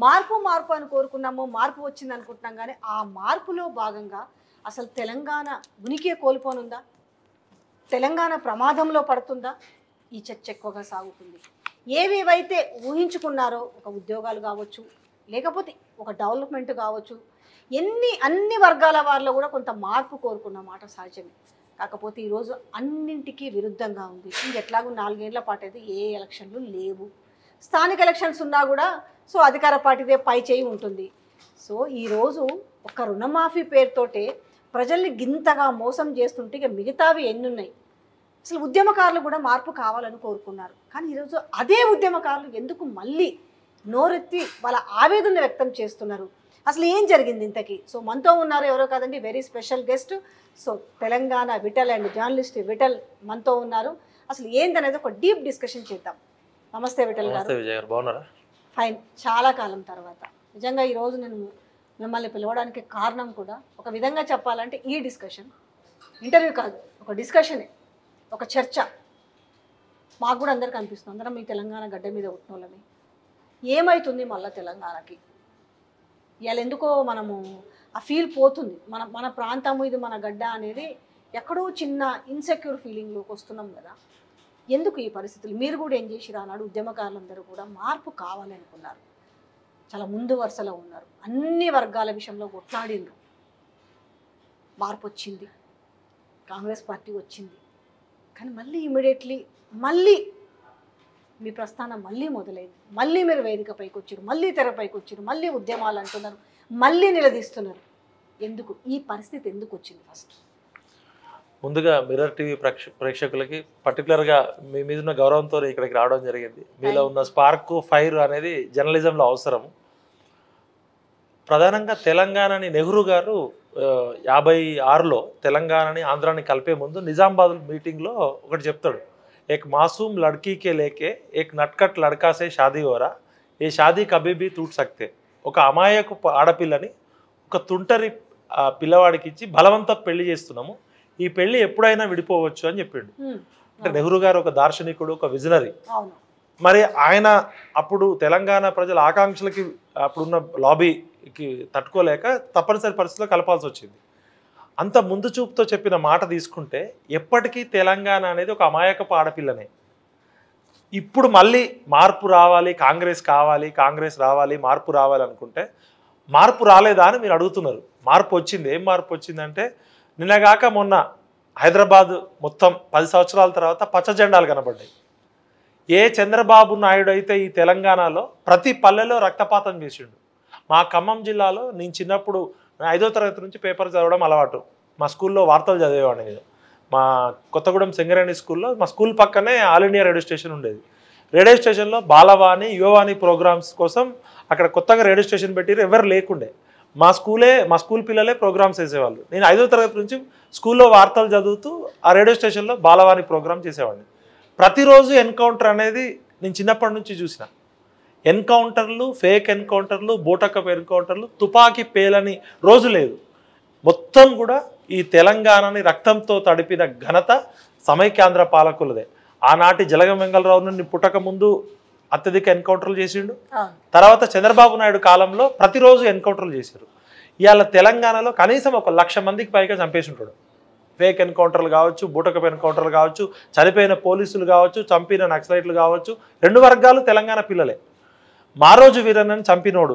మార్పు మార్పు అని కోరుకున్నాము మార్పు వచ్చింది అనుకుంటున్నాం కానీ ఆ మార్పులో భాగంగా అసలు తెలంగాణ ఉనికి కోల్పోనుందా తెలంగాణ ప్రమాదంలో పడుతుందా ఈ చర్చ ఎక్కువగా సాగుతుంది ఏవేవైతే ఊహించుకున్నారో ఒక ఉద్యోగాలు కావచ్చు లేకపోతే ఒక డెవలప్మెంట్ కావచ్చు ఎన్ని అన్ని వర్గాల వారిలో కూడా కొంత మార్పు కోరుకున్న మాట సహజమే కాకపోతే ఈరోజు అన్నింటికీ విరుద్ధంగా ఉంది ఇది ఎట్లాగో నాలుగేళ్ల పాటు అయితే ఏ ఎలక్షన్లు లేవు స్థానిక ఎలక్షన్స్ ఉన్నా కూడా సో అధికార పార్టీదే పై చేయి ఉంటుంది సో ఈరోజు ఒక రుణమాఫీ పేరుతోటే ప్రజల్ని గింతగా మోసం చేస్తుంటే ఇక మిగతావి ఎన్ని ఉన్నాయి అసలు ఉద్యమకారులు కూడా మార్పు కావాలని కోరుకున్నారు కానీ ఈరోజు అదే ఉద్యమకారులు ఎందుకు మళ్ళీ నోరెత్తి వాళ్ళ ఆవేదన వ్యక్తం చేస్తున్నారు అసలు ఏం జరిగింది ఇంతకీ సో మనతో ఉన్నారు ఎవరో కాదండి very special guest so Telangana Vittal and journalist Vittal మనతో ఉన్నారు అసలు ఏందనేది ఒక డీప్ డిస్కషన్ చేద్దాం నమస్తే విటల్ గారు నమస్తే విజయ్ గారు బాగున్నారా ఫైన్ చాలా కాలం తర్వాత నిజంగా ఈరోజు నేను మిమ్మల్ని పిలవడానికి కారణం కూడా ఒక విధంగా చెప్పాలంటే ఈ డిస్కషన్ ఇంటర్వ్యూ కాదు ఒక డిస్కషనే ఒక చర్చ మాకు కూడా అందరికీ అనిపిస్తుంది అందరం మీ తెలంగాణ గడ్డ మీద పుట్టిన వాళ్ళని ఏమవుతుంది మళ్ళీ తెలంగాణకి ఇవాళ ఎందుకో మనము ఆ ఫీల్ పోతుంది మన మన ప్రాంతము ఇది మన గడ్డ అనేది ఎక్కడో చిన్న ఇన్సెక్యూర్ ఫీలింగ్లోకి వస్తున్నాం కదా ఎందుకు ఈ పరిస్థితులు మీరు కూడా ఏం చేసిరా అన్నాడు ఉద్యమకారులందరూ కూడా మార్పు కావాలి అనుకున్నారు చాలా ముందు వరుసలో ఉన్నారు అన్ని వర్గాల విషయంలో కొట్లాడిండ్రు మార్పు వచ్చింది కాంగ్రెస్ పార్టీ వచ్చింది కానీ మళ్ళీ ఇమీడియట్లీ మళ్ళీ మీ ప్రస్థానం మళ్ళీ మొదలైంది మళ్ళీ మీరు వేదికపైకి వచ్చారు మళ్ళీ తెరపైకి వచ్చారు మళ్ళీ ఉద్యమాలు అంటున్నారు మళ్ళీ నిలదీస్తున్నారు ఎందుకు ఈ పరిస్థితి ఎందుకు వచ్చింది ఫస్ట్ ముందుగా మిర్రర్ టీవీ ప్రేక్ష ప్రేక్షకులకి పర్టికులర్గా మీ మీద ఉన్న గౌరవంతో ఇక్కడికి రావడం జరిగింది మీలో ఉన్న స్పార్క్ ఫైర్ అనేది జర్నలిజంలో అవసరం ప్రధానంగా తెలంగాణని నెహ్రూ గారు ఆ, యాభై ఆరులో తెలంగాణని ఆంధ్రాని కలిపే ముందు నిజామాబాద్ మీటింగ్లో ఒకటి చెప్తాడు ఏక్ మాసూమ్ లడ్కీకే లేకే ఏక్ నట్కట్ లడ్కాసే షాదీ హోరా ఏ షాదీ కబీ బీ టూట్ సక్తే ఒక అమాయకు ఆడపిల్లని ఒక తుంటరి ఆ, పిల్లవాడికి ఇచ్చి బలవంత పెళ్లి చేస్తున్నాము ఈ పెళ్లి ఎప్పుడైనా విడిపోవచ్చు అని చెప్పిండు హ్మ్. అంటే నెహ్రూ గారు ఒక దార్శనికుడు ఒక విజనరీ అవును మరి ఆయన అప్పుడు తెలంగాణ ప్రజల ఆకాంక్షలకి అప్పుడున్న లాబీకి తట్టుకోలేక తప్పనిసరి పరిస్థితిలో కలపాల్సి వచ్చింది అంత ముందు చూపుతో చెప్పిన మాట తీసుకుంటే ఎప్పటికీ తెలంగాణ అనేది ఒక అమాయకపు ఆడపిల్లనే ఇప్పుడు మళ్ళీ మార్పు రావాలి కాంగ్రెస్ కావాలి కాంగ్రెస్ రావాలి మార్పు రావాలి అనుకుంటే మార్పు రాలేదా అని మీరు అడుగుతున్నారు మార్పు వచ్చింది ఏం మార్పు వచ్చిందంటే నిన్నగాక మొన్న హైదరాబాద్ మొత్తం పది సంవత్సరాల తర్వాత పచ్చ జెండాలు కనబడ్డాయి ఏ చంద్రబాబు నాయుడు అయితే ఈ తెలంగాణలో ప్రతి పల్లెలో రక్తపాతం చేసిండు మా ఖమ్మం జిల్లాలో నేను చిన్నప్పుడు నా ఐదో తరగతి నుంచి పేపర్ చదవడం అలవాటు మా స్కూల్లో వార్తలు చదివేవాడిని నేను మా కొత్తగూడెం సింగరేణి స్కూల్లో మా స్కూల్ పక్కనే ఆల్ ఇండియా రేడియో స్టేషన్ ఉండేది రేడియో స్టేషన్లో బాలవాణి యువవాణి ప్రోగ్రామ్స్ కోసం అక్కడ కొత్తగా రేడియో స్టేషన్ పెట్టిరు ఎవరు లేకుండే మా స్కూలే మా స్కూల్ పిల్లలే ప్రోగ్రామ్స్ చేసేవాళ్ళు నేను ఐదో తరగతి నుంచి స్కూల్లో వార్తలు చదువుతూ ఆ రేడియో స్టేషన్లో బాలవాణి ప్రోగ్రామ్ చేసేవాడిని ప్రతిరోజు ఎన్కౌంటర్ అనేది నేను చిన్నప్పటి నుంచి చూసిన ఎన్కౌంటర్లు ఫేక్ ఎన్కౌంటర్లు బూటకపు ఎన్కౌంటర్లు తుపాకీ పేలని రోజు లేదు మొత్తం కూడా ఈ తెలంగాణని రక్తంతో తడిపిన ఘనత సమైక్యాంధ్ర పాలకులదే ఆనాటి జలగం వెంగళరావు నుండి పుట్టక ముందు అత్యధిక ఎన్కౌంటర్లు చేసిండు అవును తర్వాత చంద్రబాబు నాయుడు కాలంలో ప్రతిరోజు ఎన్కౌంటర్లు చేశారు ఇవాళ తెలంగాణలో కనీసం ఒక లక్ష మందికి పైగా చంపేసి ఉంటాడు ఫేక్ ఎన్కౌంటర్లు కావచ్చు బూటకపు ఎన్కౌంటర్లు కావచ్చు చనిపోయిన పోలీసులు కావచ్చు చంపిన నక్సలైట్లు కావచ్చు రెండు వర్గాలు తెలంగాణ పిల్లలే మారోజు వీరన్నని చంపినోడు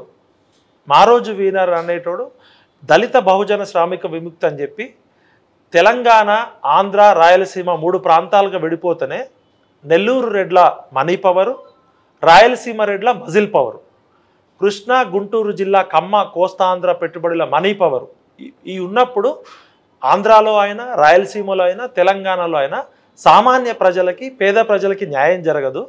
మారోజు వీరర్ అనేటోడు దళిత బహుజన శ్రామిక విముక్తి అని చెప్పి తెలంగాణ ఆంధ్ర రాయలసీమ మూడు ప్రాంతాలుగా విడిపోతేనే నెల్లూరు రెడ్ల మనీ పవరు రాయలసీమ రెడ్ల మజిల్ పవరు కృష్ణా గుంటూరు జిల్లా కమ్మ కోస్తాంధ్ర పెట్టుబడుల మనీ పవర్ ఈ- ఈ ఉన్నప్పుడు ఆంధ్రాలో అయినా రాయలసీమలో అయినా తెలంగాణలో అయినా సామాన్య ప్రజలకి పేద ప్రజలకి న్యాయం జరగదు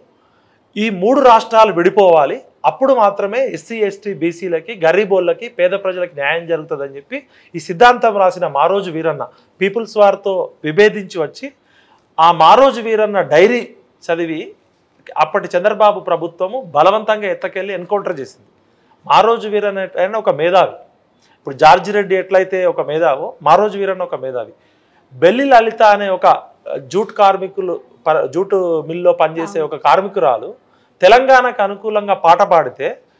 ఈ మూడు రాష్ట్రాలు విడిపోవాలి అప్పుడు మాత్రమే ఎస్సీ ఎస్టీ బీసీలకి గరీబోళ్ళకి పేద ప్రజలకి న్యాయం జరుగుతుందని చెప్పి ఈ సిద్ధాంతం రాసిన మారోజు వీరన్న పీపుల్స్ వారితో విభేదించి వచ్చి ఆ మారోజు వీరన్న డైరీ చదివి అప్పటి చంద్రబాబు ప్రభుత్వము బలవంతంగా ఎత్తకెళ్ళి ఎన్కౌంటర్ చేసింది మారోజు వీరన్న ఆయన ఒక మేధావి ఇప్పుడు జార్జి రెడ్డి ఎట్లయితే ఒక మేధావో మారోజు వీరన్న ఒక మేధావి బెల్లి లలిత అనే ఒక జూట్ కార్మికులు ప- జూటు మిల్లో పనిచేసే ఒక కార్మికురాలు తెలంగాణకు అనుకూలంగా పాట పాడితే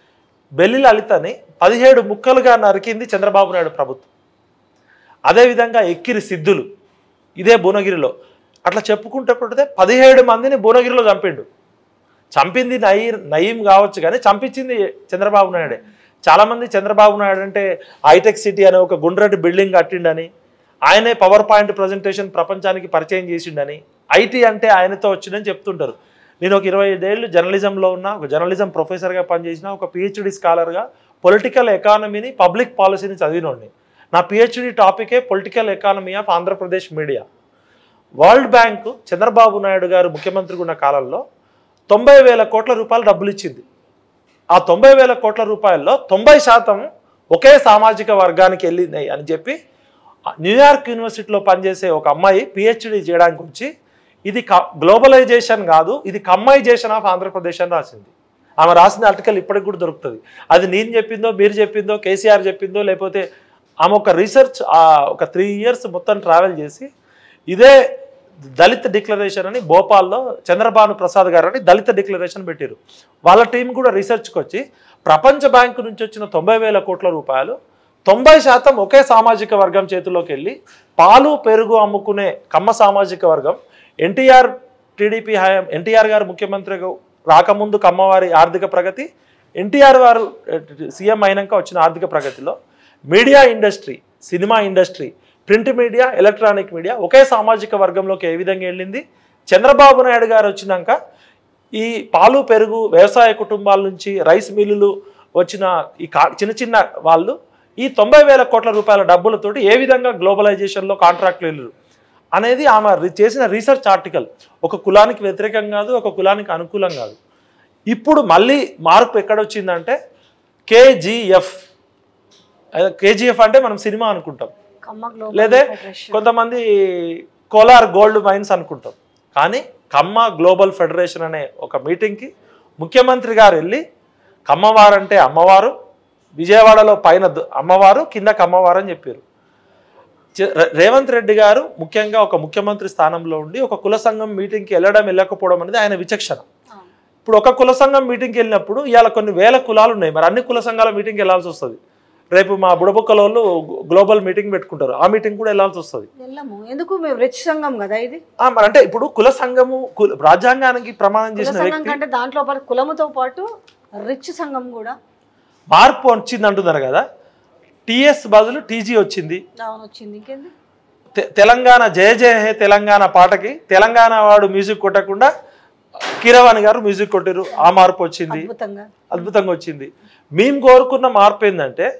బెల్లి లలితని పదిహేడు ముక్కలుగా నరికింది చంద్రబాబు నాయుడు ప్రభుత్వం అదేవిధంగా ఎక్కిరి సిద్ధులు ఇదే భువనగిరిలో అట్లా చెప్పుకుంటే పడితే పదిహేడు మందిని భువనగిరిలో చంపిండు చంపింది నయీ నయీం కావచ్చు కానీ చంపించింది చంద్రబాబు నాయుడే చాలామంది చంద్రబాబు నాయుడు అంటే హైటెక్ సిటీ అనే ఒక గుండ్రటి బిల్డింగ్ కట్టిండని ఆయనే పవర్ పాయింట్ ప్రజెంటేషన్ ప్రపంచానికి పరిచయం చేసిండని ఐటీ అంటే ఆయనతో వచ్చిందని చెప్తుంటారు నేను ఒక ఇరవై ఐదేళ్ళు జర్నలిజంలో ఉన్న ఒక జర్నలిజం ప్రొఫెసర్గా పనిచేసిన ఒక పిహెచ్డి స్కాలర్గా పొలిటికల్ ఎకానమీని పబ్లిక్ పాలసీని చదివినోడిని నా పిహెచ్డి టాపికే political economy of Andhra Pradesh media World Bank Chandrababu Naidu గారు ముఖ్యమంత్రిగా ఉన్న కాలంలో తొంభై వేల కోట్ల రూపాయలు డబ్బులు ఇచ్చింది ఆ తొంభై వేల కోట్ల రూపాయల్లో తొంభై శాతం ఒకే సామాజిక వర్గానికి వెళ్ళినాయి అని చెప్పి న్యూయార్క్ యూనివర్సిటీలో పనిచేసే ఒక అమ్మాయి పిహెచ్డి చేయడానికి వచ్చి ఇది గ్లోబలైజేషన్ కాదు ఇది కమ్మైజేషన్ ఆఫ్ ఆంధ్రప్రదేశ్ అని రాసింది ఆమె రాసిన ఆర్టికల్ ఇప్పటికి కూడా దొరుకుతుంది అది నేను చెప్పిందో మీరు చెప్పిందో కేసీఆర్ చెప్పిందో లేకపోతే ఆమె ఒక రీసెర్చ్ ఒక త్రీ ఇయర్స్ మొత్తం ట్రావెల్ చేసి ఇదే దళిత డిక్లరేషన్ అని భోపాల్లో చంద్రబాను ప్రసాద్ గారు అని దళిత డిక్లరేషన్ పెట్టారు వాళ్ళ టీం కూడా రీసెర్చ్కి వచ్చి ప్రపంచ బ్యాంకు నుంచి వచ్చిన తొంభై వేల కోట్ల రూపాయలు తొంభై శాతం ఒకే సామాజిక వర్గం చేతిలోకి వెళ్ళి పాలు పెరుగు అమ్ముకునే కమ్మ సామాజిక వర్గం ఎన్టీఆర్ టీడీపీ హయాం ఎన్టీఆర్ గారు ముఖ్యమంత్రిగా రాకముందు కమ్మవారి ఆర్థిక ప్రగతి ఎన్టీఆర్ వారు సీఎం అయినాక వచ్చిన ఆర్థిక ప్రగతిలో media industry cinema industry print media electronic media ఒకే సామాజిక వర్గంలోకి ఏ విధంగా వెళ్ళింది చంద్రబాబు నాయుడు గారు వచ్చినాక ఈ పాలు పెరుగు వ్యవసాయ కుటుంబాల నుంచి రైస్ మిల్లులు వచ్చిన ఈ కా చిన్న చిన్న వాళ్ళు ఈ తొంభై వేల కోట్ల రూపాయల డబ్బులతోటి ఏ విధంగా గ్లోబలైజేషన్లో కాంట్రాక్ట్లు వెళ్ళరు అనేది ఆమె రి- చేసిన రీసెర్చ్ ఆర్టికల్ ఒక కులానికి వ్యతిరేకం కాదు ఒక కులానికి అనుకూలం కాదు ఇప్పుడు మళ్ళీ మార్పు ఎక్కడొచ్చిందంటే కేజీఎఫ్ కేజీఎఫ్ అంటే మనం సినిమా అనుకుంటాం కమ్మ గ్లోబల్ లేదే ఫెడరేషన్. కొంతమంది కోలార్ గోల్డ్ మైన్స్ అనుకుంటాం కానీ కమ్మ గ్లోబల్ ఫెడరేషన్ అనే ఒక మీటింగ్కి ముఖ్యమంత్రి గారు వెళ్ళి కమ్మవారు అంటే అమ్మవారు విజయవాడలో పైన దు- అమ్మవారు కిందకి అమ్మవారు అని చెప్పారు చే- రే- రేవంత్ రెడ్డి గారు ముఖ్యంగా ఒక ముఖ్యమంత్రి స్థానంలో ఉండి ఒక కుల సంఘం మీటింగ్కి వెళ్ళడం వెళ్ళకపోవడం అనేది ఆయన విచక్షణ అవును. ఇప్పుడు ఒక కుల సంఘం మీటింగ్కి వెళ్ళినప్పుడు ఇవాళ కొన్ని వేల కులాలు ఉన్నాయి మరి అన్ని కుల సంఘాల మీటింగ్కి వెళ్ళాల్సి వస్తుంది రేపు మా బుడబుక్కల వాళ్ళు గ్లోబల్ మీటింగ్ పెట్టుకుంటారు ఆ మీటింగ్ కూడా వెళ్ళాల్సి వస్తుంది వెళ్ళము ఎందుకు మేము రిచ్ సంఘం కదా ఇది ఆ, మరి అంటే ఇప్పుడు కుల సంఘము కుల- రాజ్యాంగానికి ప్రమాణం కుల చేసిన సంఘం వ్యక్తి కంటే దాంట్లో పాటు కులముతో పాటు రిచ్ సంఘం కూడా మార్పు వచ్చింది అంటున్నారు కదా టిఎస్ బదులు టీజీ వచ్చింది అవును వచ్చింది ఇంకేంది తె- తెలంగాణ జయ జయ హే తెలంగాణ పాటకి తెలంగాణ వాడు మ్యూజిక్ కొట్టకుండా కీరవాణి గారు మ్యూజిక్ కొట్టారు ఆ మార్పు వచ్చింది అద్భుతంగా అద్భుతంగా వచ్చింది మేము కోరుకున్న మార్పు ఏంటంటే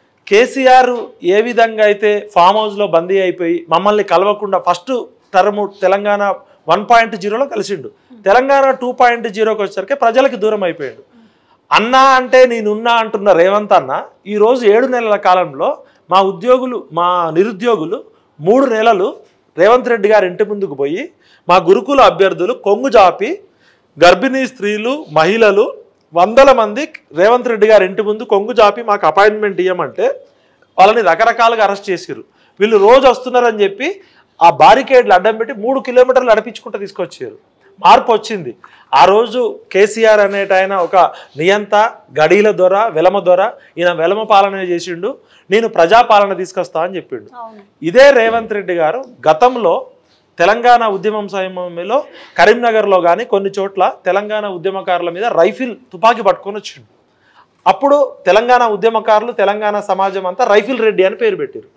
కేసీఆర్ ఏ విధంగా అయితే ఫామ్ హౌస్లో బందీ అయిపోయి మమ్మల్ని కలవకుండా first term Telangana one point జీరోలో కలిసిండు తెలంగాణ టూ పాయింట్ జీరోకి వచ్చేసరికి ప్రజలకి దూరం అయిపోయాడు అన్నా అంటే నేనున్నా అంటున్న రేవంత్ అన్న ఈరోజు ఏడు నెలల కాలంలో మా ఉద్యోగులు మా నిరుద్యోగులు మూడు నెలలు రేవంత్ రెడ్డి గారి ఇంటి ముందుకు పోయి మా గురుకుల అభ్యర్థులు కొంగు జాపి గర్భిణీ స్త్రీలు మహిళలు వందల మంది రేవంత్ రెడ్డి గారి ఇంటి ముందు కొంగు జాపి మాకు అపాయింట్మెంట్ ఇవ్వమంటే వాళ్ళని రకరకాలుగా అరెస్ట్ చేసారు వీళ్ళు రోజు వస్తున్నారని చెప్పి ఆ బారికేడ్లు అడ్డం పెట్టి మూడు కిలోమీటర్లు నడిపించుకుంటూ తీసుకొచ్చారు మార్పు వచ్చింది ఆ రోజు కేసీఆర్ అనేట ఆయన ఒక నియంత గడీల దొర వెలమ దొర ఈయన వెలమ పాలన చేసిండు నేను ప్రజాపాలన తీసుకొస్తా అని చెప్పిండు అవును ఇదే రేవంత్ రెడ్డి గారు గతంలో తెలంగాణ ఉద్యమం సమయంలో కరీంనగర్లో కానీ కొన్ని చోట్ల తెలంగాణ ఉద్యమకారుల మీద రైఫిల్ తుపాకీ పట్టుకొని వచ్చిండు అప్పుడు తెలంగాణ ఉద్యమకారులు తెలంగాణ సమాజం అంతా రైఫిల్ రెడ్డి అని పేరు పెట్టారు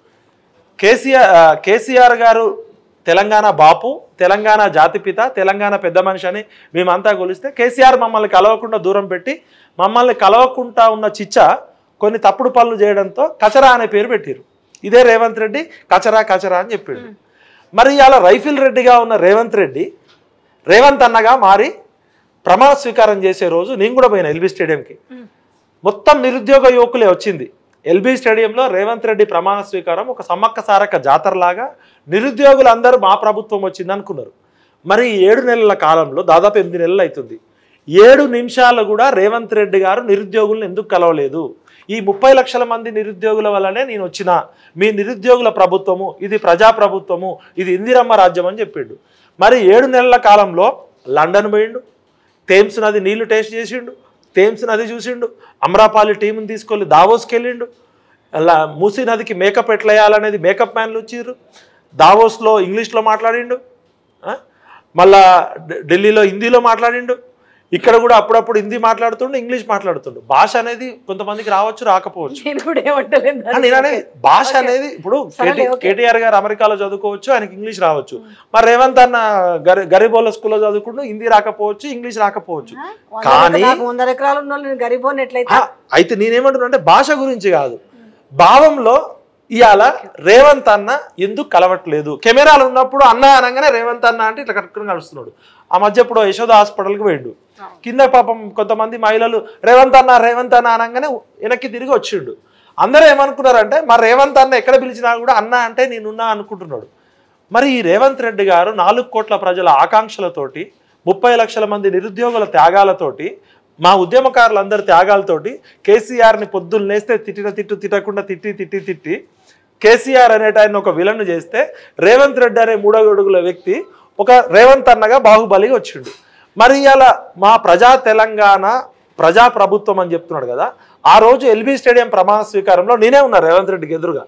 కేసీఆర్ ఆ, కేసీఆర్ గారు తెలంగాణ బాపు తెలంగాణ జాతిపిత తెలంగాణ పెద్ద మనిషి అని మేమంతా కొలిస్తే కేసీఆర్ మమ్మల్ని కలవకుండా దూరం పెట్టి మమ్మల్ని కలవకుండా ఉన్న చిచ్చ కొన్ని తప్పుడు పనులు చేయడంతో కచరా అనే పేరు పెట్టారు ఇదే రేవంత్ రెడ్డి కచరా కచరా అని చెప్పాడు మరి ఇవాళ రైఫిల్ రెడ్డిగా ఉన్న రేవంత్ రెడ్డి రేవంత్ అన్నగా మారి ప్రమాణ స్వీకారం చేసే రోజు నేను కూడా పోయినా ఎల్బీ స్టేడియంకి ఉమ్. మొత్తం నిరుద్యోగ యువకులే వచ్చింది ఎల్బీ స్టేడియంలో రేవంత్ రెడ్డి ప్రమాణ స్వీకారం ఒక సమ్మక్క సారక్క జాతరలాగా నిరుద్యోగులందరూ మా ప్రభుత్వం వచ్చింది అనుకున్నారు మరి ఈ ఏడు నెలల కాలంలో దాదాపు ఎనిమిది నెలలు అవుతుంది ఏడు నిమిషాలు కూడా రేవంత్ రెడ్డి గారు నిరుద్యోగులను ఎందుకు కలవలేదు ఈ ముప్పై లక్షల మంది నిరుద్యోగుల వల్లనే నేను వచ్చిన మీ నిరుద్యోగుల ప్రభుత్వము ఇది ప్రజా ప్రభుత్వము ఇది ఇందిరమ్మ రాజ్యం అని చెప్పిండు మరి ఏడు నెలల కాలంలో లండన్ పోయిండు థేమ్స్ నది నీళ్లు టేస్ట్ చేసిండు థేమ్స్ నది చూసిండు అమరాపాలి టీంని తీసుకెళ్ళి దావోస్కి వెళ్ళిండు అలా మూసీ నదికి మేకప్ ఎట్లా వేయాలనేది మేకప్ మ్యాన్లు వచ్చిర్రు దావోస్లో ఇంగ్లీష్లో మాట్లాడిండు ఆ? మళ్ళా ఢి- ఢిల్లీలో హిందీలో మాట్లాడిండు ఇక్కడ కూడా అప్పుడప్పుడు హిందీ మాట్లాడుతుండు ఇంగ్లీష్ మాట్లాడుతుండు భాష అనేది కొంతమందికి రావచ్చు రాకపోవచ్చు నేను కూడా ఏమంటలేను ఆ, నేను అనేది భాష ఓకే. అనేది ఇప్పుడు సరేలే, కేటీ- ఓకే. కేటీఆర్ గారు అమెరికాలో చదువుకోవచ్చు ఆయనకి ఇంగ్లీష్ రావచ్చు మరి రేవంత్ అన్న గరి గరీబోళ్ళ స్కూల్లో చదువుకుంటూ హిందీ రాకపోవచ్చు ఇంగ్లీష్ రాకపోవచ్చు వంద కానీ- ఎకరా- నాకు వంద ఎకరాలు ఉన్న వాళ్ళు నేను గరీబోని ఎట్లయితే ఆ, అయితే నేనేమంటున్నా అంటే భాష గురించి కాదు భావంలో ఇవాళ రేవంత్ అన్న ఎందుకు కలవట్లేదు కెమెరాలు ఉన్నప్పుడు అన్న అనగానే రేవంత్ అన్న అంటే ఇట్లా కట్టుకుని కలుస్తున్నాడు ఆ మధ్య ఇప్పుడు యశోద హాస్పిటల్కి పోయిండు కింద పాపం కొంతమంది మహిళలు రేవంత్ అన్న రేవంత్ అన్న అనగానే వెనక్కి తిరిగి వచ్చిండు అందరూ ఏమనుకున్నారంటే మరి రేవంత్ అన్న ఎక్కడ పిలిచినా కూడా అన్న అంటే నేనున్నా అనుకుంటున్నాడు మరి ఈ రేవంత్ రెడ్డి గారు నాలుగు కోట్ల ప్రజల ఆకాంక్షలతోటి ముప్పై లక్షల మంది నిరుద్యోగుల త్యాగాలతోటి మా ఉద్యమకారులందరి త్యాగాలతోటి కేసీఆర్ని పొద్దున్న లేస్తే తిట్టిన తిట్టు తిట్టకుండా తిట్టి తిట్టి తిట్టి కేసీఆర్ అనేట ఆయన ఒక విలన్ చేస్తే రేవంత్ రెడ్డి అనే మూడో అడుగుల వ్యక్తి ఒక రేవంత్ అన్నగా బాహుబలిగా వచ్చిండు మరి ఇవాళ మా ప్రజా తెలంగాణ ప్రజా ప్రభుత్వం అని చెప్తున్నాడు కదా ఆ రోజు ఎల్బీ స్టేడియం ప్రమాణ స్వీకారంలో నేనే ఉన్నా రేవంత్ రెడ్డికి ఎదురుగా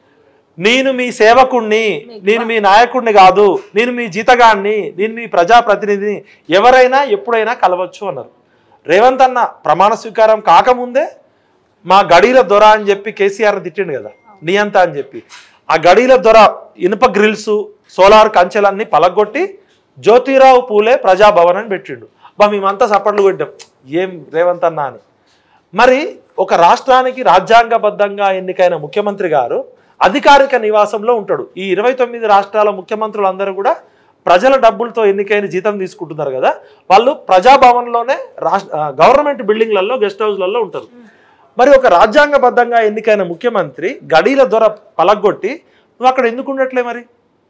నేను మీ సేవకుణ్ణి నేను మీ నాయకుడిని కాదు నేను మీ జీతగాన్ని నేను మీ ప్రజాప్రతినిధిని ఎవరైనా ఎప్పుడైనా కలవచ్చు అన్నారు రేవంత్ అన్న ప్రమాణ స్వీకారం కాకముందే మా గడీల దొర అని చెప్పి కేసీఆర్ తిట్టిండు కదా నియంత అని చెప్పి ఆ గడీల దొర ఇనుప గ్రిల్స్ సోలార్ కంచెలన్నీ పలగొట్టి జ్యోతిరావు పూలే ప్రజాభవన్ అని పెట్టిండు బా మేమంతా సపట్లు కొట్టాం ఏం రేవంత్ అన్న అని మరి ఒక రాష్ట్రానికి రాజ్యాంగబద్ధంగా ఎన్నికైన ముఖ్యమంత్రి గారు అధికారిక నివాసంలో ఉంటాడు ఈ ఇరవై తొమ్మిది రాష్ట్రాల ముఖ్యమంత్రులందరూ కూడా ప్రజల డబ్బులతో ఎన్నికైన జీతం తీసుకుంటున్నారు కదా వాళ్ళు ప్రజాభవన్లోనే రాష్ట్ర గవర్నమెంట్ బిల్డింగ్లలో గెస్ట్ హౌస్లలో ఉంటారు మరి ఒక రాజ్యాంగబద్ధంగా ఎన్నికైన ముఖ్యమంత్రి గడీల దొర పలగొట్టి నువ్వు అక్కడ ఎందుకు ఉండట్లే మరి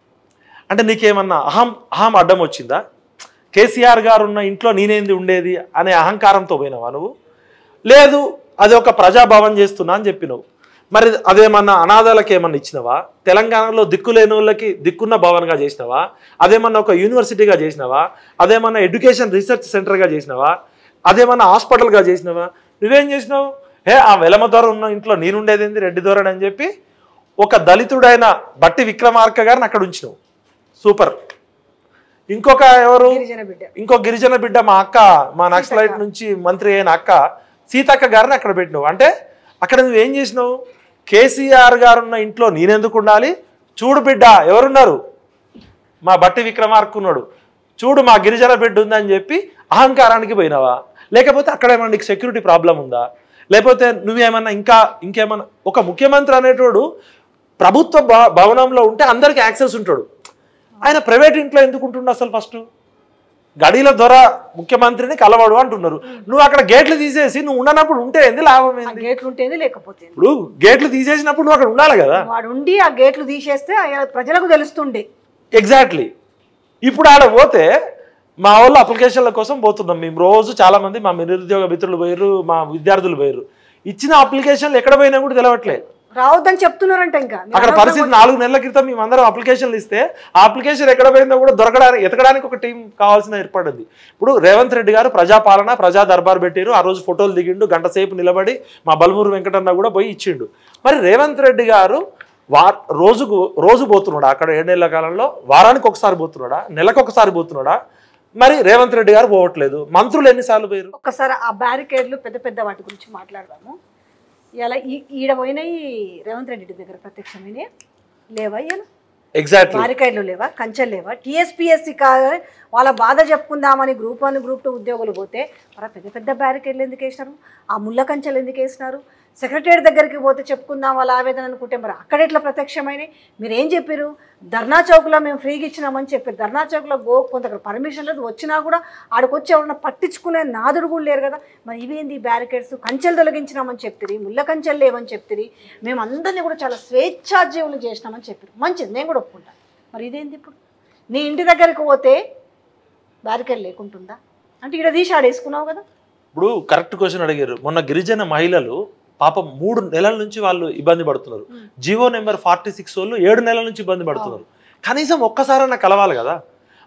అంటే నీకేమన్నా అహం అహం అడ్డం వచ్చిందా కేసీఆర్ గారు ఉన్న ఇంట్లో నేనేంది ఉండేది అనే అహంకారంతో పోయినావా నువ్వు లేదు అది ఒక ప్రజాభవన్ చేస్తున్నా అని చెప్పినావు మరి అదేమన్నా అనాథాలకు ఏమన్నా ఇచ్చినావా తెలంగాణలో దిక్కులేని వాళ్ళకి దిక్కున్న భవన్గా చేసినావా అదేమన్నా ఒక యూనివర్సిటీగా చేసినావా అదేమన్నా ఎడ్యుకేషన్ రీసెర్చ్ సెంటర్గా చేసినావా అదేమన్నా హాస్పిటల్గా చేసినావా నువ్వేం చేసినావు ఏ ఆ వెలమ దొర ఉన్న ఇంట్లో నేనుండేదేంది రెడ్డి దొరని అని చెప్పి ఒక దళితుడైన బట్టి విక్రమార్క గారిని అక్కడ ఉంచినావు సూపర్ ఇంకొక ఎవరు గిరిజన బిడ్డ ఇంకో గిరిజన బిడ్డ మా అక్క మా నక్సలైట్ నుంచి మంత్రి అయిన అక్క సీతక్క గారిని అక్కడ పెట్టినావు అంటే అక్కడ నువ్వు ఏం చేసినావు కేసీఆర్ గారు ఉన్న ఇంట్లో నేనెందుకు ఉండాలి చూడు బిడ్డ ఎవరున్నారు మా బట్టి విక్రమార్క ఉన్నాడు చూడు మా గిరిజన బిడ్డ ఉందని చెప్పి అహంకారానికి పోయినావా లేకపోతే అక్కడ ఏమన్నా నీకు సెక్యూరిటీ ప్రాబ్లం ఉందా లేకపోతే నువ్వేమన్నా ఇంకా ఇంకేమన్నా ఒక ముఖ్యమంత్రి అనేటోడు ప్రభుత్వ భ- భవనంలో ఉంటే అందరికి యాక్సెస్ ఉంటాడు ఆయన ప్రైవేట్ ఇంట్లో ఎందుకు ఉంటుండు అసలు ఫస్ట్ గడిల దొర ముఖ్యమంత్రిని కలవడు అంటున్నారు నువ్వు అక్కడ గేట్లు తీసేసి నువ్వు ఉండనప్పుడు ఉంటే ఏంది లాభం ఆ ఏంది గేట్లు ఉంటేంది లేకపోతే ఇప్పుడు గేట్లు తీసేసినప్పుడు నువ్వు అక్కడ ఉండాలి కదా వాడు ఉండి ఆ గేట్లు తీసేస్తే ఆ ప్రజలకు తెలుస్తుండే ఎగ్జాక్ట్లీ ఇప్పుడు ఆడ పోతే మా వాళ్ళు అప్లికేషన్ల కోసం పోతున్నాం మేము రోజు చాలా మంది మా నిరుద్యోగ మిత్రులు పోయారు మా విద్యార్థులు పోయారు ఇచ్చిన అప్లికేషన్లు ఎక్కడ పోయినా కూడా తెలవట్లే రావద్దని చెప్తున్నారంట ఇంకా మీరు అక్కడ అనవసరంగా పరిస్థితి నాలుగు నెలల క్రితం మేము అందరం అప్లికేషన్లు ఇస్తే ఆ అప్లికేషన్ ఎక్కడ పోయిందో కూడా దొరకడానికి ఎతకడానికి ఒక టీం కావాల్సిన ఏర్పడింది ఇప్పుడు రేవంత్ రెడ్డి గారు ప్రజాపాలన ప్రజా దర్బార్ పెట్టారు ఆ రోజు ఫోటోలు దిగిండు గంట సేపు నిలబడి మా బలమూరు వెంకటన్న కూడా పోయి ఇచ్చిండు మరి రేవంత్ రెడ్డి గారు వా రోజుకు రోజు పోతున్నాడా అక్కడ ఏడేళ్ల కాలంలో వారానికి ఒకసారి పోతున్నాడా నెలకు ఒకసారి పోతున్నాడా మరి రేవంత్ రెడ్డి గారు పోవట్లేదు మంత్రులు ఎన్నిసార్లు పోయారు ఒక్కసారి ఆ బ్యారికేడ్లు పెద్ద పెద్ద వాటి గురించి మాట్లాడదాము ఇలా ఈ ఈడ పోయినాయి రేవంత్ రెడ్డి దగ్గర ప్రత్యక్షమైన లేవా ఇలా ఎగ్జాక్ట్లీ బారికేడ్లు లేవా కంచెలు లేవా టీఎస్పీఎస్సీ కాదని వాళ్ళ బాధ చెప్పుకుందామని గ్రూప్ వన్ గ్రూప్ టూ ఉద్యోగులు పోతే మరి ఆ పెద్ద పెద్ద బ్యారికేడ్లు ఎందుకు వేసినారు ఆ ముళ్ళ కంచెలు ఎందుకు వేసినారు సెక్రటరీ దగ్గరికి పోతే చెప్పుకుందాం వాళ్ళ ఆవేదన అనుకుంటే మరి అక్కడ ఎట్లా ప్రత్యక్షమైనవి మీరు ఏం చెప్పారు ధర్నా చౌక్లో మేము ఫ్రీగా ఇచ్చినామని చెప్పారు ధర్నా చౌక్లో గో కొంత పర్మిషన్ లేదు వచ్చినా కూడా ఆడికొచ్చి ఎవరన్నా పట్టించుకునే నాదుడు కూడా లేరు కదా మరి ఇవేంది బ్యారికేడ్స్ కంచెలు తొలగించినామని చెప్తిరి ముళ్ళ కంచెలు లేవని చెప్తిరి మేము అందరినీ కూడా చాలా స్వేచ్ఛాజీవులు చేసినామని చెప్పారు మంచిది నేను కూడా ఒప్పుకుంటాను మరి ఇదేంది ఇప్పుడు నీ ఇంటి దగ్గరికి పోతే బ్యారికేడ్ లేకుంటుందా అంటే ఇక్కడ తీసి ఆడేసుకున్నావు కదా ఇప్పుడు కరెక్ట్ క్వశ్చన్ అడిగారు మొన్న గిరిజన మహిళలు పాపం మూడు నెలల నుంచి వాళ్ళు ఇబ్బంది పడుతున్నారు Hmm. GO number forty six వాళ్ళు ఏడు నెలల నుంచి ఇబ్బంది పడుతున్నారు కనీసం ఒక్కసారైనా కలవాలి కదా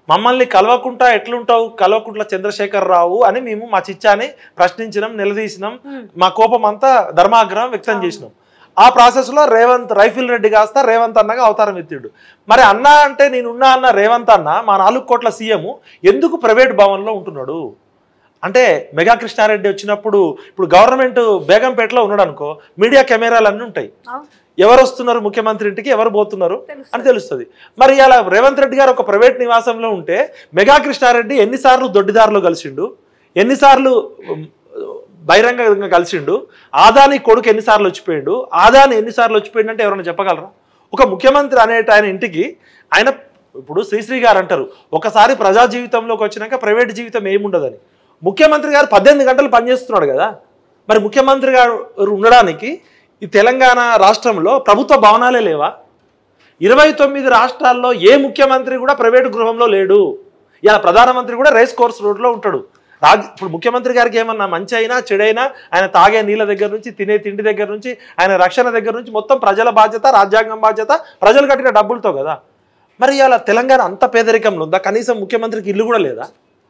మమ్మల్ని కలవకుండా ఎట్లుంటావు కలవకుంట్ల చంద్రశేఖర్ రావు అని మేము మా చిచ్చాని ప్రశ్నించినాం నిలదీసినాం ఉమ్. మా కోపం అంతా ధర్మాగ్రహం వ్యక్తం చేసినాం ఆ ప్రాసెస్లో రేవంత్ రైఫిల్ రెడ్డి కాస్త రేవంత్ అన్నగా అవతారం ఎత్తిండు మరి అన్న అంటే నేనున్నా అన్న రేవంత్ అన్న మా నాలుగు కోట్ల సీఎం ఎందుకు ప్రైవేట్ భవన్లో ఉంటున్నాడు అంటే మెగా కృష్ణారెడ్డి వచ్చినప్పుడు ఇప్పుడు గవర్నమెంట్ బేగంపేటలో ఉన్నాడు అనుకో మీడియా కెమెరాలు అన్నీ ఉంటాయి అవును, ఎవరు వస్తున్నారు ముఖ్యమంత్రి ఇంటికి ఎవరు పోతున్నారు తెలుస్తుంది. అని తెలుస్తుంది మరి ఇలా రేవంత్ రెడ్డి గారు ఒక ప్రైవేట్ నివాసంలో ఉంటే మెగా కృష్ణారెడ్డి ఎన్నిసార్లు దొడ్డిదారులు కలిసిండు ఎన్నిసార్లు ఉమ్, బహిరంగంగా కలిసిండు ఆదాని కొడుకు ఎన్నిసార్లు వచ్చిపోయిండు ఆదాని ఎన్నిసార్లు వచ్చిపోయిండు అంటే ఎవరైనా చెప్పగలరా ఒక ముఖ్యమంత్రి అనేట ఆయన ఇంటికి ఆయన ఇప్పుడు శ్రీశ్రీ గారు అంటారు ఒకసారి ప్రజా జీవితంలోకి వచ్చినాక ప్రైవేట్ జీవితం ఏముండదని ముఖ్యమంత్రి గారు పద్దెనిమిది గంటలు పనిచేస్తున్నాడు కదా మరి ముఖ్యమంత్రి గారు ఉండడానికి ఈ తెలంగాణ రాష్ట్రంలో ప్రభుత్వ భవనాలే లేవా ఇరవై తొమ్మిది రాష్ట్రాల్లో ఏ ముఖ్యమంత్రి కూడా ప్రైవేటు గృహంలో లేడు ఇలా ప్రధానమంత్రి కూడా రేస్ కోర్స్ రోడ్లో ఉంటాడు రాజ్ ఇప్పుడు ముఖ్యమంత్రి గారికి ఏమన్నా మంచి అయినా చెడైనా ఆయన తాగే నీళ్ళ దగ్గర నుంచి తినే తిండి దగ్గర నుంచి ఆయన రక్షణ దగ్గర నుంచి మొత్తం ప్రజల బాధ్యత రాజ్యాంగం బాధ్యత ప్రజలు కట్టిన డబ్బులతో కదా మరి ఇలా తెలంగాణ అంత పేదరికంలో ఉందా కనీసం ముఖ్యమంత్రికి ఇల్లు కూడా లేదా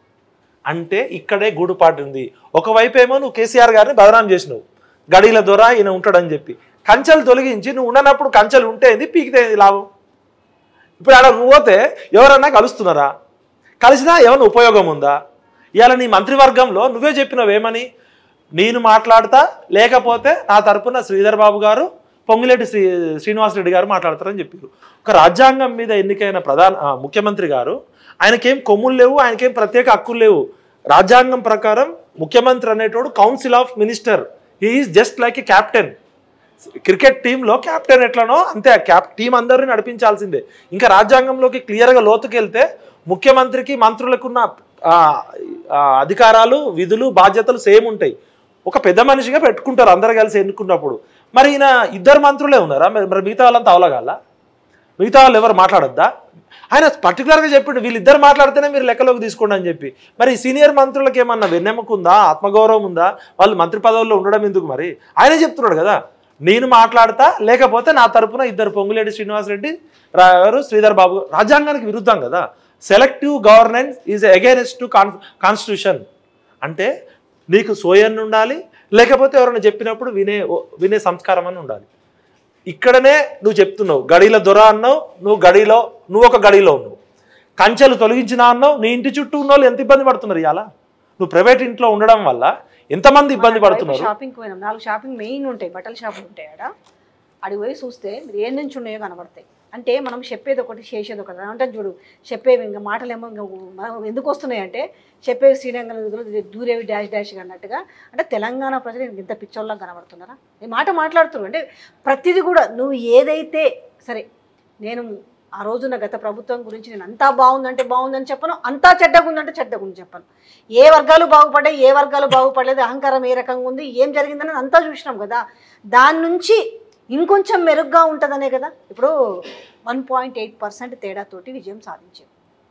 అంటే ఇక్కడే గూడుపాటు ఉంది ఒకవైపు ఏమో నువ్వు కేసీఆర్ గారిని బదనాం చేసినావు గడీల ద్వారా ఈయన ఉంటాడని చెప్పి కంచెలు తొలగించి నువ్వు ఉండనప్పుడు కంచెలు ఉంటే ఏంది పీకితే ఏంది లాభం ఇప్పుడు ఆడ పోతే ఎవరన్నా కలుస్తున్నారా కలిసినా ఏమైనా ఉపయోగం ఉందా ఇవాళ నీ మంత్రివర్గంలో నువ్వే చెప్పినావు ఏమని నేను మాట్లాడతా లేకపోతే నా తరపున శ్రీధర్ బాబు గారు పొంగిలేటి శ్రీ శ్రీనివాసరెడ్డి గారు మాట్లాడతారని చెప్పారు ఒక రాజ్యాంగం మీద ఎన్నికైన ప్రధాన ఆ, ముఖ్యమంత్రి గారు ఆయనకేం కొమ్ములు లేవు ఆయనకేం ప్రత్యేక హక్కులు లేవు రాజ్యాంగం ప్రకారం ముఖ్యమంత్రి అనేటోడు council of minister is just like a captain cricket టీంలో కెప్టెన్ ఎట్లనో అంతే ఆ క్యాప్ టీం అందరిని నడిపించాల్సిందే ఇంకా రాజ్యాంగంలోకి క్లియర్గా లోతుకెళ్తే ముఖ్యమంత్రికి మంత్రులకున్న ఆ, ఆ, అధికారాలు విధులు బాధ్యతలు సేమ్ ఉంటాయి ఒక పెద్ద మనిషిగా పెట్టుకుంటారు అందరు కలిసి ఎన్నుకున్నప్పుడు మరి ఈయన ఇద్దరు మంత్రులే ఉన్నారా మరి మరి మిగతా వాళ్ళంతా అవలగాల మిగతా వాళ్ళు ఎవరు మాట్లాడొద్దా ఆయన పర్టికులర్గా చెప్పిండు వీళ్ళిద్దరు మాట్లాడితేనే మీరు లెక్కలోకి తీసుకోండి అని చెప్పి మరి సీనియర్ మంత్రులకు ఏమన్నా వెన్నెముక ఉందా ఆత్మగౌరవం ఉందా వాళ్ళు మంత్రి పదవుల్లో ఉండడం ఎందుకు మరి ఆయనే చెప్తున్నాడు కదా నేను మాట్లాడతా లేకపోతే నా తరపున ఇద్దరు పొంగులేటి శ్రీనివాసరెడ్డి రా- గారు శ్రీధర్ బాబు రాజ్యాంగానికి విరుద్ధం కదా selective governance is against to con constitution అంటే నీకు సోయన్ ఉండాలి లేకపోతే ఎవరైనా చెప్పినప్పుడు వినే వినే సంస్కారం అని ఉండాలి ఇక్కడనే నువ్వు చెప్తున్నావు గడిలో దొర అన్నావు నువ్వు గడిలో నువ్వు ఒక గడిలో ఉన్నావు కంచెలు తొలగించినా అన్నావు నీ ఇంటి చుట్టూ ఉన్న వాళ్ళు ఎంత ఇబ్బంది పడుతున్నారు ఇవాళ నువ్వు ప్రైవేట్ ఇంట్లో ఉండడం వల్ల ఎంతమంది ఇబ్బంది పడుతున్నారు షాపింగ్ పోయినాం నాలుగు షాపింగ్ మెయిన్ ఉంటాయి బట్టల షాపులు ఉంటాయి ఆడ అడిగి పోయి చూస్తే మీరు ఏ నుంచి ఉన్నాయో కనబడతాయి అంటే మనం చెప్పేది ఒకటి చేసేది ఒకటి అంటే చూడు చెప్పేవి ఇంకా మాటలేమో ఇంకా మనం ఎందుకు వస్తున్నాయి అంటే చెప్పేవి శ్రీరంగం దూరేవి డాష్ డాష్ అన్నట్టుగా అంటే తెలంగాణ ప్రజలు ఇంత పిచ్చోళ్ళగా కనబడుతున్నారా ఈ మాట మాట్లాడుతున్నారు అంటే ప్రతిదీ కూడా నువ్వు ఏదైతే సరే నేను ఆ రోజున గత ప్రభుత్వం గురించి నేను అంతా బాగుందంటే బాగుందని చెప్పను అంతా చెడ్డగా ఉందంటే చెడ్డగా ఉంది చెప్పను ఏ వర్గాలు బాగుపడ్డాయి ఏ వర్గాలు బాగుపడలేదు అహంకారం ఏ రకంగా ఉంది ఏం జరిగిందని అంతా చూసినాం కదా దాని నుంచి ఇంకొంచెం మెరుగ్గా ఉంటుందనే కదా ఇప్పుడు వన్ పాయింట్ ఎయిట్ పర్సెంట్ తేడాతోటి విజయం సాధించాం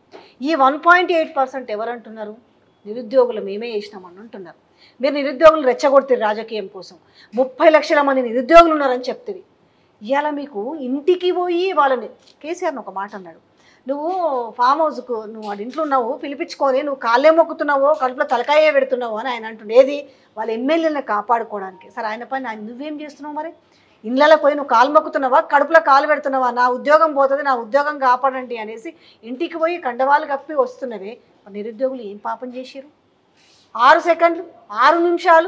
ఈ వన్ పాయింట్ ఎయిట్ పర్సెంట్ ఎవరంటున్నారు నిరుద్యోగులు మేమే చేసినామని అంటున్నారు మీరు నిరుద్యోగులు రెచ్చగొడుతుంది రాజకీయం కోసం ముప్పై లక్షల మంది నిరుద్యోగులు ఉన్నారని చెప్తుంది ఇవాళ మీకు ఇంటికి పోయి వాళ్ళని కేసీఆర్ని ఒక మాట అన్నాడు నువ్వు ఫామ్ హౌస్కు నువ్వు వాడి ఇంట్లో ఉన్నావు పిలిపించుకొని నువ్వు కాళ్ళే మొక్కుతున్నావో కడుపులో తలకాయే పెడుతున్నావు అని ఆయన అంటుండే ఏది వాళ్ళ ఎమ్మెల్యేలను కాపాడుకోవడానికి సరే ఆయన పైన ఆయన నువ్వేం చేస్తున్నావు మరి ఇళ్ళలో పోయి నువ్వు కాలు మొక్కుతున్నావా కడుపులో కాలు పెడుతున్నావా నా ఉద్యోగం పోతుంది నా ఉద్యోగం కాపాడండి అనేసి ఇంటికి పోయి కండవాలు కప్పి వస్తున్నవే మరి నిరుద్యోగులు ఏం పాపం చేసిరు ఆరు సెకండ్లు ఆరు నిమిషాలు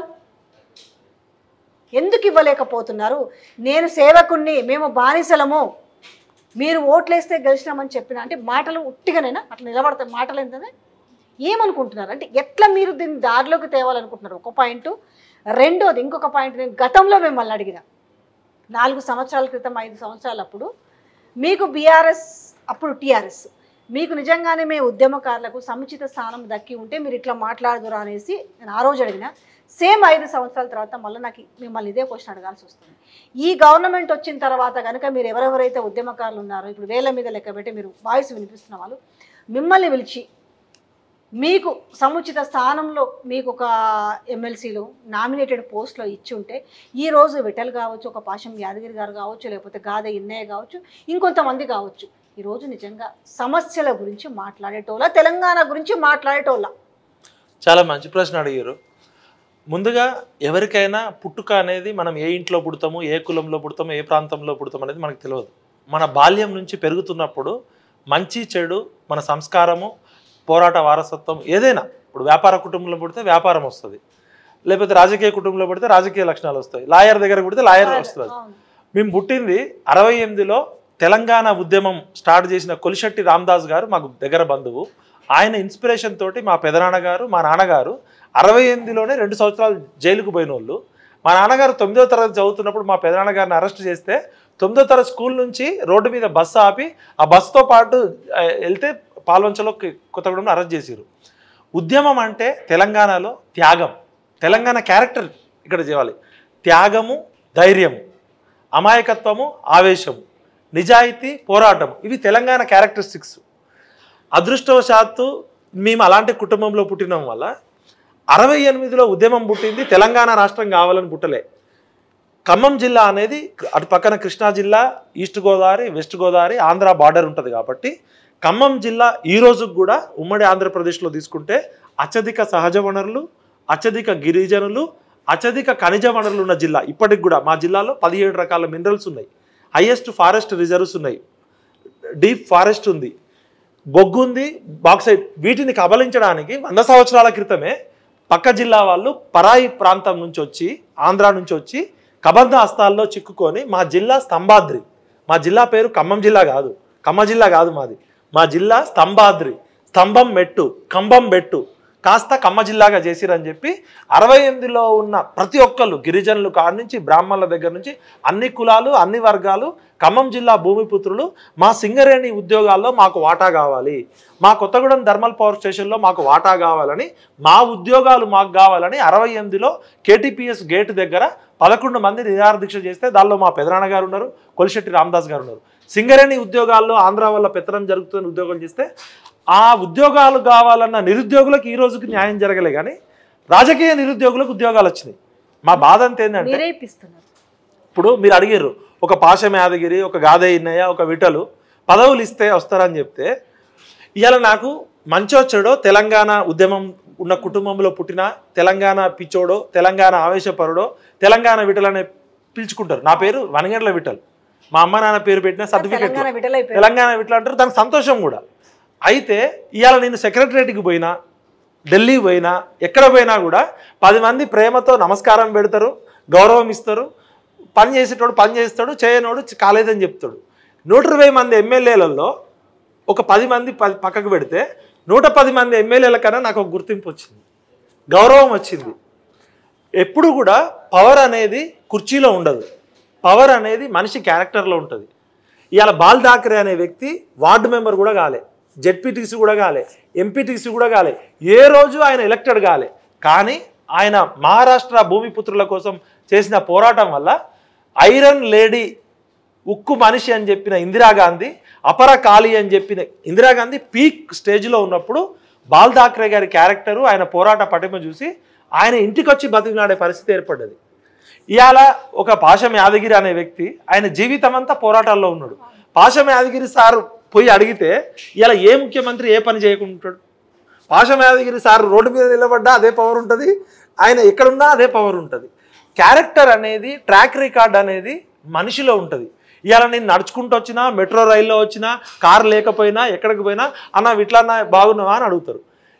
ఎందుకు ఇవ్వలేకపోతున్నారు నేను సేవకుణ్ణి మేము బానిసలము మీరు ఓట్లేస్తే గెలిచినామని చెప్పిన అంటే మాటలు ఉట్టిగానేనా అట్లా నిలబడతాయి మాటలు ఏంటనే ఏమనుకుంటున్నారు అంటే ఎట్లా మీరు దీన్ని దారిలోకి తేవాలనుకుంటున్నారు ఒక పాయింట్ రెండోది ఇంకొక పాయింట్ నేను గతంలో మిమ్మల్ని అడిగిన నాలుగు సంవత్సరాల క్రితం ఐదు సంవత్సరాలు అప్పుడు మీకు బీఆర్ఎస్ అప్పుడు టీఆర్ఎస్ మీకు నిజంగానే మీ ఉద్యమకారులకు సముచిత స్థానం దక్కి ఉంటే మీరు ఇట్లా మాట్లాడదురా అనేసి నేను ఆ రోజు అడిగిన సేమ్ ఐదు సంవత్సరాల తర్వాత మళ్ళీ నాకు మిమ్మల్ని ఇదే క్వశ్చన్ అడగాల్సి వస్తుంది ఈ గవర్నమెంట్ వచ్చిన తర్వాత కనుక మీరు ఎవరెవరైతే ఉద్యమకారులు ఉన్నారో ఇప్పుడు వేల మీద లెక్క పెట్టి మీరు వాయిస్ వినిపిస్తున్న వాళ్ళు మిమ్మల్ని పిలిచి మీకు సముచిత స్థానంలో మీకు ఒక ఎమ్మెల్సీలో నామినేటెడ్ పోస్ట్లో ఇచ్చి ఉంటే ఈ రోజు విఠల్ కావచ్చు ఒక పాశం యాదగిరి గారు కావచ్చు లేకపోతే గాదే ఇన్నయ్య కావచ్చు ఇంకొంతమంది కావచ్చు ఈరోజు నిజంగా సమస్యల గురించి మాట్లాడేటోళ్ళ తెలంగాణ గురించి మాట్లాడేటోళ్ళ చాలా మంచి ప్రశ్న అడిగారు ముందుగా ఎవరికైనా పుట్టుక అనేది మనం ఏ ఇంట్లో పుడతాము ఏ కులంలో పుడతాము ఏ ప్రాంతంలో పుడతాం అనేది మనకు తెలియదు మన బాల్యం నుంచి పెరుగుతున్నప్పుడు మంచి చెడు మన సంస్కారము పోరాట వారసత్వం ఏదైనా ఇప్పుడు వ్యాపార కుటుంబంలో పుడితే వ్యాపారం వస్తుంది లేకపోతే రాజకీయ కుటుంబంలో పుడితే రాజకీయ లక్షణాలు వస్తాయి లాయర్ దగ్గర పుడితే లాయర్ వస్తుంది అవును. మేము పుట్టింది అరవై ఎనిమిదిలో తెలంగాణ ఉద్యమం స్టార్ట్ చేసిన కొలిశెట్టి రామదాస్ గారు మాకు దగ్గర బంధువు ఆయన ఇన్స్పిరేషన్ తోటి మా పెదనాన్నగారు మా నాన్నగారు అరవై ఎనిమిదిలోనే రెండు సంవత్సరాలు జైలుకు పోయిన వాళ్ళు మా నాన్నగారు తొమ్మిదో తరగతి చదువుతున్నప్పుడు మా పెదనాన్నగారిని అరెస్ట్ చేస్తే తొమ్మిదో తరగతి స్కూల్ నుంచి రోడ్డు మీద బస్సు ఆపి ఆ బస్సుతో పాటు ఆ, వెళ్తే పాల్వంచలో కొత్తగూడెంలో అరెస్ట్ చేశారు ఉద్యమం అంటే తెలంగాణలో త్యాగం తెలంగాణ క్యారెక్టర్ ఇక్కడ చేయాలి త్యాగము ధైర్యము అమాయకత్వము ఆవేశము నిజాయితీ పోరాటం ఇవి తెలంగాణ క్యారెక్టరిస్టిక్స్ అదృష్టవశాత్తు మేము అలాంటి కుటుంబంలో పుట్టినం వల్ల అరవై ఎనిమిదిలో ఉద్యమం పుట్టింది తెలంగాణ రాష్ట్రం కావాలని పుట్టలే ఖమ్మం జిల్లా అనేది అటు పక్కన కృష్ణా జిల్లా east Godavari west Godavari Andhra border ఉంటుంది కాబట్టి ఖమ్మం జిల్లా ఈ రోజుకు కూడా ఉమ్మడి ఆంధ్రప్రదేశ్లో తీసుకుంటే అత్యధిక సహజ వనరులు అత్యధిక గిరిజనులు అత్యధిక ఖనిజ వనరులు ఉన్న జిల్లా ఇప్పటికి కూడా మా జిల్లాలో పదిహేడు రకాల మినరల్స్ ఉన్నాయి హైయెస్ట్ ఫారెస్ట్ రిజర్వ్స్ ఉన్నాయి డీప్ ఫారెస్ట్ ఉంది బొగ్గు ఉంది బాక్సైట్ వీటిని కబలించడానికి వంద సంవత్సరాల క్రితమే పక్క జిల్లా వాళ్ళు పరాయి ప్రాంతం నుంచి వచ్చి ఆంధ్ర నుంచి వచ్చి కబంధ హస్తాల్లో చిక్కుకొని మా జిల్లా స్తంభాద్రి మా జిల్లా పేరు ఖమ్మం జిల్లా కాదు ఖమ్మ జిల్లా కాదు మాది మా జిల్లా స్తంభాద్రి స్తంభం మెట్టు కంబం బెట్టు కాస్త కమ్మ జిల్లాగా చేసిరని చెప్పి అరవై ఎనిమిదిలో ఉన్న ప్రతి ఒక్కళ్ళు గిరిజనులు కాడి నుంచి బ్రాహ్మణుల దగ్గర నుంచి అన్ని కులాలు అన్ని వర్గాలు ఖమ్మం జిల్లా భూమిపుత్రులు మా సింగరేణి ఉద్యోగాల్లో మాకు వాటా కావాలి మా కొత్తగూడెం థర్మల్ పవర్ స్టేషన్లో మాకు వాటా కావాలని మా ఉద్యోగాలు మాకు కావాలని అరవై ఎనిమిదిలో కేటీపీఎస్ గేట్ దగ్గర పదకొండు మంది నిరాహార దీక్ష చేస్తే దానిలో మా పెదనాన్న గారు ఉన్నారు కొలిశెట్టి రామదాస్ గారు ఉన్నారు సింగరేణి ఉద్యోగాల్లో ఆంధ్ర వల్ల పెత్తనం జరుగుతున్న ఉద్యోగం చేస్తే ఆ ఉద్యోగాలు కావాలన్న నిరుద్యోగులకు ఈ రోజుకి న్యాయం జరగలే కానీ రాజకీయ నిరుద్యోగులకు ఉద్యోగాలు వచ్చినాయి మా బాధ అంత ఏంటంటే మీరే ఇప్పిస్తున్నారు ఇప్పుడు మీరు అడిగారు ఒక పాశం యాదగిరి ఒక గాదే ఇన్నయ్య ఒక విటలు పదవులు ఇస్తే వస్తారని చెప్తే ఇవాళ నాకు మంచో చెడో తెలంగాణ ఉద్యమం ఉన్న కుటుంబంలో పుట్టిన తెలంగాణ పిచ్చోడో తెలంగాణ ఆవేశపరుడో తెలంగాణ విటల్ అనే పిలుచుకుంటారు నా పేరు వనగండ్ల విటల్ మా అమ్మ నాన్న పేరు పెట్టిన సర్టిఫికెట్ తెలంగాణ విటలైపోయింది తెలంగాణ విటల్ అంటారు దానికి సంతోషం కూడా అయితే ఇవాళ నేను సెక్రటరేట్కి పోయినా ఢిల్లీ పోయినా ఎక్కడ పోయినా కూడా పది మంది ప్రేమతో నమస్కారం పెడతారు గౌరవం ఇస్తారు పని చేసేటోడు పని చేస్తాడు చేయనోడు చ- కాలేదని చెప్తాడు నూట ఇరవై మంది ఎమ్మెల్యేలలో ఒక పది మంది ప- పక్కకు పెడితే నూట పది మంది ఎమ్మెల్యేల కన్నా నాకు ఒక గుర్తింపు వచ్చింది గౌరవం వచ్చింది ఎప్పుడు కూడా పవర్ అనేది కుర్చీలో ఉండదు పవర్ అనేది మనిషి క్యారెక్టర్లో ఉంటుంది ఇవాళ బాల్ ఠాకరే అనే వ్యక్తి వార్డు మెంబర్ కూడా కాలే జెడ్పీటీసీ కూడా కాలే ఎంపీటీసీ కూడా కాలే ఏ రోజు ఆయన ఎలక్టెడ్ కాలే కానీ ఆయన మహారాష్ట్ర భూమిపుత్రుల కోసం చేసిన పోరాటం వల్ల ఐరన్ లేడీ ఉక్కు మనిషి అని చెప్పిన ఇందిరాగాంధీ అపర కాళీ అని చెప్పిన ఇందిరాగాంధీ పీక్ స్టేజ్లో ఉన్నప్పుడు బాల్ ఠాక్రే గారి క్యారెక్టరు ఆయన పోరాట పటిమ చూసి ఆయన ఇంటికి వచ్చి బతికినాడే పరిస్థితి ఏర్పడ్డది ఇవాళ ఒక పాశం యాదగిరి అనే వ్యక్తి ఆయన జీవితం అంతా పోరాటాల్లో ఉన్నాడు పాశం యాదగిరి సార్ పోయి అడిగితే ఇలా ఏ ముఖ్యమంత్రి ఏ పని చేయకుంటాడు పాశం యాదగిరి సార్ రోడ్డు మీద నిలబడ్డా అదే పవర్ ఉంటుంది ఆయన ఎక్కడున్నా అదే పవర్ ఉంటుంది క్యారెక్టర్ అనేది ట్రాక్ రికార్డ్ అనేది మనిషిలో ఉంటుంది ఇవాళ నేను నడుచుకుంటూ వచ్చినా మెట్రో రైల్లో వచ్చినా కారు లేకపోయినా ఎక్కడికి పోయినా అన్న ఇట్లా బాగున్నావా అని అడుగుతారు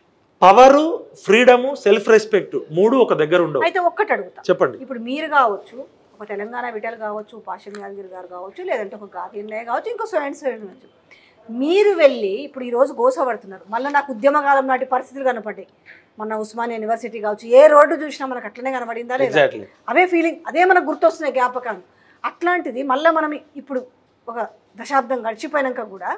పవరు ఫ్రీడము సెల్ఫ్ రెస్పెక్ట్ మూడు ఒక దగ్గర ఉండవు అయితే ఒక్కటి అడుగుతా చెప్పండి ఇప్పుడు మీరు కావచ్చు ఒక తెలంగాణ విటల్ కావచ్చు పాషం యాదగిరి గారు కావచ్చు లేదంటే ఒక గాదిన్నయ్య కావచ్చు ఇంకో స్వయం స్వయం కావచ్చు మీరు వెళ్ళి ఇప్పుడు ఈ రోజు గోసపడుతున్నారు మళ్ళీ నాకు ఉద్యమకాలం నాటి పరిస్థితులు కనపడ్డాయి మన ఉస్మానియా యూనివర్సిటీ కావచ్చు ఏ రోడ్డు చూసినా మనకు అట్లనే కనబడిందా లేదా ఎగ్జాక్ట్లీ అవే ఫీలింగ్ అదే మనకు గుర్తొస్తున్నాయి జ్ఞాపకాలు అట్లాంటిది మళ్ళీ మనం ఇప్పుడు ఒక దశాబ్దం గడిచిపోయినాక కూడా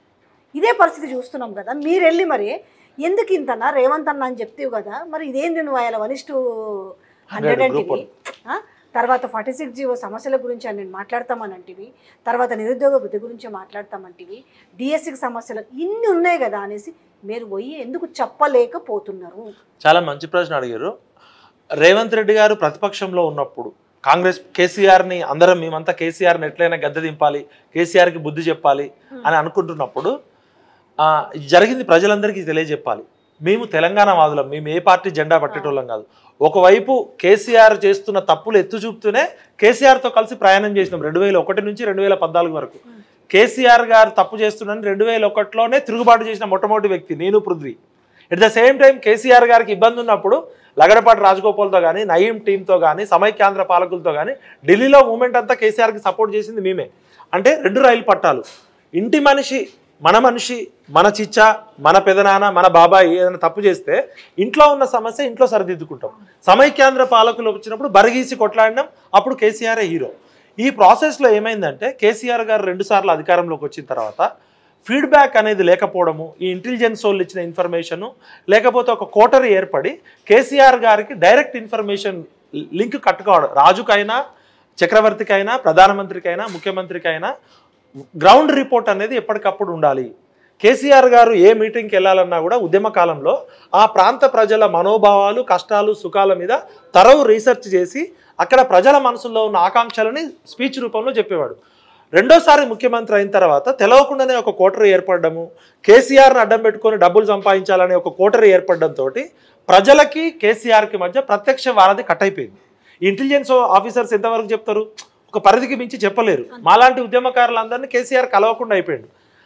ఇదే పరిస్థితి చూస్తున్నాం కదా మీరు వెళ్ళి మరి ఎందుకు ఇంతనా రేవంత్ అన్న అని చెప్తేవు కదా మరి ఇదేంది నువ్వు ఆయన వన్ టు హండ్రెడ్ group అంటివి ఆ? తర్వాత ఫార్టీ సిక్స్ జీవో సమస్యల గురించి అని నేను మాట్లాడతామనంటివి తర్వాత నిరుద్యోగ వృద్ధి గురించి మాట్లాడతామంటివి డిఎస్సికి సమస్యలు ఇన్ని ఉన్నాయి కదా అనేసి మీరు పోయి ఎందుకు చెప్పలేకపోతున్నారు చాలా మంచి ప్రశ్న అడిగారు రేవంత్ రెడ్డి గారు ప్రతిపక్షంలో ఉన్నప్పుడు కాంగ్రెస్ కేసీఆర్ని అందరం మేమంతా కేసీఆర్ని ఎట్లయినా గద్దె దింపాలి కేసీఆర్కి బుద్ధి చెప్పాలి అని అనుకుంటున్నప్పుడు ఆ, జరిగింది ప్రజలందరికీ తెలియజెప్పాలి మేము తెలంగాణ వాదులం మేము ఏ పార్టీ జెండా పట్టేటోళ్ళం కాదు ఒకవైపు కేసీఆర్ చేస్తున్న తప్పులు ఎత్తు చూపుతూనే కేసీఆర్తో కలిసి ప్రయాణం చేసినాం రెండు వేల ఒకటి నుంచి రెండు వేల పద్నాలుగు వరకు కేసీఆర్ గారు తప్పు చేస్తున్నాను రెండు వేల ఒకటిలోనే తిరుగుబాటు చేసిన మొట్టమొదటి వ్యక్తి నేను Prithvi at the same time KCR గారికి ఇబ్బంది ఉన్నప్పుడు లగడపాటి రాజగోపాల్తో కానీ నయీం టీంతో కానీ సమైక్యాంధ్ర పాలకులతో కానీ ఢిల్లీలో మూమెంట్ అంతా కేసీఆర్కి సపోర్ట్ చేసింది మేమే అంటే రెండు రైలు పట్టాలు ఇంటి మనిషి మన మనిషి మన చిచ్చ మన పెదనాన్న మన బాబాయ్ ఏదైనా తప్పు చేస్తే ఇంట్లో ఉన్న సమస్య ఇంట్లో సరిదిద్దుకుంటాం సమైక్యాంధ్ర పాలకులు వచ్చినప్పుడు బరిగీసి కొట్లాడినాం అప్పుడు కేసీఆరే హీరో ఈ ప్రాసెస్లో ఏమైందంటే కేసీఆర్ గారు రెండుసార్లు అధికారంలోకి వచ్చిన తర్వాత ఫీడ్బ్యాక్ అనేది లేకపోవడము ఈ ఇంటెలిజెన్స్ వాళ్ళు ఇచ్చిన ఇన్ఫర్మేషను లేకపోతే ఒక కోటరీ ఏర్పడి కేసీఆర్ గారికి డైరెక్ట్ ఇన్ఫర్మేషన్ లింక్ కట్టుకోవడం రాజుకైనా చక్రవర్తికైనా ప్రధానమంత్రికైనా ముఖ్యమంత్రికైనా గ్రౌండ్ రిపోర్ట్ అనేది ఎప్పటికప్పుడు ఉండాలి కేసీఆర్ గారు ఏ మీటింగ్కి వెళ్ళాలన్నా కూడా ఉద్యమ కాలంలో ఆ ప్రాంత ప్రజల మనోభావాలు కష్టాలు సుఖాల మీద తరవు రీసెర్చ్ చేసి అక్కడ ప్రజల మనసుల్లో ఉన్న ఆకాంక్షలని స్పీచ్ రూపంలో చెప్పేవాడు రెండోసారి ముఖ్యమంత్రి అయిన తర్వాత తెలవకుండానే ఒక కోటరీ ఏర్పడము కేసీఆర్ని అడ్డం పెట్టుకొని డబ్బులు సంపాదించాలనే ఒక కోటరీ ఏర్పడడంతో ప్రజలకి కేసీఆర్కి మధ్య ప్రత్యక్ష వారధి కట్ అయిపోయింది ఈ ఇంటెలిజెన్స్ ఆఫీసర్స్ ఎంతవరకు చెప్తారు ఒక పరిధికి మించి చెప్పలేరు మాలాంటి ఉద్యమకారులందరినీ కేసీఆర్ కలవకుండా అయిపోయింది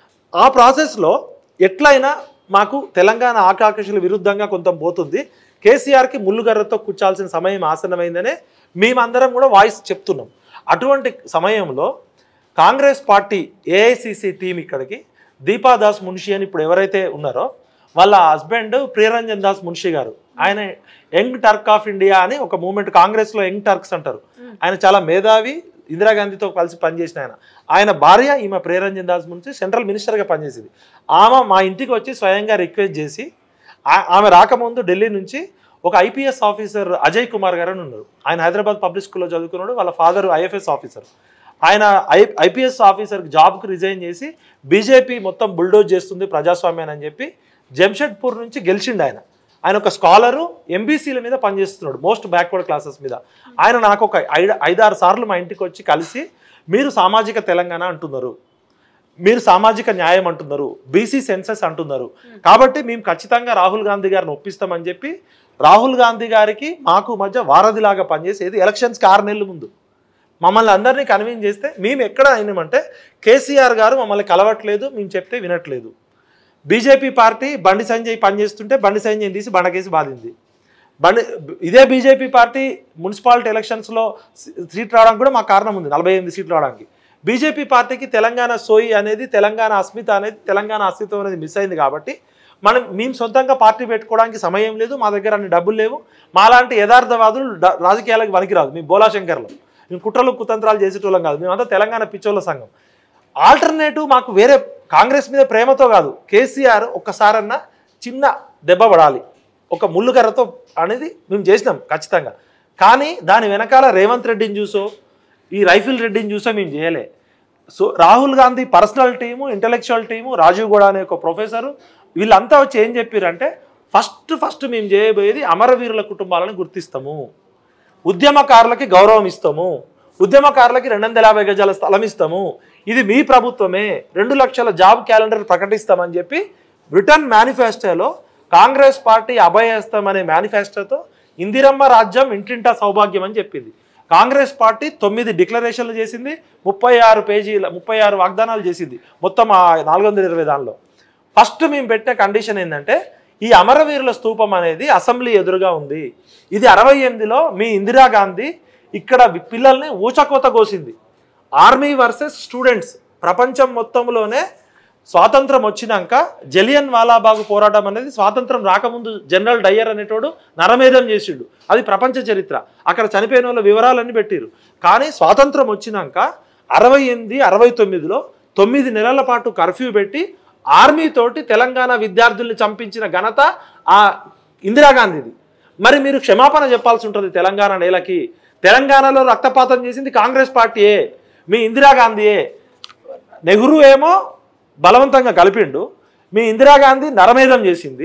ఆ ప్రాసెస్లో ఎట్లయినా మాకు తెలంగాణ ఆకాంక్షల విరుద్ధంగా కొంత పోతుంది కేసీఆర్కి ముళ్ళుగర్రతో కూర్చాల్సిన సమయం ఆసన్నమైందనే మేమందరం కూడా వాయిస్ చెప్తున్నాం అటువంటి సమయంలో కాంగ్రెస్ పార్టీ ఏఐసిసి టీం ఇక్కడికి దీపాదాస్ మున్షి అని ఇప్పుడు ఎవరైతే ఉన్నారో వాళ్ళ హస్బెండ్ ప్రియరంజన్ దాస్ మున్షి గారు ఆయన యంగ్ టర్క్ ఆఫ్ ఇండియా అని ఒక మూమెంట్ కాంగ్రెస్లో యంగ్ టర్క్స్ అంటారు ఆయన చాలా మేధావి ఇందిరాగాంధీతో కలిసి పనిచేసిన ఆయన ఆయన భార్య ఈమె ప్రియరంజన్ దాస్ మున్షి సెంట్రల్ మినిస్టర్గా పనిచేసింది ఆమె మా ఇంటికి వచ్చి స్వయంగా రిక్వెస్ట్ చేసి ఆ- ఆమె రాకముందు ఢిల్లీ నుంచి ఒక ఐపీఎస్ ఆఫీసర్ అజయ్ కుమార్ గారు అని ఉన్నారు ఆయన హైదరాబాద్ పబ్లిక్ స్కూల్లో చదువుకున్నాడు వాళ్ళ ఫాదర్ ఐఎఫ్ఎస్ ఆఫీసర్ ఆయన ఐ ఐపీఎస్ ఆఫీసర్కి జాబ్కి రిజైన్ చేసి బీజేపీ మొత్తం బుల్డోజ్ చేస్తుంది ప్రజాస్వామ్యాన్ని అని చెప్పి జంషెడ్పూర్ నుంచి గెలిచిండు ఆయన ఆయన ఒక స్కాలరు ఎంబీసీల మీద పనిచేస్తున్నాడు మోస్ట్ బ్యాక్వర్డ్ క్లాసెస్ మీద ఆయన నాకు ఒక ఐదు ఐదారు సార్లు మా ఇంటికి వచ్చి కలిసి మీరు సామాజిక తెలంగాణ అంటున్నారు మీరు సామాజిక న్యాయం అంటున్నారు బీసీ సెన్సెస్ అంటున్నారు కాబట్టి మేము ఖచ్చితంగా రాహుల్ గాంధీ గారిని ఒప్పిస్తామని చెప్పి రాహుల్ గాంధీ గారికి మాకు మధ్య వారధిలాగా పనిచేసేది ఎలక్షన్స్కి ఆరు నెలల ముందు మమ్మల్ని అందరినీ కన్విన్స్ చేస్తే మేము ఎక్కడ అయినామంటే కేసీఆర్ గారు మమ్మల్ని కలవట్లేదు మేము చెప్తే వినట్లేదు బీజేపీ పార్టీ బండి సంజయ్ పనిచేస్తుంటే బండి సంజయ్ తీసి బండకేసి బాధింది బండి ఇదే బీజేపీ పార్టీ మున్సిపాలిటీ ఎలక్షన్స్లో సీట్ రావడానికి కూడా మాకు కారణం ఉంది నలభై ఎనిమిది సీట్లు రావడానికి బీజేపీ పార్టీకి తెలంగాణ సోయి అనేది తెలంగాణ అస్మిత అనేది తెలంగాణ అస్తిత్వం అనేది మిస్ అయింది కాబట్టి మనం మేము సొంతంగా పార్టీ పెట్టుకోవడానికి సమయం లేదు మా దగ్గర అన్ని డబ్బులు లేవు మాలాంటి యథార్థవాదులు డ- రాజకీయాలకు పనికిరాదు మేము బోలాశంకర్లు మేము కుట్రలు కుతంత్రాలు చేసేటోళ్ళం కాదు మేమంతా తెలంగాణ పిచ్చోళ్ళ సంఘం ఆల్టర్నేటివ్ మాకు వేరే కాంగ్రెస్ మీద ప్రేమతో కాదు కేసీఆర్ ఒక్కసారన్నా చిన్న దెబ్బ పడాలి ఒక ముళ్ళుగర్రతో అనేది మేము చేసినాం ఖచ్చితంగా కానీ దాని వెనకాల రేవంత్ రెడ్డిని చూసో ఈ రైఫిల్ రెడ్డిని చూసో మేము చేయలే so Rahul Gandhi personal team intellectual team Rajiv Gowda అనే ఒక ప్రొఫెసరు వీళ్ళంతా వచ్చి ఏం చెప్పారంటే ఫస్ట్ ఫస్ట్ మేము చేయబోయేది అమరవీరుల కుటుంబాలను గుర్తిస్తాము ఉద్యమకారులకి గౌరవం ఇస్తాము ఉద్యమకారులకి రెండు వందల యాభై గజాల స్థలం ఇస్తాము ఇది మీ ప్రభుత్వమే రెండు లక్షల జాబ్ క్యాలెండర్ ప్రకటిస్తామని చెప్పి బ్రిటన్ మేనిఫెస్టోలో కాంగ్రెస్ పార్టీ అభయహస్తం అనే మేనిఫెస్టోతో ఇందిరమ్మ రాజ్యం ఇంటింటా సౌభాగ్యం అని చెప్పింది కాంగ్రెస్ పార్టీ తొమ్మిది డిక్లరేషన్లు చేసింది ముప్పై ఆరు పేజీల ముప్పై ఆరు వాగ్దానాలు చేసింది మొత్తం ఆ నాలుగు వందల ఇరవై దానిలో ఫస్ట్ మేము పెట్టే కండిషన్ ఏంటంటే ఈ అమరవీరుల స్తూపం అనేది అసెంబ్లీ ఎదురుగా ఉంది ఇది అరవై ఎనిమిదిలో మీ ఇందిరాగాంధీ ఇక్కడ వి- పిల్లల్ని ఊచకోత కోసింది ఆర్మీ వర్సెస్ స్టూడెంట్స్ ప్రపంచం మొత్తంలోనే స్వాతంత్రం వచ్చినాక జలియన్ వాలాబాగ్ పోరాటం అనేది స్వాతంత్రం రాకముందు జనరల్ డయ్యర్ అనేటోడు నరమేధం చేసిండు అది ప్రపంచ చరిత్ర అక్కడ చనిపోయిన వాళ్ళ వివరాలన్నీ పెట్టిరు కానీ స్వాతంత్రం వచ్చినాక అరవై ఎనిమిది అరవై తొమ్మిదిలో తొమ్మిది నెలల పాటు కర్ఫ్యూ పెట్టి ఆర్మీ తోటి తెలంగాణ విద్యార్థుల్ని చంపించిన ఘనత ఆ ఇందిరాగాంధీది మరి మీరు క్షమాపణ చెప్పాల్సి ఉంటుంది తెలంగాణ నేలకి తెలంగాణలో రక్తపాతం చేసింది కాంగ్రెస్ పార్టీయే మీ ఇందిరాగాంధీయే నెహ్రూ ఏమో బలవంతంగా కలిపిండు మీ ఇందిరాగాంధీ నరమేధం చేసింది